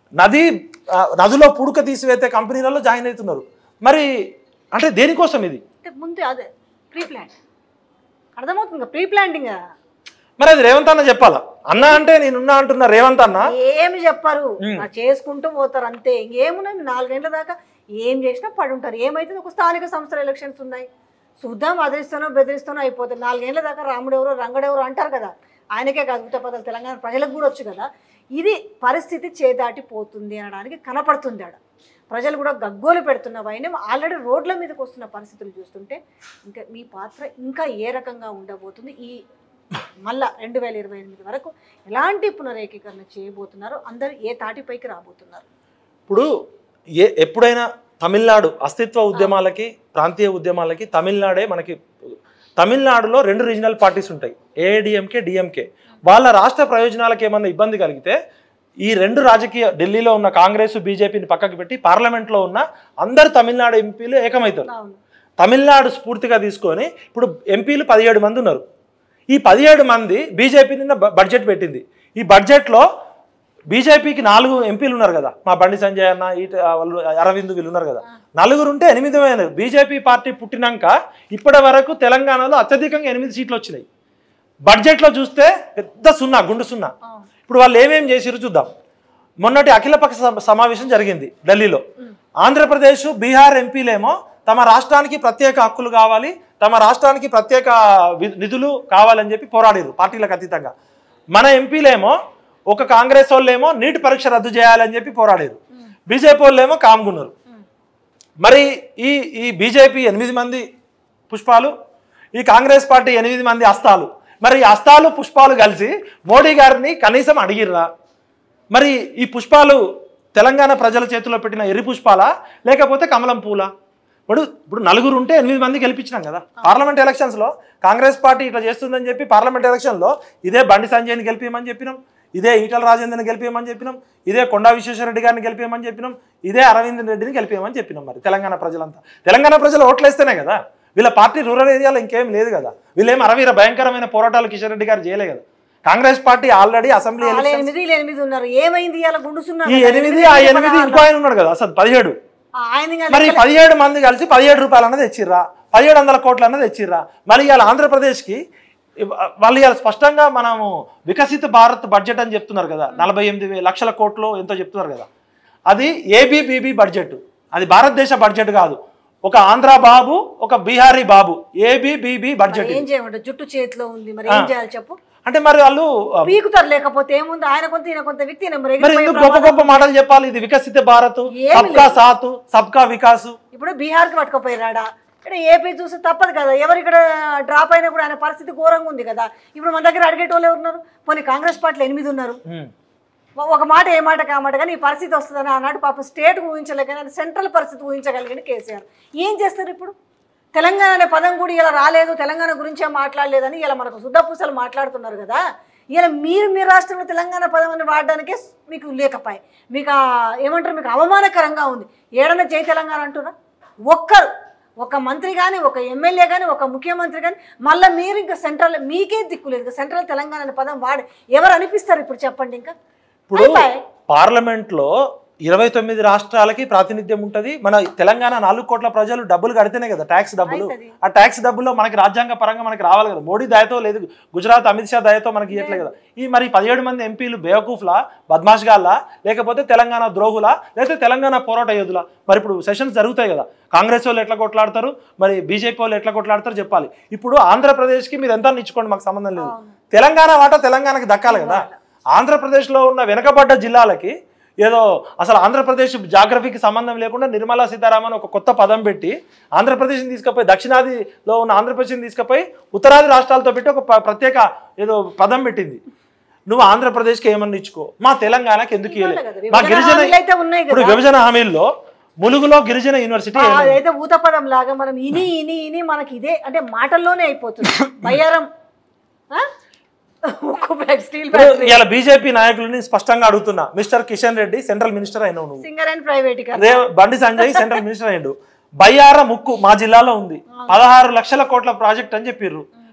నది ఆ, నదిలో పుడక తీసివేతే కంపెనీలలో జాయిన్ అవుతున్నారు మరి అంటే దేనికోసం ఇది అంటే ముందే అదే ప్రీ ప్లాన్ అర్థమవుతుంది ప్రీ ప్లాంటింగ్ మరి అది రేవంత్ అన్న చెప్పాలా అన్న అంటే నేనున్నా అంటున్నా రేవంత్ అన్న ఏమి చెప్పరు మ్. ఆ చేసుకుంటూ పోతారు అంతే ఇంకేమున్నది నాలుగేళ్ల దాకా ఏం చేసినా పడి ఉంటారు ఏమైతుంది ఒక స్థానిక సంస్థల ఎలక్షన్స్ ఉన్నాయి చూద్దాం అదిరిస్తానో బెదిరిస్తానో అయిపోతుంది నాలుగేళ్ల దాకా రాముడు ఎవరో రంగడెవరో అంటారు కదా ఆయనకే కాదు ఉత్తర పదాలు తెలంగాణ ప్రజలకు కూడా వచ్చు కదా ఇది పరిస్థితి చేదాటిపోతుంది అనడానికి కనపడుతుంది ఆడ ప్రజలు కూడా గగ్గోలు పెడుతున్న వైనం ఆల్రెడీ రోడ్ల మీదకి వస్తున్న పరిస్థితులు చూస్తుంటే ఇంకా మీ పాత్ర ఇంకా ఏ రకంగా ఉండబోతుంది ఈ మళ్ళా రెండు వేల ఇరవై ఎనిమిది వరకు ఎలాంటి పునరేకీకరణ చేయబోతున్నారు అందరూ ఏ తాటిపైకి రాబోతున్నారు ఇప్పుడు ఏ ఎప్పుడైనా తమిళనాడు అస్తిత్వ ఉద్యమాలకి ప్రాంతీయ ఉద్యమాలకి తమిళనాడే మనకి తమిళనాడులో రెండు రీజనల్ పార్టీస్ ఉంటాయి ఏఐడిఎంకే డిఎంకే వాళ్ళ రాష్ట్ర ప్రయోజనాలకు ఏమన్నా ఇబ్బంది కలిగితే ఈ రెండు రాజకీయ ఢిల్లీలో ఉన్న కాంగ్రెస్ బీజేపీని పక్కకు పెట్టి పార్లమెంట్లో ఉన్న అందరు తమిళనాడు ఎంపీలు ఏకమవుతారు అవును తమిళనాడు స్ఫూర్తిగా తీసుకొని ఇప్పుడు ఎంపీలు పదిహేడు మంది ఉన్నారు ఈ పదిహేడు మంది బీజేపీ నిన్న బ- బడ్జెట్ పెట్టింది ఈ బడ్జెట్లో బీజేపీకి నాలుగు ఎంపీలు ఉన్నారు కదా మా బండి సంజయ్ అన్న ఈట వాళ్ళు అరవింద్ వీళ్ళు ఉన్నారు కదా నలుగురు ఉంటే ఎనిమిది అయినారు బీజేపీ పార్టీ పుట్టినాక ఇప్పటి వరకు తెలంగాణలో అత్యధికంగా ఎనిమిది సీట్లు వచ్చినాయి బడ్జెట్లో చూస్తే పెద్ద సున్నా గుండు సున్నా అవును ఇప్పుడు వాళ్ళు ఏమేం చేసిరు చూద్దాం మొన్నటి అఖిలపక్ష సమ- సమావేశం జరిగింది ఢిల్లీలో ఆంధ్రప్రదేశ్ బీహార్ ఎంపీలేమో తమ రాష్ట్రానికి ప్రత్యేక హక్కులు కావాలి తమ రాష్ట్రానికి ప్రత్యేక వి- నిధులు కావాలని చెప్పి పోరాడారు పార్టీలకు అతీతంగా మన ఎంపీలేమో ఒక కాంగ్రెస్ వాళ్ళేమో నీటి పరీక్ష రద్దు చేయాలని చెప్పి పోరాడారు బీజేపీ వాళ్ళేమో కామ్గున్నారు ఉమ్. మరి ఈ ఈ బీజేపీ ఎనిమిది మంది పుష్పాలు ఈ కాంగ్రెస్ పార్టీ ఎనిమిది మంది అస్తాలు మరి ఈ అస్తాలు పుష్పాలు కలిసి మోడీ గారిని కనీసం అడిగిర్రా మరి ఈ పుష్పాలు తెలంగాణ ప్రజల చేతిలో పెట్టిన ఎర్రి పుష్పాలా లేకపోతే కమలం పూలా ఇప్పుడు ఇప్పుడు నలుగురు ఉంటే ఎనిమిది మంది గెలిపించినాం కదా పార్లమెంట్ ఎలక్షన్స్లో కాంగ్రెస్ పార్టీ ఇట్లా చేస్తుందని చెప్పి పార్లమెంట్ ఎలక్షన్లో ఇదే బండి సంజయ్ని గెలిపించమని చెప్పినాం ఇదే ఈటల రాజేందర్ని గెలిపించమని చెప్పినాం ఇదే కొండా విశ్వేశ్వరరెడ్డి గారిని గెలిపించమని చెప్పినాం ఇదే అరవింద్ రెడ్డిని గెలిపించమని చెప్పినాం మరి తెలంగాణ ప్రజలంతా తెలంగాణ ప్రజలు ఓట్లేస్తేనే కదా వీళ్ళ పార్టీ రూరల్ ఏరియాలో ఇంకేం లేదు కదా వీళ్ళేం అరవీర భయంకరమైన పోరాటాలు కిషన్ రెడ్డి గారు చేయలే కదా కాంగ్రెస్ పార్టీ ఆల్రెడీ అసెంబ్లీ వాళ్ళ ఎలక్షన్ ఎనిమిది వీళ్ళు ఎనిమిది ఉన్నారు ఏమైంది ఇలా గుండు సున్నా ఈ కదా? ఎనిమిది ఆ ఎనిమిది పదహారు. ఇంకో ఆయన ఉన్నాడు కదా అసలు పదిహేడు ఆ, ఆయన ఇంకా మరి లెక్కలే. పదిహేడు మంది కలిసి పదిహేడు రూపాయలు అన్నది తెచ్చిర్రా పదిహేడు వందల కోట్లు అన్నది తెచ్చిర్రా మరి ఇవాళ ఆంధ్రప్రదేశ్కి ఇవ్- వాళ్ళు ఇవాళ స్పష్టంగా మనము వికసిత భారత్ బడ్జెట్ అని చెప్తున్నారు కదా నలభై ఎనిమిది వే- లక్షల కోట్లు ఎంతో చెప్తున్నారు కదా అది ఏబిబిబి బడ్జెట్ అది భారతదేశ బడ్జెట్ కాదు ఒక ఆంధ్ర బాబు ఒక బీహారీ బాబు ఏబిబిబి బడ్జెట్ ఏం చేయమంటారు జుట్టు చేతిలో ఉంది మరి ఏం చేయాలి చెప్పు అంటే మరి వాళ్ళు ఆ, పీకుతారు లేకపోతే ఏముంది ఆయన కొంత ఈయన కొంత వ్యక్తి నెంబర్ మరి ఎగిరిపోయే ఎందుకు గొప్ప ప్రమాదం. గొప్ప మాటలు చెప్పాలి ఇది వికసిత భారత్ ఏమీ సబ్కా లేదు. సాత్ సబ్కా వికాస్ ఇప్పుడు బీహార్కి పట్టుకుపోయాడా ఇక్కడ ఏపీ చూసి తప్పదు కదా ఎవరు ఇక్కడ డ్రాప్ అయినా కూడా ఆయన పరిస్థితి ఘోరంగా ఉంది కదా ఇప్పుడు మన దగ్గర అడిగేటోళ్ళు ఎవరు ఉన్నారు పోనీ కాంగ్రెస్ పార్టీలో ఎనిమిది ఉన్నారు ఒ- ఒక మాట ఏ మాట కామాట కానీ ఈ పరిస్థితి వస్తుందని ఆనాడు పాపం స్టేట్ ఊహించలేక కానీ సెంట్రల్ పరిస్థితి ఊహించగలిగిన కేసీఆర్ ఏం చేస్తారు ఇప్పుడు తెలంగాణ అనే పదం కూడా ఇలా రాలేదు తెలంగాణ గురించే మాట్లాడలేదని ఇలా మనకు శుద్ధపూసలు మాట్లాడుతున్నారు కదా ఇలా మీరు మీ రాష్ట్రంలో తెలంగాణ పదం అని వాడడానికే మీకు లేకపాయి మీకు ఆ ఏమంటారు మీకు అవమానకరంగా ఉంది ఏడన్నా జై తెలంగాణ అంటున్నా ఒక్కరు ఒక మంత్రి కానీ ఒక ఎమ్మెల్యే కానీ ఒక ముఖ్యమంత్రి కానీ మళ్ళీ మీరు ఇంకా సెంట్రల్ మీకే దిక్కు లేదు సెంట్రల్ తెలంగాణ అనే పదం వాడి ఎవరు అనిపిస్తారు ఇప్పుడు చెప్పండి ఇంకా ఇప్పుడు అయిపోయి. పార్లమెంట్ లో ఇరవై తొమ్మిది రాష్ట్రాలకి ప్రాతినిధ్యం ఉంటది మన తెలంగాణ నాలుగు కోట్ల ప్రజలు డబ్బులు కడితేనే కదా ట్యాక్స్ డబ్బులు అవుతది. ఆ ట్యాక్స్ డబ్బుల్లో మనకి రాజ్యాంగ పరంగా మనకి రావాలి కదా మోడీ దయతో లేదు గుజరాత్ అమిత్ షా దయతో మనకి ఇవ్వట్లేదు కదా ఈ మరి పదిహేడు మంది ఎంపీలు బేవకూఫ్లా బద్మాష్ గాల్లా లేకపోతే తెలంగాణ ద్రోహులా లేకపోతే తెలంగాణ పోరాట యోధులా మరి ఇప్పుడు సెషన్స్ జరుగుతాయి కదా కాంగ్రెస్ వాళ్ళు ఎట్లా కొట్లాడతారు మరి బీజేపీ వాళ్ళు ఎట్లా కొట్లాడతారు చెప్పాలి ఇప్పుడు ఆంధ్రప్రదేశ్కి మీరు ఎంత ఇచ్చుకోండి మాకు సంబంధం లేదు అవును. తెలంగాణ వాటా తెలంగాణకి దక్కాలి కదా ఆంధ్రప్రదేశ్లో ఉన్న వెనుకబడ్డ జిల్లాలకి ఏదో అసలు ఆంధ్రప్రదేశ్ జాగ్రఫీకి సంబంధం లేకుండా నిర్మలా సీతారామన్ ఒక కొత్త పదం పెట్టి ఆంధ్రప్రదేశ్ని తీసుకుపోయి దక్షిణాదిలో ఉన్న ఆంధ్రప్రదేశ్ని తీసుకుపోయి ఉత్తరాది రాష్ట్రాలతో పెట్టి ఒక ప- ప్రత్యేక ఏదో పదం పెట్టింది నువ్వు ఆంధ్రప్రదేశ్కి ఏమన్నా ఇచ్చుకో మా తెలంగాణకి ఎందుకు ఇవ్వలేదు ఇవ్వాలి కదా. మా విభజన గిరిజన హామీలు అయితే ఉన్నాయి ఇప్పుడు కదా. విభజన హామీల్లో ములుగులో గిరిజన యూనివర్సిటీ ఆ, ఏమైంది? అదైతే ఊతపదం లాగా మనం ఇని ఇని ఇని మనకి ఇదే అంటే మాటల్లోనే అయిపోతుంది బయ్యారం ఆ? ఉక్కు ఫ్యాక్టరీ, స్టీల్ ఇప్పుడు ఫ్యాక్టరీ ఇవాళ బీజేపీ నాయకులని స్పష్టంగా అడుగుతున్నా mister Kishan Reddy central minister అయినావు నువ్వు సింగర్ అండ్ ప్రైవేట్ రే బండి సంజయ్ సెంట్రల్ మినిస్టర్ అయ్యిండు బయ్యార ముక్కు మా జిల్లాలో ఉంది పదహారు లక్షల కోట్ల ప్రాజెక్ట్ అని చెప్పిర్రు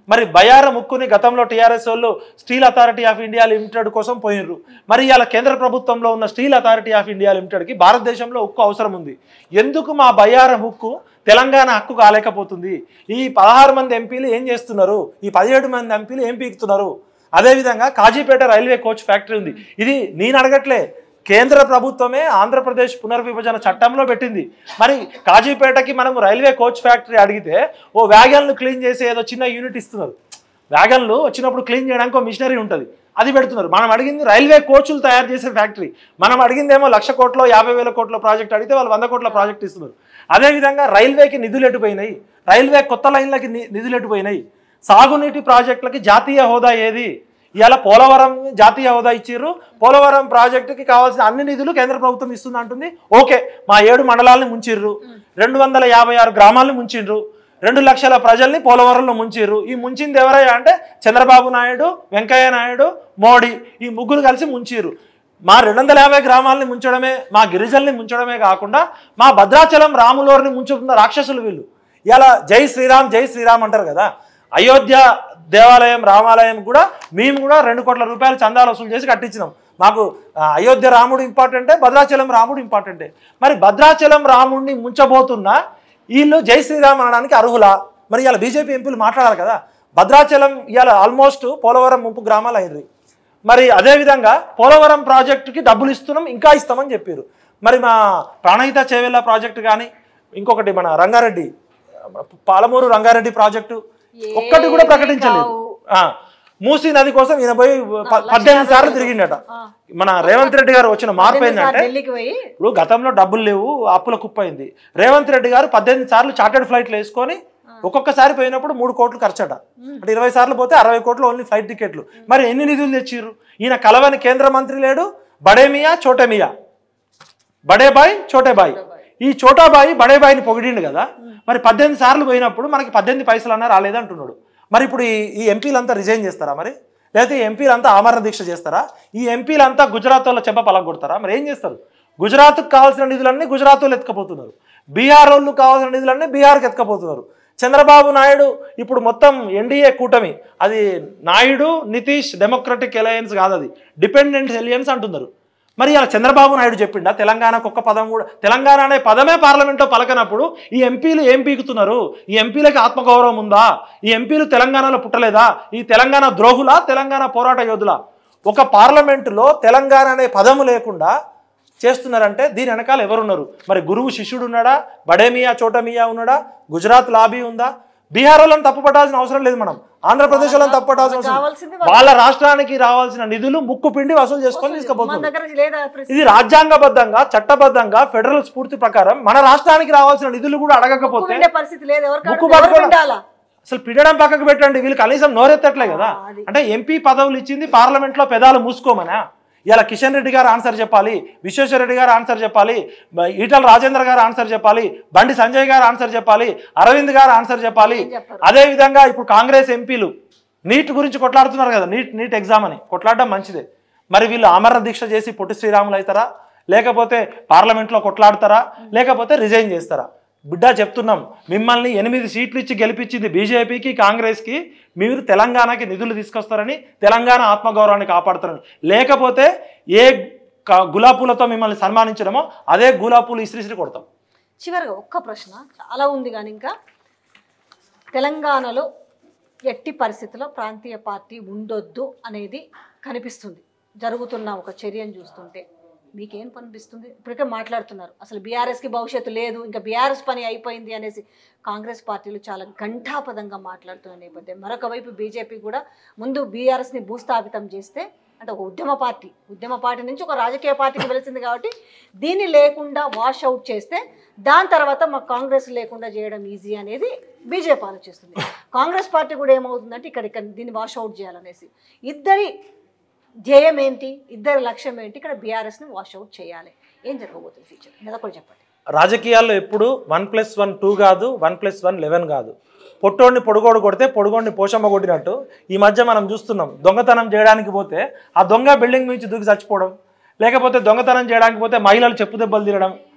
మరి బయార ముక్కుని గతంలో టీఆర్ఎస్ వాళ్ళు steel authority of India limited కోసం పోయినరు మరి ఇలా కేంద్ర ప్రభుత్వంలో ఉన్న స్టీల్ అథారిటీ ఆఫ్ ఇండియా లిమిటెడ్కి భారతదేశంలో ఉక్కు అవసరం ఉంది ఎందుకు మా బయ్యార ముక్కు తెలంగాణ హక్కు కాలేకపోతుంది ఈ పదహారు మంది ఎంపీలు ఏం చేస్తున్నారు ఈ పదిహేడు మంది ఎంపీలు ఏం పీకుతున్నారు అదేవిధంగా కాజీపేట రైల్వే కోచ్ ఫ్యాక్టరీ ఉంది ఇది నేను అడగట్లే కేంద్ర ప్రభుత్వమే ఆంధ్రప్రదేశ్ పునర్విభజన చట్టంలో పెట్టింది మరి కాజీపేటకి మనం రైల్వే కోచ్ ఫ్యాక్టరీ అడిగితే ఓ వ్యాగన్లు క్లీన్ చేసే ఏదో చిన్న యూనిట్ ఇస్తున్నారు వ్యాగన్లు వచ్చినప్పుడు క్లీన్ చేయడానికి ఒక మిషనరీ ఉంటుంది అది పెడుతున్నారు మనం అడిగింది రైల్వే కోచ్లు తయారు చేసే ఫ్యాక్టరీ మనం అడిగిందేమో లక్ష కోట్లో యాభై వేల కోట్ల ప్రాజెక్ట్ అడిగితే వాళ్ళు వంద కోట్ల ప్రాజెక్ట్ ఇస్తున్నారు అదేవిధంగా రైల్వేకి నిధులు ఎటుపోయినాయి రైల్వే కొత్త లైన్లకి ని- నిధులు ఎటుపోయినాయి సాగునీటి ప్రాజెక్టులకి జాతీయ హోదా ఏది ఇవాళ పోలవరం జాతీయ హోదా ఇచ్చిర్రు పోలవరం ప్రాజెక్టుకి కావాల్సిన అన్ని నిధులు కేంద్ర ప్రభుత్వం ఇస్తుంది అంటుంది ఓకే మా ఏడు మండలాల్ని ముంచిర్రు రెండు వందల యాభై ఆరు గ్రామాలని ముంచిండ్రు రెండు లక్షల ప్రజల్ని పోలవరంలో ముంచిర్రు ఈ ముంచింది ఎవరయ్యా అంటే చంద్రబాబు నాయుడు వెంకయ్య నాయుడు మోడీ ఈ ముగ్గురు కలిసి ముంచిర్రు మా రెండు వందల యాభై గ్రామాలని ముంచడమే మా గిరిజల్ని ముంచడమే కాకుండా మా భద్రాచలం రాములోరిని ముంచుతున్న రాక్షసులు వీళ్ళు ఇలా జై శ్రీరామ్ జై శ్రీరామ్ అంటారు కదా అయోధ్య దేవాలయం రామాలయం కూడా మేము కూడా రెండు కోట్ల రూపాయలు చందాలు వసూలు చేసి కట్టించినాం మాకు ఆ, అయోధ్య రాముడు ఇంపార్టెంటే భద్రాచలం రాముడు ఇంపార్టెంటే మరి భద్రాచలం రాముడిని ముంచబోతున్న వీళ్ళు జై శ్రీరామ్ అనడానికి అర్హులా మరి ఇవాళ బీజేపీ ఎంపీలు మాట్లాడాలి కదా భద్రాచలం ఇవాళ ఆల్మోస్ట్ పోలవరం ముంపు గ్రామాలు అయింది మరి అదేవిధంగా పోలవరం ప్రాజెక్టుకి డబ్బులు ఇస్తున్నాం ఇంకా ఇస్తామని చెప్పారు మరి మా ప్రాణహిత చేవెళ్ళ ప్రాజెక్టు కానీ ఇంకొకటి మన రంగారెడ్డి పాలమూరు రంగారెడ్డి ప్రాజెక్టు ఒక్కటి కూడా ప్రకటించలేదు కావు. ఆ, మూసీ నది కోసం ఈయన పోయి ప- పద్దెనిమిది సార్లు తిరిగిండట ఆ. మన రేవంత్ రెడ్డి గారు వచ్చిన మార్పు పద్దెనిమిది సార్లు ఏంటంటే ఢిల్లీకి పోయి ఇప్పుడు గతంలో డబ్బులు లేవు అప్పుల కుప్ప అయింది రేవంత్ రెడ్డి గారు పద్దెనిమిది సార్లు చార్టెడ్ ఫ్లైట్లు వేసుకొని ఒక్కొక్కసారి పోయినప్పుడు మూడు కోట్లు ఖర్చట అంటే ఇరవై సార్లు పోతే అరవై కోట్లు ఓన్లీ ఫ్లైట్ టికెట్లు మరి ఎన్ని నిధులు తెచ్చిర్రు ఈయన కలవని కేంద్ర మంత్రి లేడు బడేమియా చోటమియా బడే బాయ్ చోటే బాయ్ ఈ చోటా బాయ్ బడే బాయ్ని పొగిడిండు కదా మరి పద్దెనిమిది సార్లు పోయినప్పుడు మనకి పద్దెనిమిది పైసలు అన్నా రాలేదంటున్నాడు మరి ఇప్పుడు ఈ ఈ ఎంపీలంతా రిజైన్ చేస్తారా మరి లేకపోతే ఈ ఎంపీలంతా ఆమరణ దీక్ష చేస్తారా ఈ ఎంపీలంతా గుజరాత్ వాళ్ళ చెంప పలగొడతారా మరి ఏం చేస్తారు గుజరాత్కు కావాల్సిన నిధులన్నీ గుజరాత్ వాళ్ళు ఎత్తుకపోతున్నారు బీహార్ వాళ్ళు కావాల్సిన నిధులన్నీ బీహార్కి ఎత్తుకపోతున్నారు చంద్రబాబు నాయుడు ఇప్పుడు మొత్తం ఎన్డీఏ కూటమి అది నాయుడు నితీష్ డెమోక్రటిక్ అలయన్స్ కాదు అది డిపెండెంట్ ఎలియన్స్ అంటున్నారు మరి ఇలా చంద్రబాబు నాయుడు చెప్పిండా తెలంగాణకు ఒక్క పదం కూడా తెలంగాణ అనే పదమే పార్లమెంట్లో పలకనప్పుడు ఈ ఎంపీలు ఏం పీకుతున్నారు ఈ ఎంపీలకి ఆత్మగౌరవం ఉందా ఈ ఎంపీలు తెలంగాణలో పుట్టలేదా ఈ తెలంగాణ ద్రోహులా తెలంగాణ పోరాట యోధులా ఒక పార్లమెంటులో తెలంగాణ అనే పదము లేకుండా చేస్తున్నారంటే దీని వెనకాల ఎవరున్నారు మరి గురువు శిష్యుడు ఉన్నాడా బడేమియా చోటమియా ఉన్నాడా గుజరాత్ లాబీ ఉందా బీహార్ వాళ్ళని తప్పుపట్టాల్సిన అవసరం లేదు మనం ఆంధ్రప్రదేశ్ వాళ్ళని తప్పుపట్టాల్సిన అవసరం లేదు. కావాల్సింది వాళ్ళ రాష్ట్రానికి రావాల్సిన నిధులు ముక్కు పిండి వసూలు చేసుకొని మన తీసుకుపోతున్నారు దగ్గర లేదా పరిస్థితి? ఇది రాజ్యాంగబద్ధంగా చట్టబద్ధంగా ఫెడరల్ స్ఫూర్తి ప్రకారం మన రాష్ట్రానికి రావాల్సిన నిధులు కూడా అడగకపోతే ఉండే పరిస్థితి లేదు ఎవరికి ముక్కు ఎవరు పట్టుకోవడం- ఉండాలా అసలు పిడడం పక్కకు పెట్టండి వీళ్ళు కనీసం నోరెత్తట్లే కదా ఆ, అది. అంటే ఎంపీ పదవులు ఇచ్చింది పార్లమెంట్ లో పెదాలు మూసుకోమనా ఇలా కిషన్ రెడ్డి గారు ఆన్సర్ చెప్పాలి విశ్వేశ్వర రెడ్డి గారు ఆన్సర్ చెప్పాలి బ- ఈటల రాజేంద్ర గారు ఆన్సర్ చెప్పాలి బండి సంజయ్ గారు ఆన్సర్ చెప్పాలి అరవింద్ గారు ఆన్సర్ చెప్పాలి ఏం చెప్పరు? అదే విధంగా ఇప్పుడు కాంగ్రెస్ ఎంపీలు నీట్ గురించి కొట్లాడుతున్నారు కదా నీట్ నీట్ ఎగ్జామ్ అని కొట్లాడడం మంచిదే మరి వీళ్ళు ఆమరణ దీక్ష చేసి పొట్టి శ్రీరాములు అవుతారా లేకపోతే పార్లమెంట్లో కొట్లాడతారా లేకపోతే రిజైన్ చేస్తారా బిడ్డ చెప్తున్నాం మిమ్మల్ని ఎనిమిది సీట్లు ఇచ్చి గెలిపించింది బీజేపీకి కాంగ్రెస్కి మీరు తెలంగాణకి నిధులు తీసుకొస్తారని తెలంగాణ ఆత్మగౌరవాన్ని కాపాడుతారని లేకపోతే ఏ క- గులాబీలతో మిమ్మల్ని సన్మానించడమో అదే గులాబీలు ఇస్త్రీశ్రీ కొడతాం చివరిగా ఒక్క ప్రశ్న చాలా ఉంది కానీ ఇంకా తెలంగాణలో ఎట్టి పరిస్థితుల్లో ప్రాంతీయ పార్టీ ఉండొద్దు అనేది కనిపిస్తుంది జరుగుతున్న ఒక చర్యను చూస్తుంటే మీకేం కనిపిస్తుంది ఇప్పటికే మాట్లాడుతున్నారు అసలు బీఆర్ఎస్కి భవిష్యత్తు లేదు ఇంకా బీఆర్ఎస్ పని అయిపోయింది అనేసి కాంగ్రెస్ పార్టీలు చాలా ఘంటాపదంగా మాట్లాడుతున్న నేపథ్యం మరొక వైపు బీజేపీ కూడా ముందు బీఆర్ఎస్ని భూస్థాపితం చేస్తే అంటే ఒక ఉద్యమ పార్టీ ఉద్యమ పార్టీ నుంచి ఒక రాజకీయ పార్టీకి వెలిసింది కాబట్టి దీన్ని లేకుండా వాష్ అవుట్ చేస్తే దాని తర్వాత మాకు కాంగ్రెస్ లేకుండా చేయడం ఈజీ అనేది బీజేపీ ఆలోచిస్తుంది కాంగ్రెస్ పార్టీ కూడా ఏమవుతుందంటే ఇక్కడ ఇక్కడ దీన్ని వాష్ అవుట్ చేయాలనేసి ఇద్దరి ధ్యేయం ఏంటి ఇద్దరి లక్ష్యం ఏంటి ఇక్కడ బీఆర్ఎస్ని వాష్ అవుట్ చేయాలి ఏం జరగబోతుంది ఫ్యూచర్ మీద కూడా చెప్పండి రాజకీయాల్లో ఎప్పుడు వన్ ప్లస్ వన్ టూ కాదు వన్ ప్లస్ వన్ లెవెన్ కాదు పొట్టోడిని పొడుగోడు కొడితే పొడుగోడిని పోషమ్మ కొట్టినట్టు ఈ మధ్య మనం చూస్తున్నాం దొంగతనం చేయడానికి పోతే ఆ దొంగ బిల్డింగ్ నుంచి దూకి చచ్చిపోవడం లేకపోతే దొంగతనం చేయడానికి పోతే మహిళలు చెప్పు దెబ్బలు తినడం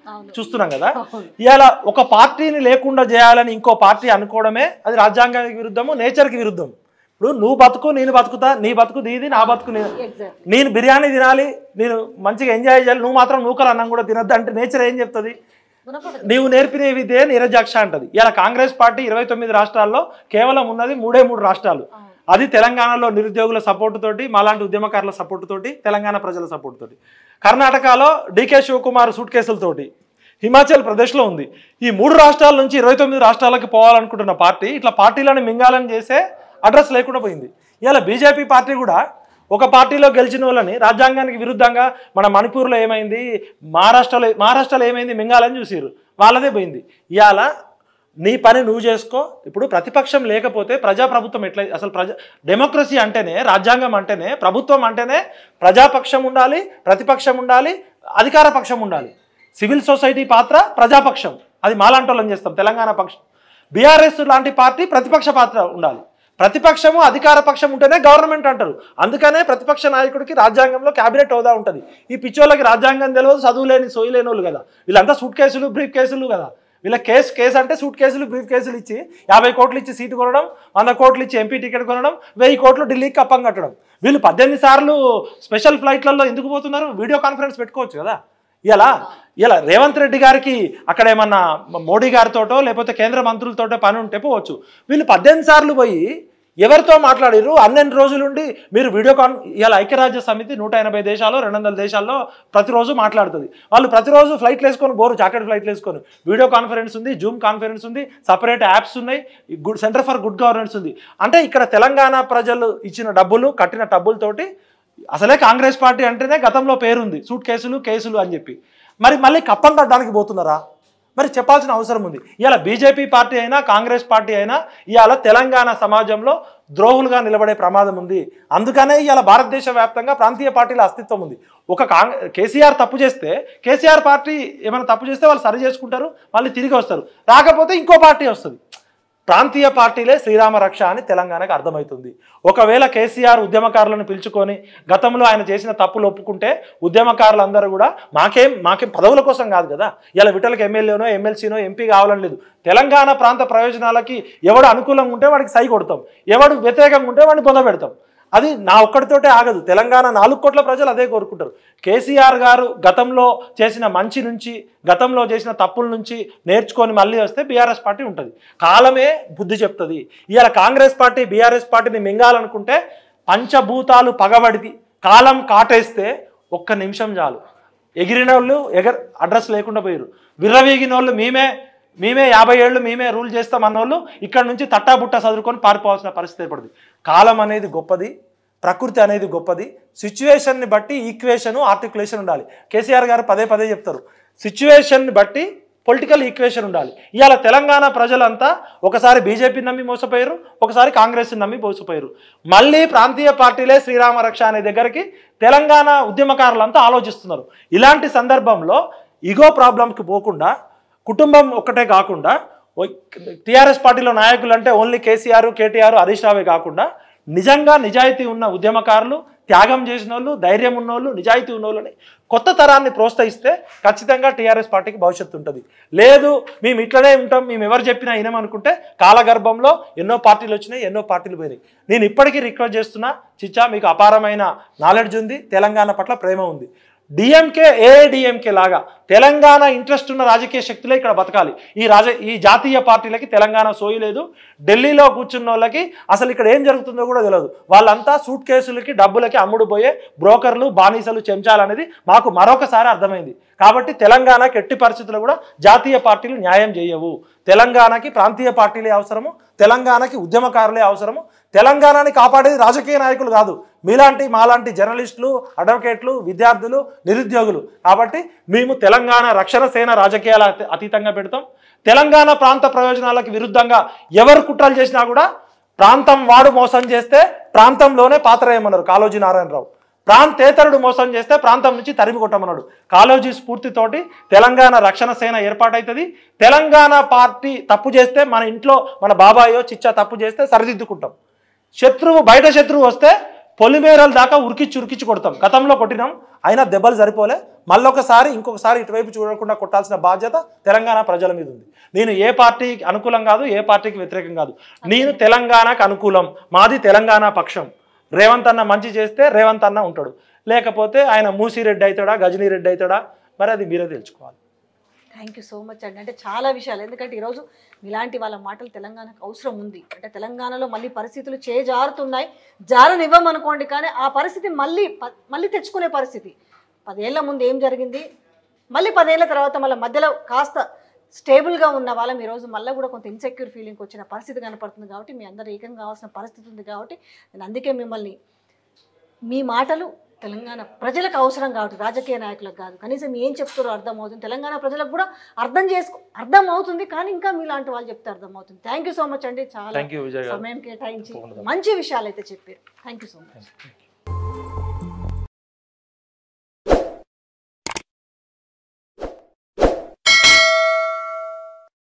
అవును. చూస్తున్నాం కదా అవును. ఇవాళ ఒక పార్టీని లేకుండా చేయాలని ఇంకో పార్టీ అనుకోవడమే అది రాజ్యాంగానికి విరుద్ధము నేచర్కి విరుద్ధం ఇప్పుడు నువ్వు బతుకు నేను బతుకుతా నీ బతుకు నీది నా బతుకు నేను ఎగ్జాక్ట్ నేను బిర్యానీ తినాలి నేను మంచిగా ఎంజాయ్ చేయాలి నువ్వు మాత్రం నూకలు అన్నం కూడా తినద్దు అంటే నేచర్ ఏం చెప్తుంది గుణపడదు నీవు నేర్పిన విద్య నిరజాక్ష అంటది ఇలా కాంగ్రెస్ పార్టీ ఇరవై తొమ్మిది రాష్ట్రాల్లో కేవలం ఉన్నది మూడే మూడు రాష్ట్రాలు అవును. అది తెలంగాణలో నిరుద్యోగుల సపోర్ట్ తోటి మాలాంటి ఉద్యమకారుల సపోర్ట్ తోటి తెలంగాణ ప్రజల సపోర్ట్ తోటి కర్ణాటకలో డీకే శివకుమార్ సూట్ కేసులతోటి హిమాచల్ ప్రదేశ్లో ఉంది ఈ మూడు రాష్ట్రాల నుంచి ఇరవై తొమ్మిది రాష్ట్రాలకి పోవాలనుకుంటున్న పార్టీ ఇట్లా పార్టీలను మింగాలని చేసే అడ్రస్ లేకుండా పోయింది ఇలా బీజేపీ పార్టీ కూడా ఒక పార్టీలో గెలిచిన వాళ్ళని రాజ్యాంగానికి విరుద్ధంగా మన మణిపూర్లో ఏమైంది మహారాష్ట్రలో మహారాష్ట్రలో ఏమైంది మింగాలని చూసిరు వాళ్ళదే పోయింది ఇవాళ నీ పని నువ్వు చేసుకో ఇప్పుడు ప్రతిపక్షం లేకపోతే ప్రజాప్రభుత్వం ఎట్లా అసలు ప్రజా డెమోక్రసీ అంటేనే రాజ్యాంగం అంటేనే ప్రభుత్వం అంటేనే ప్రజాపక్షం ఉండాలి ప్రతిపక్షం ఉండాలి అధికార పక్షం ఉండాలి సివిల్ సొసైటీ పాత్ర ప్రజాపక్షం అది మాలాంటోళ్ళం చేస్తాం తెలంగాణ పక్షం బీఆర్ఎస్ లాంటి పార్టీ ప్రతిపక్ష పాత్ర ఉండాలి ప్రతిపక్షము అధికార పక్షం ఉంటేనే గవర్నమెంట్ అంటారు అందుకనే ప్రతిపక్ష నాయకుడికి రాజ్యాంగంలో క్యాబినెట్ హోదా ఉంటుంది ఈ పిచ్చోళ్ళకి రాజ్యాంగం తెలియదు చదువు లేని సోయి లేని వాళ్ళు కదా వీళ్ళంతా సూట్ కేసులు బ్రీఫ్ కేసులు కదా వీళ్ళ కేసు కేసు అంటే సూట్ కేసులు బ్రీఫ్ కేసులు ఇచ్చి యాభై కోట్లు ఇచ్చి సీటు కొనడం వంద కోట్లు ఇచ్చి ఎంపీ టికెట్ కొనడం వెయ్యి కోట్లు ఢిల్లీకి కప్పం కట్టడం వీళ్ళు పద్దెనిమిది సార్లు స్పెషల్ ఫ్లైట్లలో ఎందుకు పోతున్నారు వీడియో కాన్ఫరెన్స్ పెట్టుకోవచ్చు కదా ఇలా ఇలా రేవంత్ రెడ్డి గారికి అక్కడ ఏమన్నా మోడీ గారితోటో లేకపోతే కేంద్ర మంత్రులతోటో పని ఉంటే పోవచ్చు వీళ్ళు పద్దెనిమిది సార్లు పోయి ఎవరితో మాట్లాడారు అన్నెన్ని రోజులుండి మీరు వీడియో కాన్ ఇలా ఐక్యరాజ్య సమితి నూట ఎనభై దేశాలు రెండు వందల దేశాల్లో ప్రతిరోజు మాట్లాడుతుంది వాళ్ళు ప్రతిరోజు ఫ్లైట్లు వేసుకొని బోరు చార్టెడ్ ఫ్లైట్లు వేసుకొని వీడియో కాన్ఫరెన్స్ ఉంది జూమ్ కాన్ఫరెన్స్ ఉంది సపరేట్ యాప్స్ ఉన్నాయి good centre for good governance ఉంది అంటే ఇక్కడ తెలంగాణ ప్రజలు ఇచ్చిన డబ్బులు కట్టిన డబ్బులతోటి అసలే కాంగ్రెస్ పార్టీ అంటేనే గతంలో పేరుంది సూట్ కేసులు కేసులు అని చెప్పి మరి మళ్ళీ కప్పం కట్టడానికి పోతున్నారా మరి చెప్పాల్సిన అవసరం ఉంది ఇవాళ బీజేపీ పార్టీ అయినా కాంగ్రెస్ పార్టీ అయినా ఇవాళ తెలంగాణ సమాజంలో ద్రోహులుగా నిలబడే ప్రమాదం ఉంది అందుకనే ఇవాళ భారతదేశ వ్యాప్తంగా ప్రాంతీయ పార్టీల అస్తిత్వం ఉంది ఒక కాంగ్ కేసీఆర్ తప్పు చేస్తే కేసీఆర్ పార్టీ ఏమైనా తప్పు చేస్తే వాళ్ళు సరి చేసుకుంటారు మళ్ళీ తిరిగి వస్తారు రాకపోతే ఇంకో పార్టీ వస్తుంది ప్రాంతీయ పార్టీలే శ్రీరామ రక్ష అని తెలంగాణకు అర్థమవుతుంది ఒకవేళ కేసీఆర్ ఉద్యమకారులను పిలుచుకొని గతంలో ఆయన చేసిన తప్పులు ఒప్పుకుంటే ఉద్యమకారులందరూ కూడా మాకేం మాకేం పదవుల కోసం కాదు కదా ఇలా విటలకు ఎమ్మెల్యేనో ఎమ్మెల్సీనో ఎంపీ కావాలని లేదు తెలంగాణ ప్రాంత ప్రయోజనాలకి ఎవడు అనుకూలంగా ఉంటే వాడికి సై కొడతాం ఎవడు వ్యతిరేకంగా ఉంటే వాడిని పొంద పెడతాం అది నా ఒక్కడితోటే ఆగదు తెలంగాణ నాలుగు కోట్ల ప్రజలు అదే కోరుకుంటారు కేసీఆర్ గారు గతంలో చేసిన మంచి నుంచి గతంలో చేసిన తప్పుల నుంచి నేర్చుకొని మళ్ళీ వస్తే బీఆర్ఎస్ పార్టీ ఉంటుంది కాలమే బుద్ధి చెప్తుంది ఇవాళ కాంగ్రెస్ పార్టీ బీఆర్ఎస్ పార్టీని మింగాలనుకుంటే పంచభూతాలు పగబడిది కాలం కాటేస్తే ఒక్క నిమిషం చాలు ఎగిరిన వాళ్ళు ఎగర్ అడ్రస్ లేకుండా పోయారు విర్రవీగిన వాళ్ళు మేమే మేమే యాభై ఏళ్ళు మేమే రూల్ చేస్తాం అన్నోళ్ళు ఇక్కడ నుంచి తట్టాబుట్ట చదువుకొని పారిపోవాల్సిన పరిస్థితి ఏర్పడుతుంది కాలం అనేది గొప్పది ప్రకృతి అనేది గొప్పది సిచ్యువేషన్ని బట్టి ఈక్వేషన్ ఆర్టికులేషన్ ఉండాలి కేసీఆర్ గారు పదే పదే చెప్తారు సిచ్యువేషన్ని బట్టి పొలిటికల్ ఈక్వేషన్ ఉండాలి ఇవాళ తెలంగాణ ప్రజలంతా ఒకసారి బీజేపీ నమ్మి మోసపోయారు ఒకసారి కాంగ్రెస్ నమ్మి మోసపోయారు మళ్ళీ ప్రాంతీయ పార్టీలే శ్రీరామ రక్ష అనే దగ్గరికి తెలంగాణ ఉద్యమకారులంతా ఆలోచిస్తున్నారు ఇలాంటి సందర్భంలో ఇగో ప్రాబ్లంకి పోకుండా కుటుంబం ఒక్కటే కాకుండా టీఆర్ఎస్ పార్టీలో నాయకులు అంటే ఓన్లీ కేసీఆర్ కేటీఆర్ హరీష్ రావే కాకుండా నిజంగా నిజాయితీ ఉన్న ఉద్యమకారులు త్యాగం చేసిన వాళ్ళు ధైర్యం ఉన్నోళ్ళు నిజాయితీ ఉన్నోళ్ళని కొత్త తరాన్ని ప్రోత్సహిస్తే ఖచ్చితంగా టీఆర్ఎస్ పార్టీకి భవిష్యత్తు ఉంటుంది లేదు మేము ఇట్లనే ఉంటాం మేము ఎవరు చెప్పినా వినమనుకుంటే కాలగర్భంలో ఎన్నో పార్టీలు వచ్చినాయి ఎన్నో పార్టీలు పోయినాయి నేను ఇప్పటికీ రిక్వెస్ట్ చేస్తున్నా చిచ్చా మీకు అపారమైన నాలెడ్జ్ ఉంది తెలంగాణ పట్ల ప్రేమ ఉంది డిఎంకే ఏఐడిఎంకే లాగా తెలంగాణ ఇంట్రెస్ట్ ఉన్న రాజకీయ శక్తులే ఇక్కడ బతకాలి ఈ రాజ ఈ జాతీయ పార్టీలకి తెలంగాణ సోయి లేదు ఢిల్లీలో కూర్చున్న వాళ్ళకి అసలు ఇక్కడ ఏం జరుగుతుందో కూడా తెలియదు వాళ్ళంతా సూట్ కేసులకి డబ్బులకి అమ్ముడు పోయే బ్రోకర్లు బానిసలు చెంచాలనేది మాకు మరొకసారి అర్థమైంది కాబట్టి తెలంగాణకి ఎట్టి పరిస్థితుల్లో కూడా జాతీయ పార్టీలు న్యాయం చేయవు తెలంగాణకి ప్రాంతీయ పార్టీలే అవసరము తెలంగాణకి ఉద్యమకారులే అవసరము తెలంగాణని కాపాడేది రాజకీయ నాయకులు కాదు మీలాంటి మాలాంటి జర్నలిస్టులు అడ్వకేట్లు విద్యార్థులు నిరుద్యోగులు కాబట్టి మేము తెలంగాణ రక్షణ సేన రాజకీయాల అతీ- అతీతంగా పెడతాం తెలంగాణ ప్రాంత ప్రయోజనాలకు విరుద్ధంగా ఎవరు కుట్రలు చేసినా కూడా ప్రాంతం వాడు మోసం చేస్తే ప్రాంతంలోనే పాత్ర ఏమన్నారు కాళోజీ నారాయణరావు ప్రాంతేతరుడు మోసం చేస్తే ప్రాంతం నుంచి తరిమి కొట్టమన్నాడు కాళోజీ స్ఫూర్తితోటి తెలంగాణ రక్షణ సేన ఏర్పాటవుతుంది తెలంగాణ పార్టీ తప్పు చేస్తే మన ఇంట్లో మన బాబాయో చిచ్చా తప్పు చేస్తే సరిదిద్దుకుంటాం శత్రువు బయట శత్రువు వస్తే పొలిమేరల దాకా ఉరికిచ్చి ఉరికిచ్చి కొడతాం గతంలో కొట్టినాం అయినా దెబ్బలు సరిపోలే మళ్ళొకసారి ఇంకొకసారి ఇటువైపు చూడకుండా కొట్టాల్సిన బాధ్యత తెలంగాణ ప్రజల మీద ఉంది నేను ఏ పార్టీకి అనుకూలం కాదు ఏ పార్టీకి వ్యతిరేకం కాదు నేను తెలంగాణకు అనుకూలం మాది తెలంగాణ పక్షం రేవంత్ అన్న మంచి చేస్తే రేవంత్ అన్న ఉంటాడు లేకపోతే ఆయన మూసిరెడ్డి అవుతాడా గజనీ రెడ్డి అవుతాడా మరి అది మీరే తెలుసుకోవాలి థ్యాంక్ యూ సో మచ్ అండి అంటే చాలా విషయాలు ఎందుకంటే ఈరోజు ఇలాంటి వాళ్ళ మాటలు తెలంగాణకు అవసరం ఉంది అంటే తెలంగాణలో మళ్ళీ పరిస్థితులు చేజారుతున్నాయి జారనివ్వమనుకోండి కానీ ఆ పరిస్థితి మళ్ళీ ప- మళ్ళీ తెచ్చుకునే పరిస్థితి పదేళ్ల ముందు ఏం జరిగింది మళ్ళీ పదేళ్ల తర్వాత మళ్ళీ మధ్యలో కాస్త స్టేబుల్గా ఉన్న వాళ్ళం ఈరోజు మళ్ళీ కూడా కొంత ఇన్సెక్యూర్ ఫీలింగ్ వచ్చిన పరిస్థితి కనపడుతుంది కాబట్టి మీ అందరూ ఏకం కావాల్సిన పరిస్థితి ఉంది కాబట్టి నేను అందుకే మిమ్మల్ని మీ మాటలు తెలంగాణ ప్రజలకు అవసరం కాబట్టి రాజకీయ నాయకులకు కాదు కనీసం ఏం చెప్తారో అర్థమవుతుంది తెలంగాణ ప్రజలకు కూడా అర్థం చేసుకో అర్థం అవుతుంది కానీ ఇంకా మీలాంటి వాళ్ళు చెప్తే అర్థమవుతుంది థ్యాంక్ యూ సో మచ్ అండి చాలా థ్యాంక్ యూ విజయ్ గారు సమయం కేటాయించి తప్పకుండా. మంచి విషయాలు అయితే చెప్పారు thank you so much Thank you.